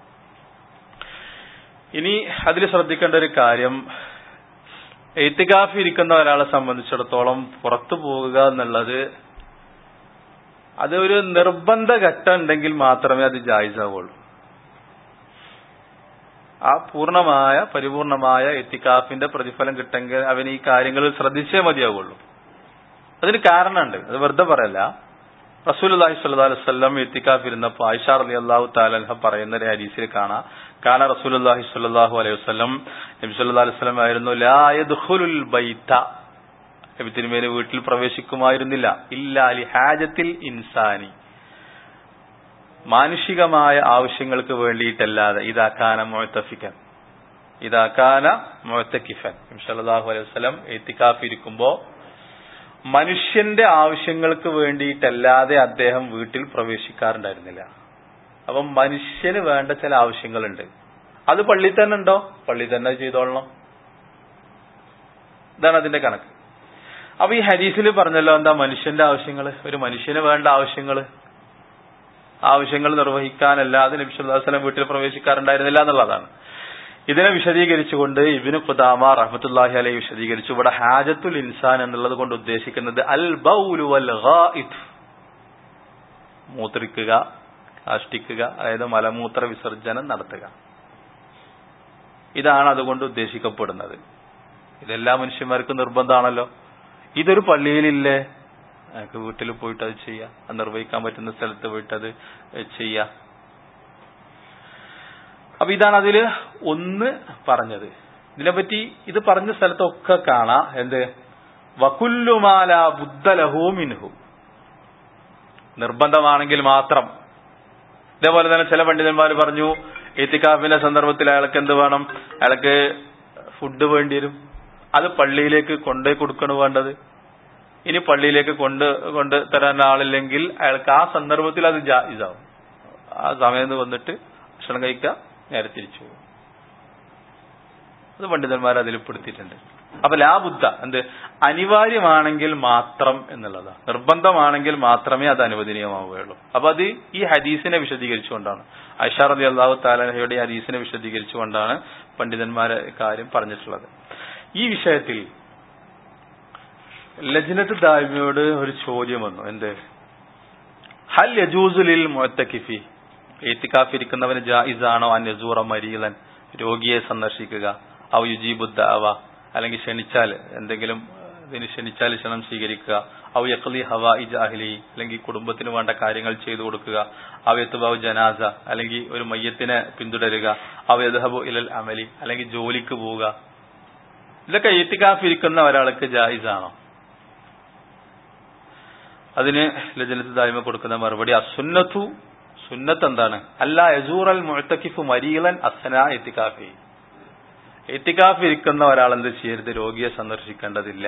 ഇനി അതിൽ ശ്രദ്ധിക്കേണ്ട ഒരു കാര്യം എത്തിക്കാഫ് ഇരിക്കുന്ന ഒരാളെ സംബന്ധിച്ചിടത്തോളം പുറത്തു പോകുക എന്നുള്ളത് അത് ഒരു നിർബന്ധ ഘട്ടം ഉണ്ടെങ്കിൽ മാത്രമേ അത് ജായിസാവുള്ളൂ ആ പൂർണ്ണമായ പരിപൂർണമായ എത്തിക്കാഫിന്റെ പ്രതിഫലം കിട്ടെങ്കിൽ അവൻ ഈ കാര്യങ്ങളിൽ ശ്രദ്ധിച്ചേ മതിയാവുള്ളൂ അതിന് കാരണമുണ്ട് അത് വെറുതെ പറയല്ല റസൂൽ അള്ളാഹി സ്വല്ലാ വസ്ലം എത്തിക്കാഫ് ഇരുന്നപ്പോൾ ആയിഷാർ അലി അള്ളാഹു താലഹ പറയുന്ന ഒരു ഹരീസിൽ കാണാം കാന റസൂൽ അള്ളാഹി സ്വല്ലാഹു അലൈഹി വസ്ലം നബി സല്ലാ അലൈഹി സ്വലം ആയിരുന്നു ലായദ്ഹുലുൽ ബൈത്ത നബി തിരുമേനി വീട്ടിൽ പ്രവേശിക്കുമായിരുന്നില്ല ഇല്ലാലി ഹാജത്തിൽ ഇൻസാനി മാനുഷികമായ ആവശ്യങ്ങൾക്ക് വേണ്ടിയിട്ടല്ലാതെ ഇതാക്കാന മുഴത്തഫിക്കൻ ഇതാക്കാന മുഴത്തക്കിഫൻ സല്ലല്ലാഹു അലൈഹി വസല്ലം എത്തിക്കാഫ് ഇരിക്കുമ്പോ മനുഷ്യന്റെ ആവശ്യങ്ങൾക്ക് വേണ്ടിയിട്ടല്ലാതെ അദ്ദേഹം വീട്ടിൽ പ്രവേശിക്കാറുണ്ടായിരുന്നില്ല അപ്പം മനുഷ്യന് വേണ്ട ചില ആവശ്യങ്ങളുണ്ട് അത് പള്ളി തന്നെ ഉണ്ടോ പള്ളി തന്നെ ചെയ്തോളണം ഇതാണ് അതിന്റെ കണക്ക് അപ്പൊ ഈ ഹരീസിൽ പറഞ്ഞല്ലോ എന്താ മനുഷ്യന്റെ ആവശ്യങ്ങൾ ഒരു മനുഷ്യന് വേണ്ട ആവശ്യങ്ങള് ആവശ്യങ്ങൾ നിർവഹിക്കാനല്ലാതെ നബി സല്ലല്ലാഹു അലൈഹി വസല്ലം വീട്ടിൽ പ്രവേശിക്കാറുണ്ടായിരുന്നില്ല എന്നുള്ളതാണ് ഇതിനെ വിശദീകരിച്ചുകൊണ്ട് ഇബിന് ഖുദാമ റഹ്മത്തുല്ലാഹി അലൈഹി വിശദീകരിച്ചു ഇവിടെ ഹാജത്തുൽ ഇൻസാൻ എന്നുള്ളത് കൊണ്ട് ഉദ്ദേശിക്കുന്നത് അൽ ബൗലു വൽ ഗായിദ് മൂത്രിക്കുക കാഷ്ടിക്കുക അതായത് മലമൂത്ര വിസർജനം നടത്തുക ഇതാണ് അതുകൊണ്ട് ഉദ്ദേശിക്കപ്പെടുന്നത് ഇതെല്ലാ മനുഷ്യന്മാർക്കും നിർബന്ധമാണല്ലോ ഇതൊരു പള്ളിയിലില്ലേ അയാൾക്ക് വീട്ടിൽ പോയിട്ട് അത് ചെയ്യാം അത് നിർവഹിക്കാൻ പറ്റുന്ന സ്ഥലത്ത് പോയിട്ട് അത് ചെയ്യാം അപ്പൊ ഇതാണ് അതില് ഒന്ന് പറഞ്ഞത് ഇതിനെപ്പറ്റി ഇത് പറഞ്ഞ സ്ഥലത്തൊക്കെ കാണാം എന്ത് വകുല്ലുമാല ബുദ്ധലഹു മിൻഹു നിർബന്ധമാണെങ്കിൽ മാത്രം ഇതേപോലെ തന്നെ ചില പണ്ഡിതന്മാർ പറഞ്ഞു എത്തിക്കാഫിന്റെ സന്ദർഭത്തിൽ അയാൾക്ക് എന്ത് വേണം അയാൾക്ക് ഫുഡ് വേണ്ടി വരും അത് പള്ളിയിലേക്ക് കൊണ്ടുപോയി കൊടുക്കണം വേണ്ടത് ഇനി പള്ളിയിലേക്ക് കൊണ്ട് കൊണ്ട് തരാൻ ആളില്ലെങ്കിൽ അയാൾക്ക് ആ സന്ദർഭത്തിൽ അത് ഇതാവും ആ സമയത്ത് വന്നിട്ട് ഭക്ഷണം കഴിക്കുക നേരെ തിരിച്ചു പോകും അത് പണ്ഡിതന്മാർ അതിൽ പെടുത്തിയിട്ടുണ്ട് അപ്പൊ ലാബുദ്ധ എന്ത് അനിവാര്യമാണെങ്കിൽ മാത്രം എന്നുള്ളതാണ് നിർബന്ധമാണെങ്കിൽ മാത്രമേ അത് അനുവദനീയമാവുകയുള്ളൂ അപ്പൊ അത് ഈ ഹദീസിനെ വിശദീകരിച്ചുകൊണ്ടാണ് ഐഷാർ അലി അള്ളാഹു താലഹയുടെ ഹദീസിനെ വിശദീകരിച്ചുകൊണ്ടാണ് പണ്ഡിതന്മാരെ കാര്യം പറഞ്ഞിട്ടുള്ളത് ഈ വിഷയത്തിൽ ലജ്നത്ത് ദായ്മയോട് ഒരു ചോദ്യം വന്നു എന്ത് ഹൽ യജൂസുലിൽ മുഅത്തക്കിഫി ഏത്തിക്കാഫിരിക്കുന്നവന് ജായിസാണോ അൻ യസൂറ മരീലൻ രോഗിയെ സന്ദർശിക്കുക ഔ യുജീബുദ്ദാവ അല്ലെങ്കിൽ ക്ഷണിച്ചാൽ എന്തെങ്കിലും ഇതിന് ക്ഷണിച്ചാൽ ക്ഷണം സ്വീകരിക്കുക ഔ യക്ലി ഹവ ഇ ജാഹിലി അല്ലെങ്കിൽ കുടുംബത്തിന് വേണ്ട കാര്യങ്ങൾ ചെയ്തു കൊടുക്കുക ഔ യത്തുബാവ് ജനാസ അല്ലെങ്കിൽ ഒരു മയ്യത്തിനെ പിന്തുടരുക ഔ യദ്ഹബു ഇലൽ അമലി അല്ലെങ്കിൽ ജോലിക്ക് പോവുക ഇതൊക്കെ ഏത്തിക്കാഫിരിക്കുന്ന ഒരാൾക്ക് ജായിസാണോ അതിന് ലജനത്ത് ദായ്മ കൊടുക്കുന്ന മറുപടി അസുന്നത്തു സുന്നത്ത് എന്താണ് അല്ല യസൂറൽ മുഴത്തക്കിഫ് മരീലൻ അസന എത്തിക്കാഫി എത്തിക്കാഫ് ഇരിക്കുന്ന ഒരാൾ എന്ത് ചെയ്യരുത് രോഗിയെ സന്ദർശിക്കേണ്ടതില്ല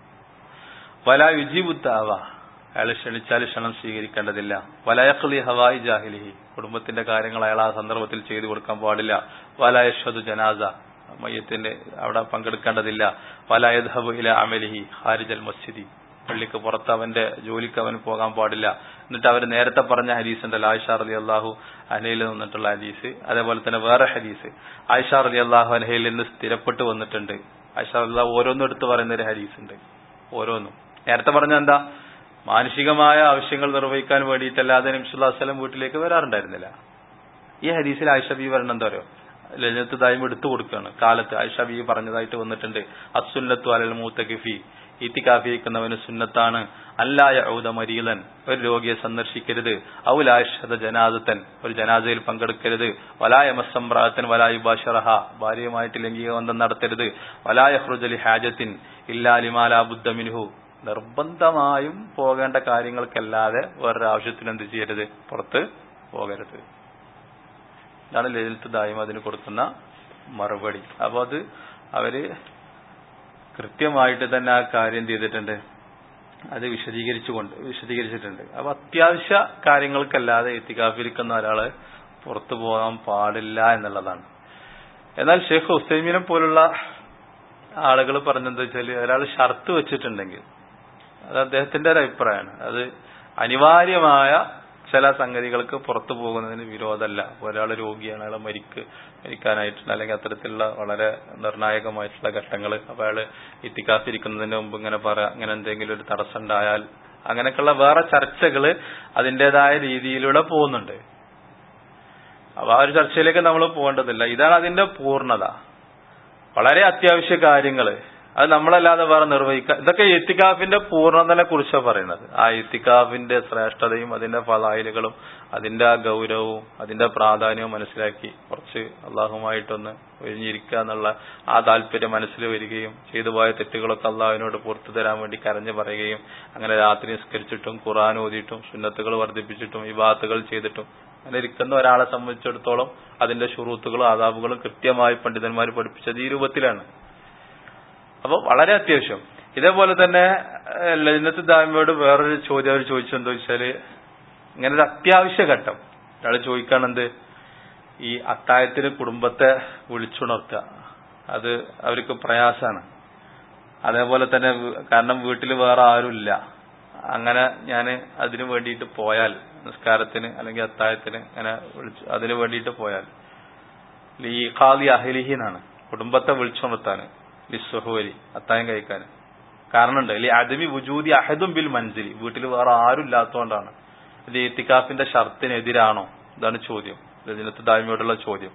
വല യുജീബുദ്ദാവ അയാൾ ക്ഷണിച്ചാൽ ക്ഷണം സ്വീകരിക്കേണ്ടതില്ല വലയക്ലി ഹവായി ജാഹിലിഹി കുടുംബത്തിന്റെ കാര്യങ്ങൾ അയാൾ ആ സന്ദർഭത്തിൽ ചെയ്തു കൊടുക്കാൻ പാടില്ല വലയഷദു ജനാസ മയ്യത്തിന്റെ അവിടെ പങ്കെടുക്കേണ്ടതില്ല വലയദ്ഹബു ഇല അമലിഹി ഹാരിജൽ മസ്ജിദി പള്ളിക്ക് പുറത്ത് അവന്റെ ജോലിക്ക് അവന് പോകാൻ പാടില്ല എന്നിട്ട് അവർ നേരത്തെ പറഞ്ഞ ഹദീസ് ഉണ്ടല്ലോ ആയിഷാർ അലി അള്ളാഹു അനയിൽ നിന്നിട്ടുള്ള ഹദീസ് അതേപോലെ തന്നെ വേറെ ഹദീസ് ആയിഷാർ അലി അള്ളാഹു അനഹയിൽ നിന്ന് സ്ഥിരപ്പെട്ട് വന്നിട്ടുണ്ട് ആയിഷാർ അള്ളാഹു ഓരോന്നും എടുത്ത് പറയുന്ന ഒരു ഹദീസ് ഉണ്ട് ഓരോന്നും നേരത്തെ പറഞ്ഞ എന്താ മാനുഷികമായ ആവശ്യങ്ങൾ നിർവഹിക്കാൻ വേണ്ടിയിട്ടല്ലാതെ നബ്സുല്ലാ വസ്ലം വീട്ടിലേക്ക് വരാറുണ്ടായിരുന്നില്ല ഈ ഹദീസിൽ ആയിഷ ബി വരണം എന്താ പറയുക ലജത്ത് ദായ്മ എടുത്തു കൊടുക്കുകയാണ് കാലത്ത് ആയിഷ ബി പറഞ്ഞതായിട്ട് വന്നിട്ടുണ്ട് അസുന്നത്തു അലൽ മൂത്തകിഫി ഇത്തിക്കാഫിരിക്കുന്നവന് സുന്നത്താണ് അല്ലായ ഔദ മരീലൻ ഒരു രോഗിയെ സന്ദർശിക്കരുത് ഔലാഷത ജനാദത്തൻ ഒരു ജനാസയിൽ പങ്കെടുക്കരുത് വലായ മസ്സംബ്രാത്തൻ വലായു ബാഷറഹ ഭാര്യയുമായിട്ട് ലൈംഗിക ബന്ധം നടത്തരുത് വലായ ഹ്രുജലി ഹാജത്തിൻ ഇല്ലാലിമാലാ ബുദ്ധമിനുഹു നിർബന്ധമായും പോകേണ്ട കാര്യങ്ങൾക്കല്ലാതെ വേറൊരു ആവശ്യത്തിന് എന്ത് ചെയ്യരുത് പുറത്ത് പോകരുത് ഇതാണ് ലളിത് ദായം അതിന് കൊടുക്കുന്ന മറുപടി അപ്പൊ അത് അവര് കൃത്യമായിട്ട് തന്നെ ആ കാര്യം ചെയ്തിട്ടുണ്ട് അത് വിശദീകരിച്ചുകൊണ്ട് വിശദീകരിച്ചിട്ടുണ്ട് അപ്പൊ അത്യാവശ്യ കാര്യങ്ങൾക്കല്ലാതെ എത്തിക്കാഫിരിക്കുന്ന ഒരാള് പുറത്തു പോകാൻ പാടില്ല എന്നുള്ളതാണ് എന്നാൽ ഷെയ്ഖ് ഹുസൈമിനെ പോലുള്ള ആളുകൾ പറഞ്ഞെന്താ വെച്ചാൽ ഒരാൾ ഷർത്ത് വെച്ചിട്ടുണ്ടെങ്കിൽ അത് അദ്ദേഹത്തിന്റെ ഒരു അഭിപ്രായമാണ് അത് അനിവാര്യമായ ചില സംഗതികൾക്ക് പുറത്തു പോകുന്നതിന് വിരോധമല്ല ഒരാൾ രോഗിയാണ് അയാൾ മരിക്ക് മരിക്കാനായിട്ടുണ്ട് അല്ലെങ്കിൽ അത്തരത്തിലുള്ള വളരെ നിർണായകമായിട്ടുള്ള ഘട്ടങ്ങൾ അപ്പൊ അയാൾ ഇത്തിക്കാത്തിരിക്കുന്നതിന് മുമ്പ് ഇങ്ങനെ പറ അങ്ങനെ എന്തെങ്കിലും ഒരു തടസ്സം ഉണ്ടായാൽ അങ്ങനെയൊക്കെയുള്ള വേറെ ചർച്ചകൾ അതിന്റേതായ രീതിയിലൂടെ പോകുന്നുണ്ട് അപ്പൊ ആ ഒരു ചർച്ചയിലേക്ക് നമ്മൾ പോകേണ്ടതില്ല ഇതാണ് അതിന്റെ പൂർണ്ണത വളരെ അത്യാവശ്യ കാര്യങ്ങൾ അത് നമ്മളല്ലാതെ വേറെ നിർവഹിക്കുക ഇതൊക്കെ എത്തിക്കാഫിന്റെ പൂർണ്ണതനെ കുറിച്ചാണ് പറയുന്നത് ആ എത്തിക്കാഫിന്റെ ശ്രേഷ്ഠതയും അതിന്റെ ഫലായിലുകളും അതിന്റെ ആ ഗൗരവവും അതിന്റെ പ്രാധാന്യവും മനസ്സിലാക്കി കുറച്ച് അള്ളാഹുമായിട്ടൊന്ന് ഒഴിഞ്ഞിരിക്കുക എന്നുള്ള ആ താല്പര്യം മനസ്സിൽ വരികയും ചെയ്തു പോയ തെറ്റുകളൊക്കെ അള്ളാഹുവിനോട് പുറത്തു തരാൻ വേണ്ടി കരഞ്ഞു പറയുകയും അങ്ങനെ രാത്രി നിസ്കരിച്ചിട്ടും ഖുറാൻ ഓതിയിട്ടും സുന്നത്തുകൾ വർദ്ധിപ്പിച്ചിട്ടും വിവാഹത്തുകൾ ചെയ്തിട്ടും അങ്ങനെ ഇരിക്കുന്ന ഒരാളെ സംബന്ധിച്ചിടത്തോളം അതിന്റെ ഷുറൂത്തുകളും ആദാബുകളും കൃത്യമായി പണ്ഡിതന്മാർ പഠിപ്പിച്ചത് ഈ രൂപത്തിലാണ് അപ്പോൾ വളരെ അത്യാവശ്യം ഇതേപോലെ തന്നെ ലജനത്ത് ദാമിയോട് വേറൊരു ചോദ്യം അവർ ചോദിച്ചെന്താ വെച്ചാല് ഇങ്ങനെ ഒരു അത്യാവശ്യ ഘട്ടം ഒരാൾ ചോദിക്കാണെന്ത് ഈ അത്തായത്തിന് കുടുംബത്തെ വിളിച്ചുണർത്തുക അത് അവർക്ക് പ്രയാസാണ് അതേപോലെ തന്നെ കാരണം വീട്ടിൽ വേറെ ആരുമില്ല അങ്ങനെ ഞാൻ അതിനു വേണ്ടിയിട്ട് പോയാൽ നിസ്കാരത്തിന് അല്ലെങ്കിൽ അത്തായത്തിന് അങ്ങനെ വിളിച്ചു അതിനു വേണ്ടിയിട്ട് പോയാൽ ഈ ഖാദി അഹലിഹി എന്നാണ് കുടുംബത്തെ വിളിച്ചുണർത്താൻ ലിസ്വഹുവലി അത്തായം കഴിക്കാൻ കാരണമുണ്ട് അല്ലെ അദമി വുജൂദി അഹദും ബിൽ മൻസിലി വീട്ടിൽ വേറെ ആരും ഇല്ലാത്തതുകൊണ്ടാണ് ഇത് ഇത്തിക്കാഫിന്റെ ഷർത്തിനെതിരാണോ ഇതാണ് ചോദ്യം രജനത്ത് ദായ്മയോടുള്ള ചോദ്യം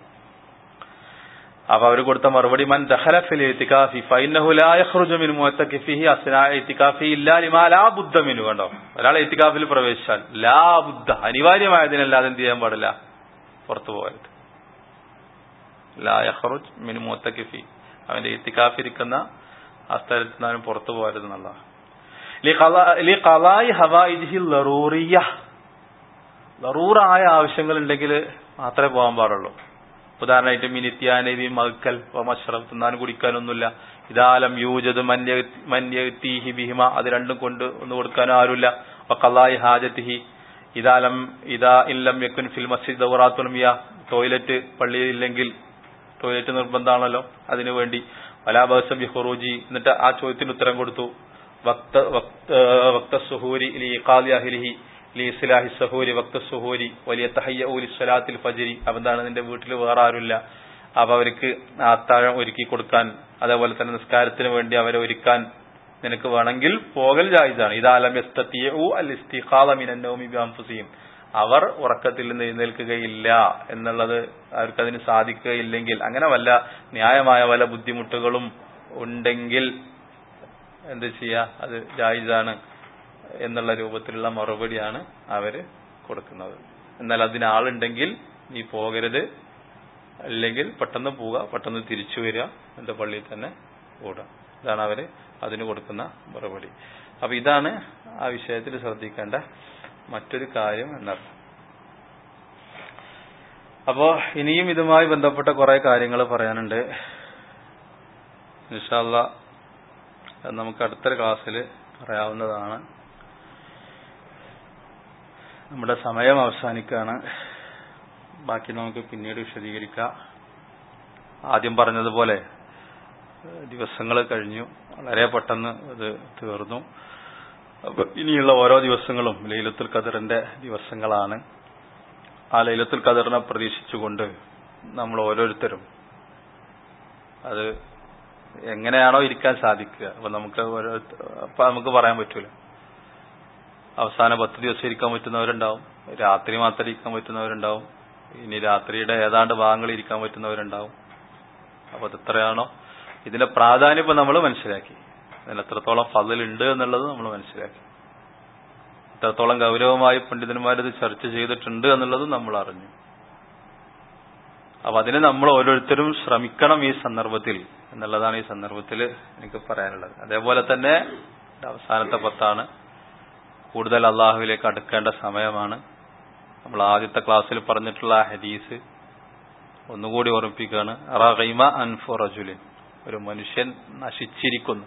അപ്പൊ അവർ കൊടുത്ത മറുപടി മൻ ദഖല ഫിൽ ഇത്തികാഫി ഫൈനഹു ലാ യഖ്റുജു മിൻ മുഅത്തഖിഫിഹി അസ്നാ ഇത്തികാഫി ഇല്ലാ ലിമാ ലാ ബുദ്ധ മിനു കണ്ടോ ഒരാൾ ഇത്തികാഫിൽ പ്രവേശിച്ചാൽ ലാ ബുദ്ധ അനിവാര്യമായതിനല്ലാതെ എന്ത് ചെയ്യാൻ പാടില്ല പുറത്തു പോകരുത് ലാ യഖ്റുജ് മിൻ മുഅത്തഖിഫി അവന്റെ ഇത്തിക്കാഫിരിക്കുന്ന ആ സ്ഥലത്ത് നിന്നും പുറത്തു പോരുന്നുള്ള ലറൂറായ ആവശ്യങ്ങൾ ഉണ്ടെങ്കിൽ മാത്രമേ പോകാൻ പാടുള്ളൂ ഉദാഹരണമായിട്ട് മിനിത്യാനവി മകക്കൽ മഷ്റഫ് തിന്നാൻ കുടിക്കാനൊന്നുമില്ല ഇതാലം യൂജത് മന്യത്തീഹി ബിഹിമ അത് രണ്ടും കൊണ്ട് ഒന്ന് കൊടുക്കാനും ആരുമില്ല കലായി ഹാജത്തിഹി ഇതാലം ഇതാ ഇല്ലം യക്കുൻ ഫിൽ മസ്ജിദ് ദൗറാത്തുൽമിയ ടോയ്ലറ്റ് പള്ളിയിൽ ഇല്ലെങ്കിൽ ടോയ്ലറ്റ് നിർബന്ധമാണല്ലോ അതിനുവേണ്ടി വലാബസബി ഹുറൂജി എന്നിട്ട് ആ ചോദ്യത്തിന് ഉത്തരം കൊടുത്തു വക്ത വക്ത സുഹൂരി ലി ഇഖാലി അഹ്ലിഹി ലി ഇസ്ലാഹി സഹൂരി വക്ത സുഹൂരി വലിയ തഹയ്യ ഊലി സ്വലാത്തിൽ ഫജരി അപ്പൊ എന്താണ് നിന്റെ വീട്ടിൽ വേറെ ആരുമില്ല അപ്പൊ അവർക്ക് അത്താഴം ഒരുക്കി കൊടുക്കാൻ അതേപോലെ തന്നെ നിസ്കാരത്തിന് വേണ്ടി അവരെ ഒരുക്കാൻ നിനക്ക് വേണമെങ്കിൽ പോകൽ ജായിസാണ് ഇതാലം അൽ ഇസ്തിഖാലമിനോമി ബിഅംഫുസിഹിം അവർ ഉറക്കത്തിൽ നിന്ന് എഴുന്നേൽക്കുകയില്ല എന്നുള്ളത് അവർക്കതിന് സാധിക്കുകയില്ലെങ്കിൽ അങ്ങനെ വല്ല ന്യായമായ വല്ല ബുദ്ധിമുട്ടുകളും ഉണ്ടെങ്കിൽ എന്ത് ചെയ്യാ അത് ജായിസാണ് എന്നുള്ള രൂപത്തിലുള്ള മറുപടിയാണ് അവര് കൊടുക്കുന്നത് എന്നാൽ അതിന് ആളുണ്ടെങ്കിൽ നീ പോകരുത് അല്ലെങ്കിൽ പെട്ടെന്ന് പോവുക പെട്ടെന്ന് തിരിച്ചു വരിക എന്റെ പള്ളിയിൽ തന്നെ കൂടുക ഇതാണ് അവര് അതിന് കൊടുക്കുന്ന മറുപടി അപ്പൊ ഇതാണ് ആ വിഷയത്തിൽ ശ്രദ്ധിക്കേണ്ട മറ്റൊരു കാര്യം എന്നർത്ഥം അപ്പോ ഇനിയും ഇതുമായി ബന്ധപ്പെട്ട കുറെ കാര്യങ്ങൾ പറയാനുണ്ട് ഇൻഷാല്ല നമുക്ക് അടുത്തൊരു ക്ലാസ്സിൽ പറയാവുന്നതാണ് നമ്മുടെ സമയം അവസാനിക്കുകയാണ് ബാക്കി നമുക്ക് പിന്നീട് വിശദീകരിക്കാം ആദ്യം പറഞ്ഞതുപോലെ ദിവസങ്ങൾ കഴിഞ്ഞു വളരെ പെട്ടെന്ന് അത് തീർന്നു അപ്പൊ ഇനിയുള്ള ഓരോ ദിവസങ്ങളും ലൈലത്തുൽ ഖദറിന്റെ ദിവസങ്ങളാണ് ആ ലൈലത്തുൽ ഖദറിനെ പ്രതീക്ഷിച്ചുകൊണ്ട് നമ്മൾ ഓരോരുത്തരും അത് എങ്ങനെയാണോ ഇരിക്കാൻ സാധിക്കുക അപ്പൊ നമുക്ക് ഓരോ അപ്പൊ നമുക്ക് പറയാൻ പറ്റൂല അവസാന പത്ത് ദിവസം ഇരിക്കാൻ പറ്റുന്നവരുണ്ടാവും രാത്രി മാത്രം ഇരിക്കാൻ പറ്റുന്നവരുണ്ടാവും ഇനി രാത്രിയുടെ ഏതാണ്ട് ഭാഗങ്ങൾ ഇരിക്കാൻ പറ്റുന്നവരുണ്ടാവും അപ്പൊ അത് എത്രയാണോ ഇതിന്റെ പ്രാധാന്യം ഇപ്പൊ നമ്മൾ മനസ്സിലാക്കി അതിന് എത്രത്തോളം ഫതിലുണ്ട് എന്നുള്ളത് നമ്മൾ മനസ്സിലാക്കി എത്രത്തോളം ഗൗരവമായി പണ്ഡിതന്മാരത് ചർച്ച ചെയ്തിട്ടുണ്ട് എന്നുള്ളത് നമ്മൾ അറിഞ്ഞു അപ്പൊ അതിന് നമ്മൾ ഓരോരുത്തരും ശ്രമിക്കണം ഈ സന്ദർഭത്തിൽ എന്നുള്ളതാണ് ഈ സന്ദർഭത്തിൽ എനിക്ക് പറയാനുള്ളത് അതേപോലെ തന്നെ അവസാനത്തെ പത്താണ് കൂടുതൽ അള്ളാഹുവിലേക്ക് അടുക്കേണ്ട സമയമാണ് നമ്മൾ ആദ്യത്തെ ക്ലാസ്സിൽ പറഞ്ഞിട്ടുള്ള ആ ഹദീസ് ഒന്നുകൂടി ഓർമ്മിപ്പിക്കുകയാണ് റഹൈമ അൻഫു റജുലിൻ ഒരു മനുഷ്യൻ നശിച്ചിരിക്കുന്നു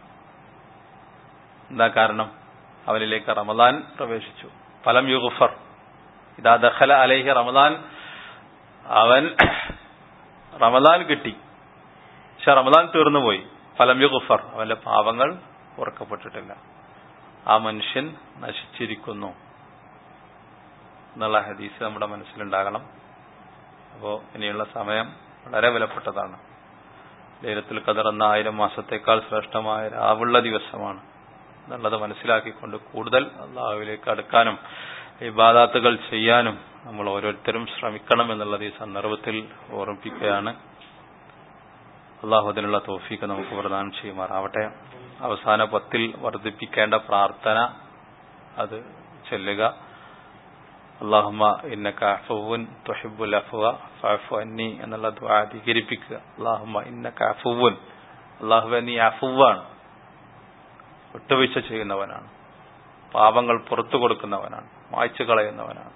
എന്താ കാരണം അവനിലേക്ക് റമദാൻ പ്രവേശിച്ചു ഫലം യുഗുഫർ ഇതാ ദഖല അലൈഹി റമദാൻ അവൻ റമദാൻ കിട്ടി പക്ഷെ റമദാൻ തീർന്നുപോയി ഫലം യുഗുഫർ അവന്റെ പാപങ്ങൾ ഓർക്കപ്പെട്ടിട്ടില്ല ആ മനുഷ്യൻ നശിച്ചിരിക്കുന്നു എന്നുള്ള ഹദീസ് നമ്മുടെ മനസ്സിലുണ്ടാകണം അപ്പോ ഇനിയുള്ള സമയം വളരെ വിലപ്പെട്ടതാണ് ലൈലത്തുൽ ഖദർ എന്ന ആയിരം മാസത്തേക്കാൾ ശ്രേഷ്ഠമായ രാവുള്ള ദിവസമാണ് എന്നുള്ളത് മനസ്സിലാക്കിക്കൊണ്ട് കൂടുതൽ അള്ളാഹുവിലേക്ക് അടുക്കാനും ഇബാദാത്തുകൾ ചെയ്യാനും നമ്മൾ ഓരോരുത്തരും ശ്രമിക്കണം എന്നുള്ളത് ഈ സന്ദർഭത്തിൽ ഓർമ്മിപ്പിക്കുകയാണ് അള്ളാഹു അതിനുള്ള തോഫീക്ക് നമുക്ക് പ്രദാനം ചെയ്യുമാറാവട്ടെ അവസാന പത്തിൽ വർദ്ധിപ്പിക്കേണ്ട പ്രാർത്ഥന അത് ചെല്ലുക അള്ളാഹുമ ഇന്നക അഫുവുൻ തുഹിബുൽ അഫുവ ഫഅഫു അന്നി എന്നുള്ള ദുആ അധികരിപ്പിക്കുക അള്ളാഹുമ ഇന്നക അഫുവുൻ അള്ളാഹുവെ നീ അഫുവാണ് വിട്ടുവീഴ്ച ചെയ്യുന്നവനാണ് പാപങ്ങൾ പുറത്തു കൊടുക്കുന്നവനാണ് മായ്ച്ചു കളയുന്നവനാണ്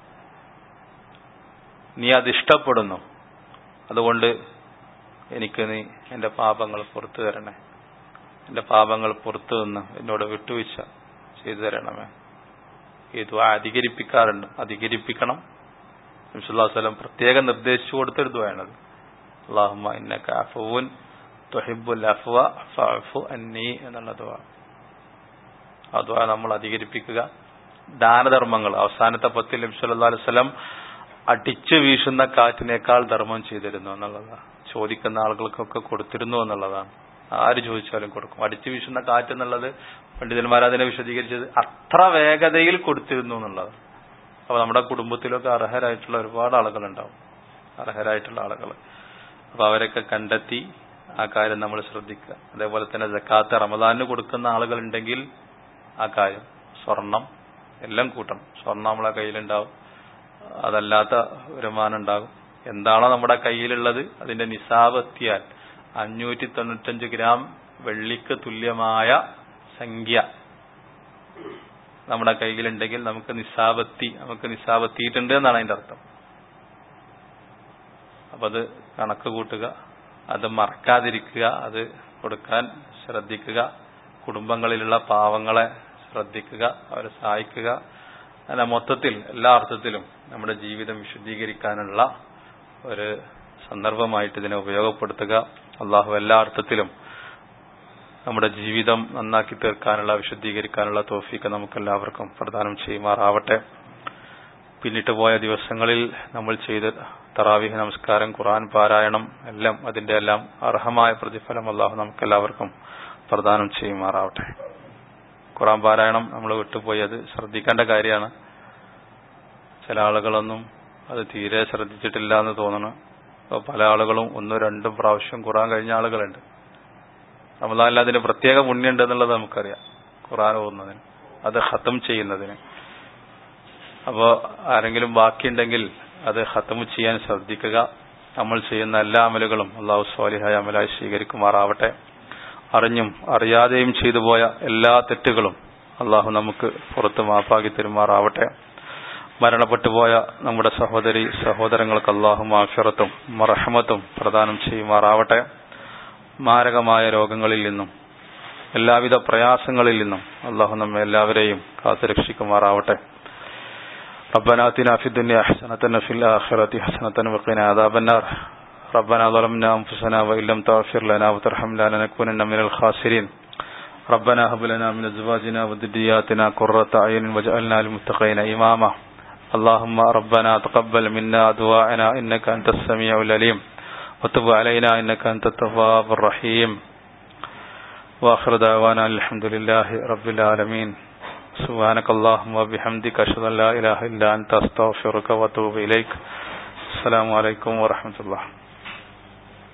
നീ അത് ഇഷ്ടപ്പെടുന്നു അതുകൊണ്ട് എനിക്ക് നീ എന്റെ പാപങ്ങൾ പുറത്തു തരണേ എന്റെ പാപങ്ങൾ പുറത്തു നിന്ന് എന്നോട് വിട്ടുവീഴ്ച ചെയ്തു തരണമേ ഈ ദ്വാ അധികരിപ്പിക്കാറുണ്ട് അധികരിപ്പിക്കണം നബ്സുല്ലാസ്ലം പ്രത്യേകം നിർദ്ദേശിച്ചു കൊടുത്തൊരു ദ്വായാണത് അള്ളാഹുമ ഇന്നക അഫുവുൻ തൊഹിബുൽ അഫ്വ ഫഅഫു അന്നി എന്നുള്ള ദ്വാ ആ ദ്വാ നമ്മൾ അധികരിപ്പിക്കുക ദാനധർമ്മങ്ങൾ അവസാനത്തെ പത്തിൽ നബി സല്ലല്ലാഹു അലൈഹി വസല്ലം അടിച്ചു വീശുന്ന കാറ്റിനേക്കാൾ ധർമ്മം ചെയ്തിരുന്നു എന്നുള്ളതാണ് ചോദിക്കുന്ന ആളുകൾക്കൊക്കെ കൊടുത്തിരുന്നു എന്നുള്ളതാണ് ആര് ചോദിച്ചാലും കൊടുക്കും അടിച്ചു വീശുന്ന കാറ്റ് എന്നുള്ളത് പണ്ഡിതന്മാർ അതിനെ വിശദീകരിച്ചത് അത്ര വേഗതയിൽ കൊടുത്തിരുന്നു എന്നുള്ളത് അപ്പൊ നമ്മുടെ കുടുംബത്തിലൊക്കെ അർഹരായിട്ടുള്ള ഒരുപാട് ആളുകളുണ്ടാവും അർഹരായിട്ടുള്ള ആളുകൾ അപ്പൊ അവരൊക്കെ കണ്ടെത്തി ആ കാര്യം നമ്മൾ ശ്രദ്ധിക്കുക അതേപോലെ തന്നെ ജക്കാത്ത് റമദാനിന് കൊടുക്കുന്ന ആളുകൾ ഉണ്ടെങ്കിൽ ആ കാര്യം സ്വർണം എല്ലാം കൂട്ടണം സ്വർണം നമ്മളെ കയ്യിലുണ്ടാവും അതല്ലാത്ത വരുമാനം ഉണ്ടാകും എന്താണോ നമ്മുടെ കയ്യിലുള്ളത് അതിന്റെ നിസാബ് എത്തിയാൽ അഞ്ഞൂറ്റി തൊണ്ണൂറ്റഞ്ച് ഗ്രാം വെള്ളിക്ക് തുല്യമായ സംഖ്യ നമ്മുടെ കയ്യിലുണ്ടെങ്കിൽ നമുക്ക് നിസാബെത്തി നമുക്ക് നിസാബെത്തിയിട്ടുണ്ട് എന്നാണ് അതിന്റെ അർത്ഥം അപ്പൊ അത് കണക്ക് കൂട്ടുക അത് മറക്കാതിരിക്കുക അത് കൊടുക്കാൻ ശ്രദ്ധിക്കുക കുടുംബങ്ങളിലുള്ള പാവങ്ങളെ ശ്രദ്ധിക്കുക അവരെ സഹായിക്കുക അങ്ങനെ മൊത്തത്തിൽ എല്ലാ അർത്ഥത്തിലും നമ്മുടെ ജീവിതം വിശുദ്ധീകരിക്കാനുള്ള ഒരു സന്ദർഭമായിട്ട് ഇതിനെ ഉപയോഗപ്പെടുത്തുക അള്ളാഹു എല്ലാ അർത്ഥത്തിലും നമ്മുടെ ജീവിതം നന്നാക്കി തീർക്കാനുള്ള വിശുദ്ധീകരിക്കാനുള്ള തോഫീക്ക് നമുക്കെല്ലാവർക്കും പ്രദാനം ചെയ്യുമാറാവട്ടെ പിന്നിട്ട് പോയ ദിവസങ്ങളിൽ നമ്മൾ ചെയ്ത തറാവിഹ് നമസ്കാരം ഖുറാൻ പാരായണം എല്ലാം അതിന്റെ എല്ലാം അർഹമായ പ്രതിഫലം അള്ളാഹു നമുക്കെല്ലാവർക്കും പ്രദാനം ചെയ്യുമാറാവട്ടെ ഖുറാൻ പാരായണം നമ്മൾ വിട്ടുപോയത് ശ്രദ്ധിക്കേണ്ട കാര്യമാണ് ചില ആളുകളൊന്നും അത് തീരെ ശ്രദ്ധിച്ചിട്ടില്ല എന്ന് തോന്നുന്നു അപ്പോൾ പല ആളുകളും ഒന്നും രണ്ടും പ്രാവശ്യം ഖുറാൻ കഴിഞ്ഞ ആളുകളുണ്ട് റമദാനിൽ അതിന് പ്രത്യേക പുണ്യമുണ്ട് എന്നുള്ളത് നമുക്കറിയാം ഖുറാൻ ഓതുന്നതിന് അത് ഹത്തം ചെയ്യുന്നതിന് അപ്പോൾ ആരെങ്കിലും ബാക്കിയുണ്ടെങ്കിൽ അത് ഹത്തം ചെയ്യാൻ ശ്രദ്ധിക്കുക നമ്മൾ ചെയ്യുന്ന എല്ലാ അമലുകളും അള്ളാഹു സ്വാലിഹായ അമലായി സ്വീകരിക്കുമാറാവട്ടെ അറിഞ്ഞും അറിയാതെയും ചെയ്തു പോയ എല്ലാ തെറ്റുകളും അള്ളാഹു നമുക്ക് പുറത്ത് മാപ്പാക്കി തരുമാറാവട്ടെ മരണപ്പെട്ടു പോയ നമ്മുടെ സഹോദരി സഹോദരങ്ങൾക്ക് അള്ളാഹു മാഫിറത്തും മറഹമത്തും പ്രദാനം ചെയ്യുമാറാവട്ടെ മാരകമായ രോഗങ്ങളിൽ നിന്നും എല്ലാവിധ പ്രയാസങ്ങളിൽ നിന്നും അള്ളാഹു നമ്മെ എല്ലാവരെയും കാത്തുരക്ഷിക്കുമാറാവട്ടെ ربنا آتنا في الدنيا حسنة وفي الآخرة حسنة وقنا عذاب النار ربنا ظلمنا أنفسنا وإن لم تغفر لنا وترحمنا لنكونن من الخاسرين ربنا هب لنا من أزواجنا وذرياتنا قرة أعين واجعلنا للمتقين إماما اللهم ربنا تقبل منا دعاءنا إنك أنت السميع العليم وتب علينا إنك أنت التواب الرحيم وآخر دعوانا الحمد لله رب العالمين سبحانك اللهم وبحمدك أشهد أن لا إله إلا أنت أستغفرك وأتوب إليك السلام عليكم ورحمة الله